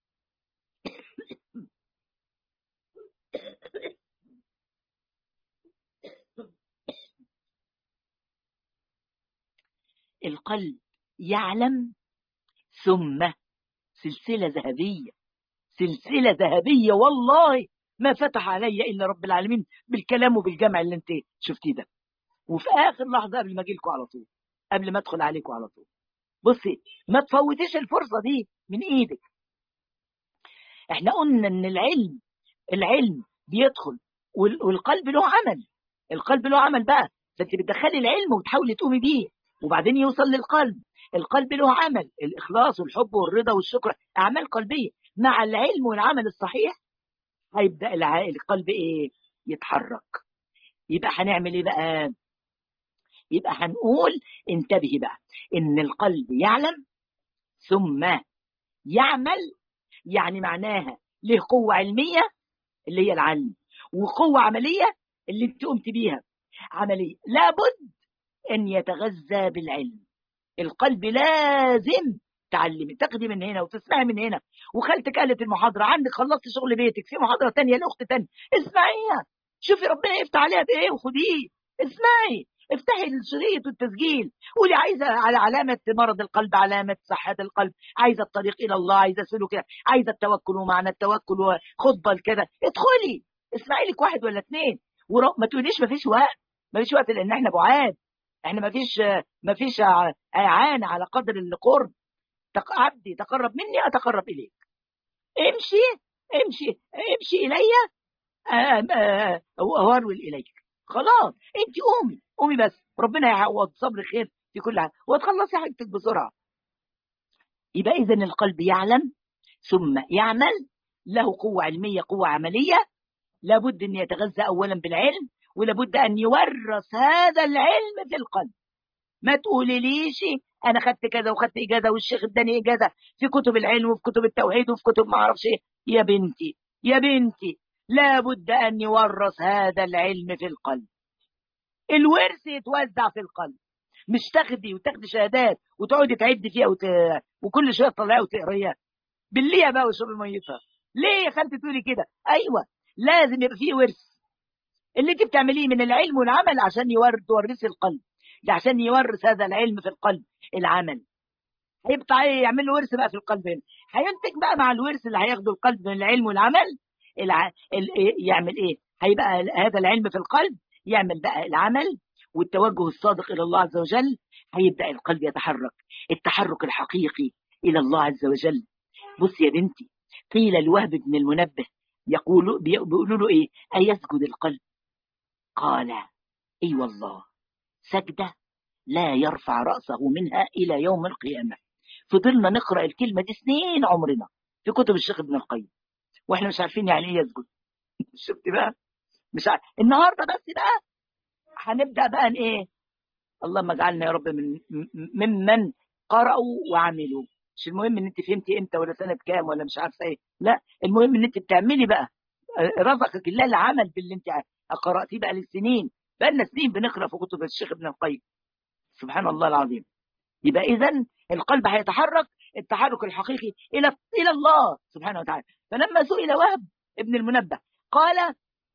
القلب يعلم ثم سلسلة ذهبية سلسلة ذهبية والله ما فتح علي إلا رب العالمين بالكلام وبالجمع اللي انت شفتيه ده وفي آخر لحظة قبل ما أجيلكوا على طول قبل ما أدخل عليكم على طول بصي ما تفوتيش الفرصة دي من إيدك احنا قلنا ان العلم العلم بيدخل والقلب له عمل القلب له عمل بقى فانت بتدخلي العلم وتحاولي تقومي بيه وبعدين يوصل للقلب القلب له عمل الإخلاص والحب والرضا والشكر أعمال قلبية مع العلم والعمل الصحيح هيبدأ القلب إيه يتحرك يبقى هنعمل إيه بقى يبقى هنقول انتبهي بقى إن القلب يعلم ثم يعمل يعني معناها له قوة علمية اللي هي العلم وقوة عملية اللي انت قمت بيها عملية لابد أن يتغذى بالعلم القلب لازم تعلمي تاخدي من هنا وتسمعي من هنا وخالتك قالت المحاضرة عندك خلصت شغل بيتك في محاضرة تانية لأخت تانية اسمعيها شوفي ربنا يفتح عليها بإيه وخديه اسمعي افتحي الشريط والتسجيل قولي عايزة على علامة مرض القلب علامة صحة القلب عايزة الطريق إلى الله عايزة سلوك عايزة التوكل ومعنى التوكل وخطبة كده ادخلي اسمعي لك واحد ولا اثنين وما تقوليش ما فيش وقت ما فيش وقت لأن احنا بعاد احنا ما فيش ما فيش اعانه على قدر القرب عبدي تقرب مني اتقرب اليك امشي امشي امشي الي وارول اليك خلاص انت قومي قومي بس ربنا يعوض صبر خير في كل حاجه وتخلصي حاجتك بسرعه يبقى اذا القلب يعلم ثم يعمل له قوه علميه قوه عمليه لابد ان يتغذى اولا بالعلم ولابد أن يورث هذا العلم في القلب ما تقولي ليش أنا خدت كذا وخدت إجازة والشيخ اداني إجازة في كتب العلم وفي كتب التوحيد وفي كتب ما أعرفش إيه يا بنتي يا بنتي لابد أن يورث هذا العلم في القلب الورث يتوزع في القلب مش تاخدي وتاخدي شهادات وتقعدي تعدي فيها وت... وكل شويه تطلعيها وتقريها بالليه بقى وشرب ميتها ليه يا خالتي تقولي كده ايوه لازم يبقى فيه ورث اللي انت بتعمليه من العلم والعمل عشان يورث تورثي القلب ده عشان يورث هذا العلم في القلب العمل هيبقى يعمل له ورث بقى في القلب هنا هينتج بقى مع الورث اللي هياخده القلب من العلم والعمل الع... ال... يعمل ايه هيبقى هذا العلم في القلب يعمل بقى العمل والتوجه الصادق الى الله عز وجل هيبدا القلب يتحرك التحرك الحقيقي الى الله عز وجل بص يا بنتي قيل لوهب بن المنبه يقولوا بيقولوا له ايه ايسجد القلب قال اي والله سجده لا يرفع راسه منها الى يوم القيامه فضلنا نقرا الكلمه دي سنين عمرنا في كتب الشيخ ابن القيم واحنا مش عارفين يعني ايه يسجد شفت بقى مش عارف النهارده بس بقى هنبدا بقى ايه اللهم اجعلنا يا رب من ممن قرأوا وعملوا مش المهم ان انت فهمتي امتى ولا سنه كام ولا مش عارفه ايه لا المهم ان انت بتعملي بقى رزقك الله العمل باللي انت قراتيه بقى للسنين بقى لنا سنين بنقرا في كتب الشيخ ابن القيم سبحان الله العظيم يبقى اذا القلب هيتحرك التحرك الحقيقي الى الى الله سبحانه وتعالى فلما سئل وهب ابن المنبه قال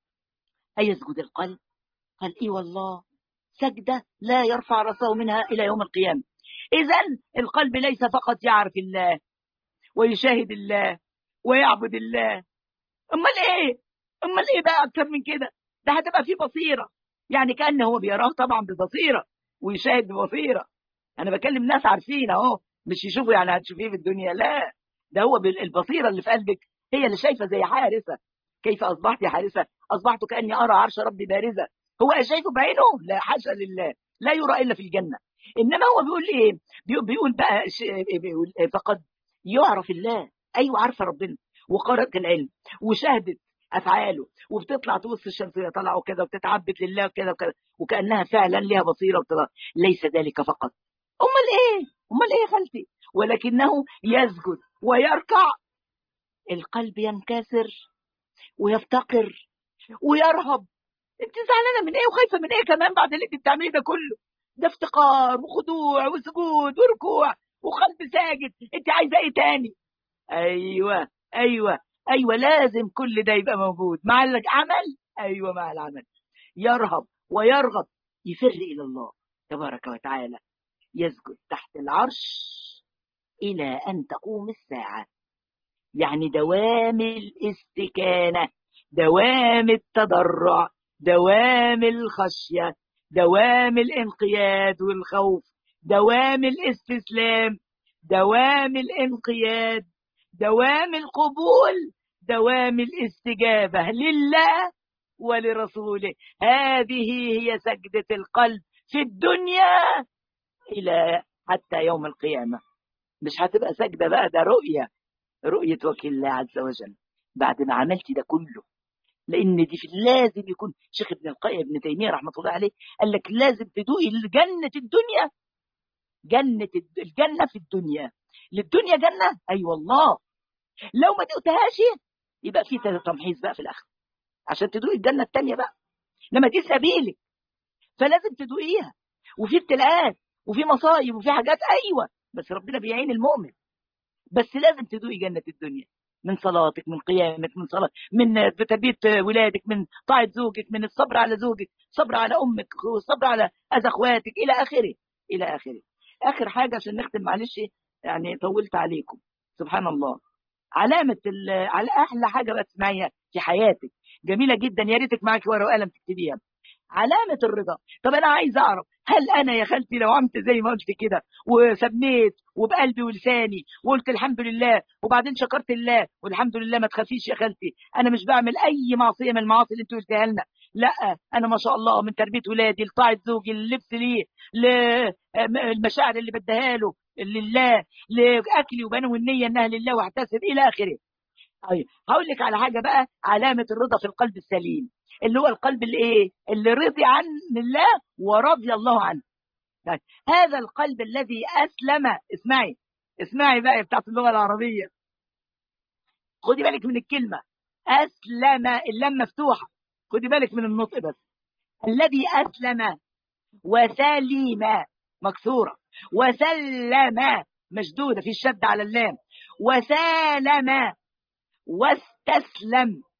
أيسجد القلب قال إي والله سجدة لا يرفع رأسه منها إلى يوم القيامة إذا القلب ليس فقط يعرف الله ويشاهد الله ويعبد الله أمال إيه أمال إيه بقى أكتر من كده ده هتبقى فيه بصيرة يعني كأن هو بيراه طبعا ببصيرة ويشاهد ببصيرة أنا بكلم ناس عارفين أهو مش يشوفوا يعني هتشوفيه في الدنيا لا ده هو البصيرة اللي في قلبك هي اللي شايفة زي حارسة كيف أصبحت يا حارسة أصبحت كأني أرى عرش ربي بارزة هو شايفه بعينه لا حاشا لله لا يرى إلا في الجنة إنما هو بيقول إيه بيقول بقى بيقول فقد يعرف الله أيوة عارفة ربنا وقرأت العلم وشهدت أفعاله وبتطلع تبص الشمس وهي طالعة وكذا وبتتعبد لله وكذا وكذا وكأنها فعلا لها بصيرة وبتطلع. ليس ذلك فقط أمال إيه أمال إيه يا خالتي ولكنه يسجد ويركع القلب ينكسر ويفتقر ويرهب انت زعلانه من ايه وخايفه من ايه كمان بعد اللي انت بتعمليه ده كله ده افتقار وخضوع وسجود وركوع وقلب ساجد انت عايزه ايه تاني ايوه ايوه ايوه لازم كل ده يبقى موجود مع العمل ايوه مع العمل يرهب ويرغب يفر الى الله تبارك وتعالى يسجد تحت العرش الى ان تقوم الساعه يعني دوام الاستكانة دوام التضرع دوام الخشية دوام الانقياد والخوف دوام الاستسلام دوام الانقياد دوام القبول دوام الاستجابة لله ولرسوله هذه هي سجدة القلب في الدنيا إلى حتى يوم القيامة مش هتبقى سجدة بقى ده رؤية رؤية وجه الله عز وجل بعد ما عملت ده كله لأن دي في لازم يكون شيخ ابن القيم ابن تيمية رحمة الله عليه قال لك لازم تدوقي جنة الدنيا جنة الجنة في الدنيا للدنيا جنة أي أيوة والله لو ما دقتهاش يبقى في تمحيص بقى في الآخر عشان تدوقي الجنة التانية بقى لما دي سبيلك فلازم تدوقيها وفي ابتلاءات وفي مصايب وفي حاجات أيوة بس ربنا بيعين المؤمن بس لازم تذوقي جنة الدنيا من صلاتك من قيامك من صلاة من تربية ولادك من طاعة زوجك من الصبر على زوجك الصبر على أمك والصبر على أذى أخواتك إلى آخره إلى آخره آخر حاجة عشان نختم معلش يعني طولت عليكم سبحان الله علامة على أحلى حاجة بقى تسمعيها في حياتك جميلة جدا يا ريتك معاك ورقة وقلم تكتبيها علامة الرضا طب أنا عايز أعرف هل أنا يا خالتي لو عملت زي ما قلت كده وسميت وبقلبي ولساني وقلت الحمد لله وبعدين شكرت الله والحمد لله ما تخافيش يا خالتي أنا مش بعمل أي معصية من المعاصي اللي أنت قلتها لنا لا أنا ما شاء الله من تربية ولادي لطاعة زوجي للبس ليه للمشاعر اللي بديها له لله لأكلي وبنو النية إنها لله واحتسب إلى آخره طيب هقول لك على حاجة بقى علامة الرضا في القلب السليم اللي هو القلب اللي ايه اللي رضي عن الله ورضي الله عنه طيب. هذا القلب الذي اسلم اسمعي اسمعي بقى بتاعت اللغه العربيه خدي بالك من الكلمه اسلم اللام مفتوحه خدي بالك من النطق بس الذي اسلم وسلم مكسوره وسلم مشدوده في الشد على اللام وسالم واستسلم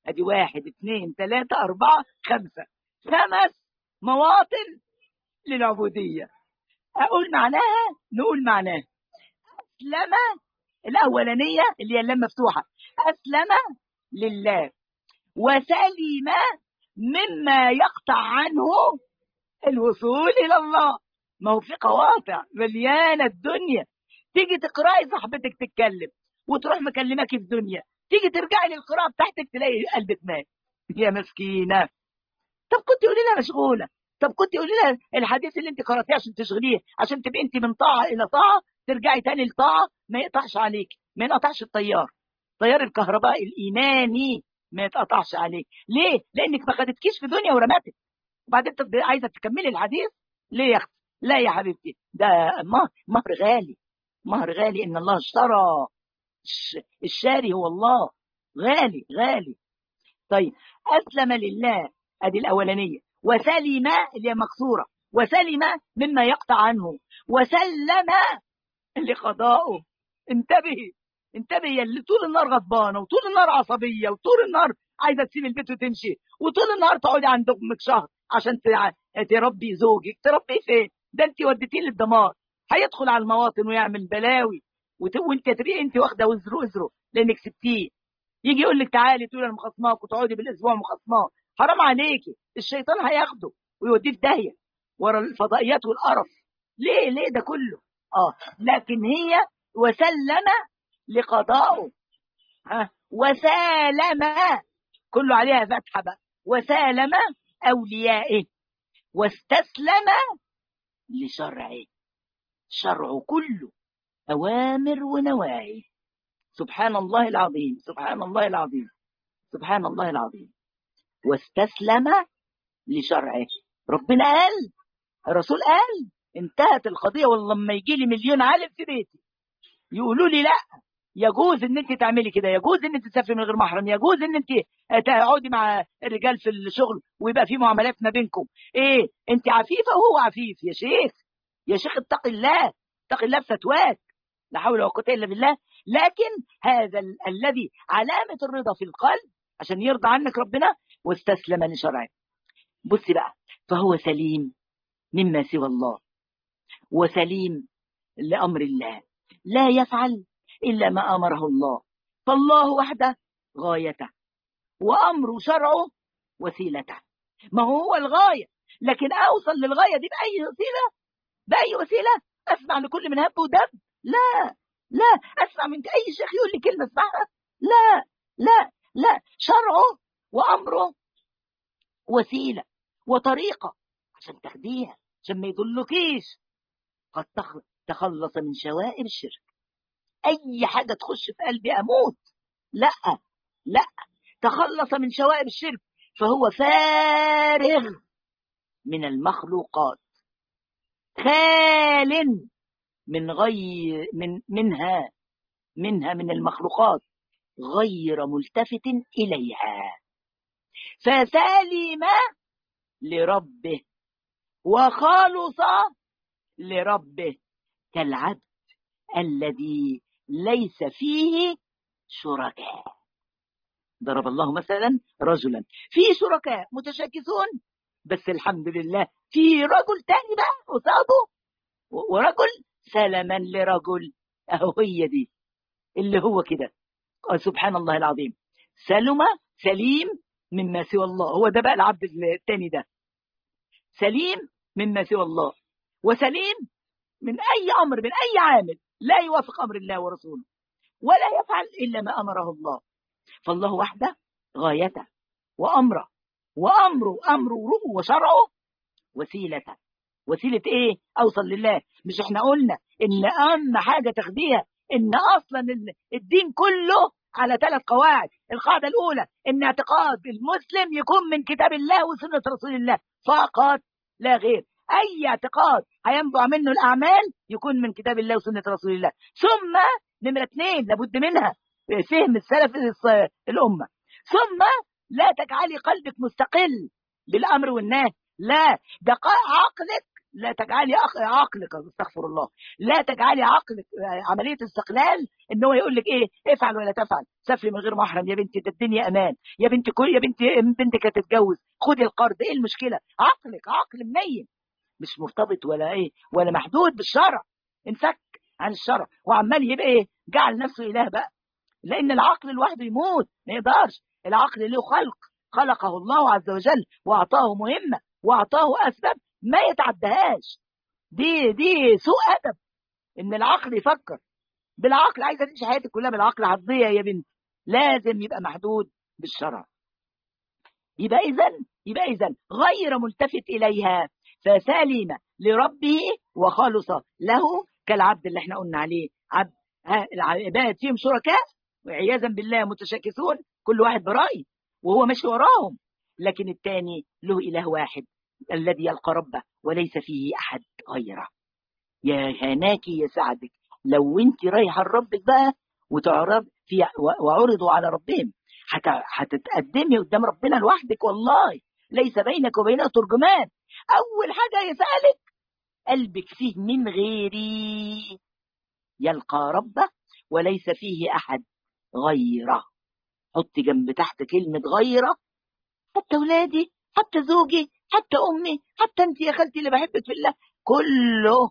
ادي واحد اثنين ثلاثة أربعة خمسة خمس مواطن للعبودية أقول معناها نقول معناها أسلم الأولانية اللي هي اللام مفتوحة أسلم لله وسلم مما يقطع عنه الوصول إلى الله ما هو في قواطع مليانة الدنيا تيجي تقرأي صاحبتك تتكلم وتروح مكلمك في الدنيا تيجي ترجعي للقراءة بتاعتك تلاقي قلبك مات يا مسكينة طب كنت قولي لها مشغولة طب كنت قولي لها الحديث اللي انت قرأتيه عشان تشغليه عشان تبقي انت من طاعة إلى طاعة ترجعي تاني لطاعة ما يقطعش عليك ما ينقطعش الطيار طيار الكهرباء الإيماني ما يتقطعش عليك ليه؟ لأنك ما خدتكيش في دنيا ورماتك وبعدين عايزة تكملي الحديث ليه يا أختي؟ لا يا حبيبتي ده مهر, مهر غالي مهر غالي إن الله اشترى الشاري هو الله غالي غالي طيب أسلم لله أدي الأولانية وسلم اللي هي مكسورة وسلم مما يقطع عنه وسلم لقضائه انتبهي انتبهي اللي طول النهار غضبانه وطول النهار عصبيه وطول النهار عايزه تسيب البيت وتمشي وطول النهار تقعدي عند امك شهر عشان تربي زوجك تربي فين؟ ده انت وديتيه للدمار هيدخل على المواطن ويعمل بلاوي وت... وانت تبقي انت واخده وزره وزره لانك سبتيه يجي يقول لك تعالي تقول انا مخصماك وتقعدي بالاسبوع مخصماه حرام عليكي الشيطان هياخده ويوديه في داهيه ورا الفضائيات والقرف ليه ليه ده كله اه لكن هي وسلم لقضائه ها وسالم كله عليها فتحه بقى وسالم اوليائه واستسلم لشرعه شرعه كله اوامر ونواهي سبحان الله العظيم سبحان الله العظيم سبحان الله العظيم واستسلم لشرعه ربنا قال الرسول قال انتهت القضيه والله لما يجي لي مليون عالم في بيتي يقولوا لي لا يجوز ان انت تعملي كده يجوز ان انت تسافري من غير محرم يجوز ان انت تقعدي مع الرجال في الشغل ويبقى في معاملات ما بينكم ايه انت عفيفه وهو عفيف يا شيخ يا شيخ اتق الله اتق الله بفتواك لا حول ولا قوه الا بالله لكن هذا ال الذي علامه الرضا في القلب عشان يرضى عنك ربنا واستسلم لشرعه بصي بقى فهو سليم مما سوى الله وسليم لامر الله لا يفعل إلا ما أمره الله فالله وحده غايته وأمر شرعه وسيلته ما هو الغاية لكن أوصل للغاية دي بأي وسيلة بأي وسيلة أسمع لكل من هب ودب لا لا أسمع من أي شيخ يقول لي كلمة اسمعها لا لا لا شرعه وأمره وسيلة وطريقة عشان تاخديها عشان ما يضلكيش قد تخلص من شوائب الشرك اي حاجه تخش في قلبي اموت لا لا تخلص من شوائب الشرك فهو فارغ من المخلوقات خال من غير من منها منها من المخلوقات غير ملتفت اليها فسلم لربه وخلص لربه كالعبد الذي ليس فيه شركاء ضرب الله مثلا رجلا في شركاء متشاكسون بس الحمد لله في رجل تاني بقى قصاده ورجل سلما لرجل اهو هي دي اللي هو كده سبحان الله العظيم سلم سليم مما سوى الله هو ده بقى العبد الثاني ده سليم مما سوى الله وسليم من اي امر من اي عامل لا يوافق امر الله ورسوله ولا يفعل الا ما امره الله فالله وحده غايته وامره وامره امره وشرعه وسيلته وسيله ايه اوصل لله مش احنا قلنا ان اهم حاجه تاخديها ان اصلا الدين كله على ثلاث قواعد القاعده الاولى ان اعتقاد المسلم يكون من كتاب الله وسنه رسول الله فقط لا غير اي اعتقاد هينبع منه الاعمال يكون من كتاب الله وسنه رسول الله ثم نمره اثنين لابد منها فهم السلف الامه ثم لا تجعلي قلبك مستقل بالامر والنهي لا ده عقلك لا تجعلي عقلك استغفر الله لا تجعلي عقلك عمليه استقلال ان هو يقول لك ايه افعل ولا تفعل سافري من غير محرم يا بنتي ده الدنيا امان يا بنتي كل يا بنتي بنتك هتتجوز خدي القرض ايه المشكله عقلك عقل منين مش مرتبط ولا ايه ولا محدود بالشرع انفك عن الشرع وعمال يبقى ايه جعل نفسه اله بقى لان العقل لوحده يموت ما يقدرش العقل له خلق خلقه الله عز وجل واعطاه مهمه واعطاه اسباب ما يتعدهاش دي دي سوء ادب ان العقل يفكر بالعقل عايزه تعيش حياتك كلها بالعقل هتضيع يا بنت لازم يبقى محدود بالشرع يبقى اذا يبقى اذا غير ملتفت اليها فسلم لربه وخلص له كالعبد اللي احنا قلنا عليه عبد العباد فيهم شركاء وعياذا بالله متشاكسون كل واحد برأي وهو ماشي وراهم لكن الثاني له إله واحد الذي يلقى ربه وليس فيه أحد غيره يا هناكي يا سعدك لو انت رايحه لربك بقى وتعرض في وعرضوا على ربهم هتتقدمي قدام ربنا لوحدك والله ليس بينك وبينه ترجمان اول حاجه يسالك قلبك فيه من غيري يلقى ربه وليس فيه احد غيره حط جنب تحت كلمه غيره حتى ولادي حتى زوجي حتى امي حتى انت يا خالتي اللي بحبك في الله كله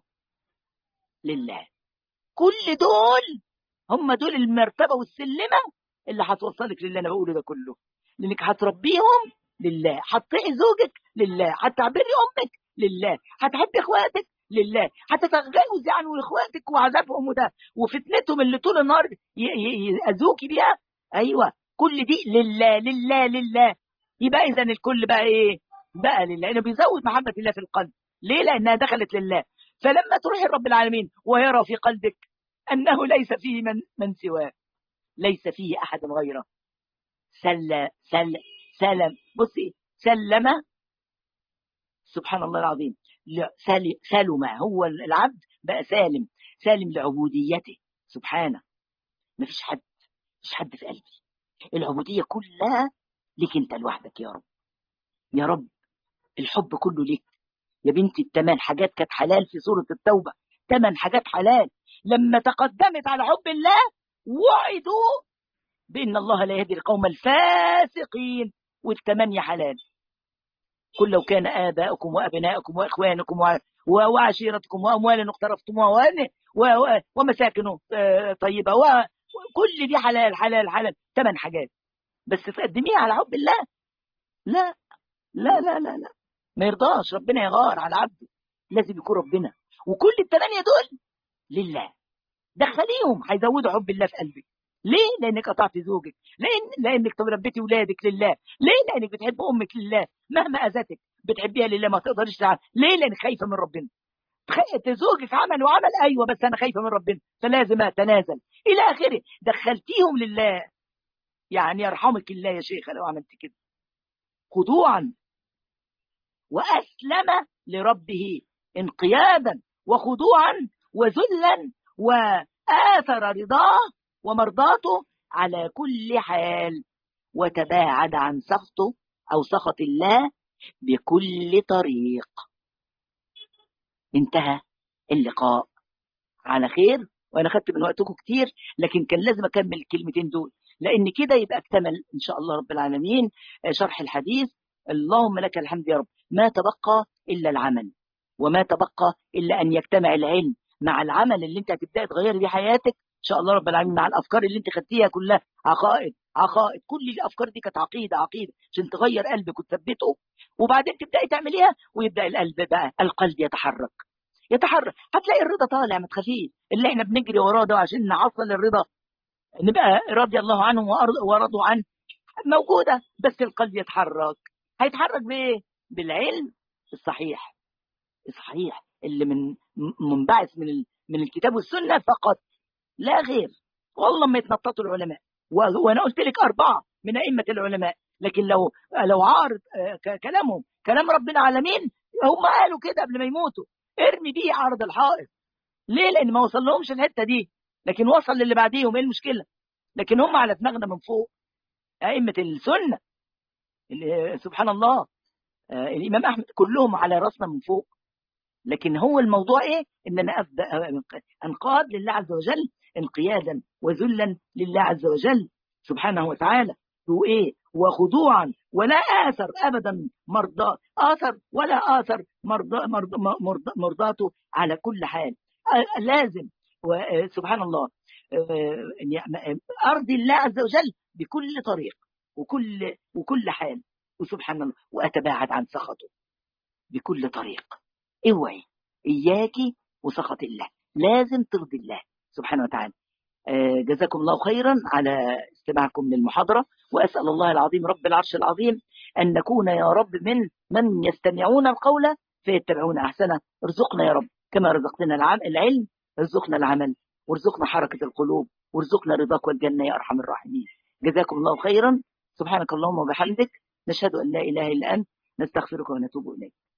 لله كل دول هم دول المرتبه والسلمه اللي هتوصلك للي انا بقوله ده كله لانك هتربيهم لله هتطيعي زوجك لله هتعبري امك لله هتحبي اخواتك لله هتتجاوزي عن اخواتك وعذابهم وده وفتنتهم اللي طول النهار يأذوكي بيها ايوه كل دي لله لله لله يبقى اذا الكل بقى ايه بقى لله لانه بيزود محبه الله في القلب ليه لانها دخلت لله فلما تروحي رب العالمين ويرى في قلبك انه ليس فيه من من سواه ليس فيه احد غيره سل سل سلم بصي سلم سبحان الله العظيم سلم هو العبد بقى سالم سالم لعبوديته سبحانه ما فيش حد مفيش حد في قلبي العبودية كلها ليك انت لوحدك يا رب يا رب الحب كله ليك يا بنتي الثمان حاجات كانت حلال في سورة التوبة ثمان حاجات حلال لما تقدمت على حب الله وعدوا بأن الله لا يهدي القوم الفاسقين والثمانية حلال قل لو كان آباؤكم وأبناؤكم وإخوانكم وعشيرتكم وأموال اقترفتموها ومساكن طيبة وكل دي حلال حلال حلال ثمان حاجات بس تقدميها على حب الله لا لا لا لا لا ما يرضاش ربنا يغار على عبده لازم يكون ربنا وكل الثمانية دول لله دخليهم هيزودوا حب الله في قلبك ليه؟ لانك قطعت زوجك، لان لانك ربيتي ولادك لله، ليه؟ لانك بتحب امك لله، مهما اذتك بتحبيها لله ما تقدرش تعمل، ليه؟ لانك خايفه من ربنا. زوجك عمل وعمل ايوه بس انا خايفه من ربنا فلازم اتنازل الى اخره دخلتيهم لله يعني يرحمك الله يا شيخه لو عملت كده خضوعا واسلم لربه انقيادا وخضوعا وذلا واثر رضاه ومرضاته على كل حال وتباعد عن سخطه او سخط الله بكل طريق انتهى اللقاء على خير وانا خدت من وقتكم كتير لكن كان لازم اكمل الكلمتين دول لان كده يبقى اكتمل ان شاء الله رب العالمين شرح الحديث اللهم لك الحمد يا رب ما تبقى الا العمل وما تبقى الا ان يجتمع العلم مع العمل اللي انت هتبداي تغيري بيه حياتك ان شاء الله رب العالمين مع الافكار اللي انت خدتيها كلها عقائد عقائد كل الافكار دي كانت عقيده عقيده عشان تغير قلبك وتثبته وبعدين تبداي تعمليها ويبدا القلب بقى القلب يتحرك يتحرك هتلاقي الرضا طالع ما تخافيش اللي احنا بنجري وراه ده عشان نحصل الرضا نبقى رضي الله عنهم ورضوا عنه موجوده بس القلب يتحرك هيتحرك بايه؟ بالعلم الصحيح الصحيح اللي من منبعث من من الكتاب والسنه فقط لا غير والله ما يتنططوا العلماء وانا قلت لك اربعه من ائمه العلماء لكن لو لو عارض كلامهم كلام ربنا العالمين هم قالوا كده قبل ما يموتوا ارمي بيه عرض الحائط ليه لان ما وصل لهمش الحته دي لكن وصل للي بعديهم ايه المشكله لكن هم على دماغنا من فوق ائمه السنه اللي سبحان الله آه الامام احمد كلهم على راسنا من فوق لكن هو الموضوع ايه ان انا ابدا انقاد لله عز وجل انقيادا وذلا لله عز وجل سبحانه وتعالى وايه وخضوعا ولا اثر ابدا مرضى اثر ولا اثر مرضى مرضى مرضى مرضاته على كل حال آه، لازم وسبحان الله آه، يعني ارضي الله عز وجل بكل طريق وكل وكل حال وسبحان الله واتباعد عن سخطه بكل طريق اوعي اياكي وسخط الله لازم ترضي الله سبحانه وتعالى آه، جزاكم الله خيرا على استماعكم للمحاضرة وأسأل الله العظيم رب العرش العظيم أن نكون يا رب من من يستمعون القول فيتبعون أحسنه ارزقنا يا رب كما رزقتنا العلم ارزقنا العمل وارزقنا حركة القلوب وارزقنا رضاك والجنة يا أرحم الراحمين جزاكم الله خيرا سبحانك اللهم وبحمدك نشهد أن لا إله إلا أنت نستغفرك ونتوب إليك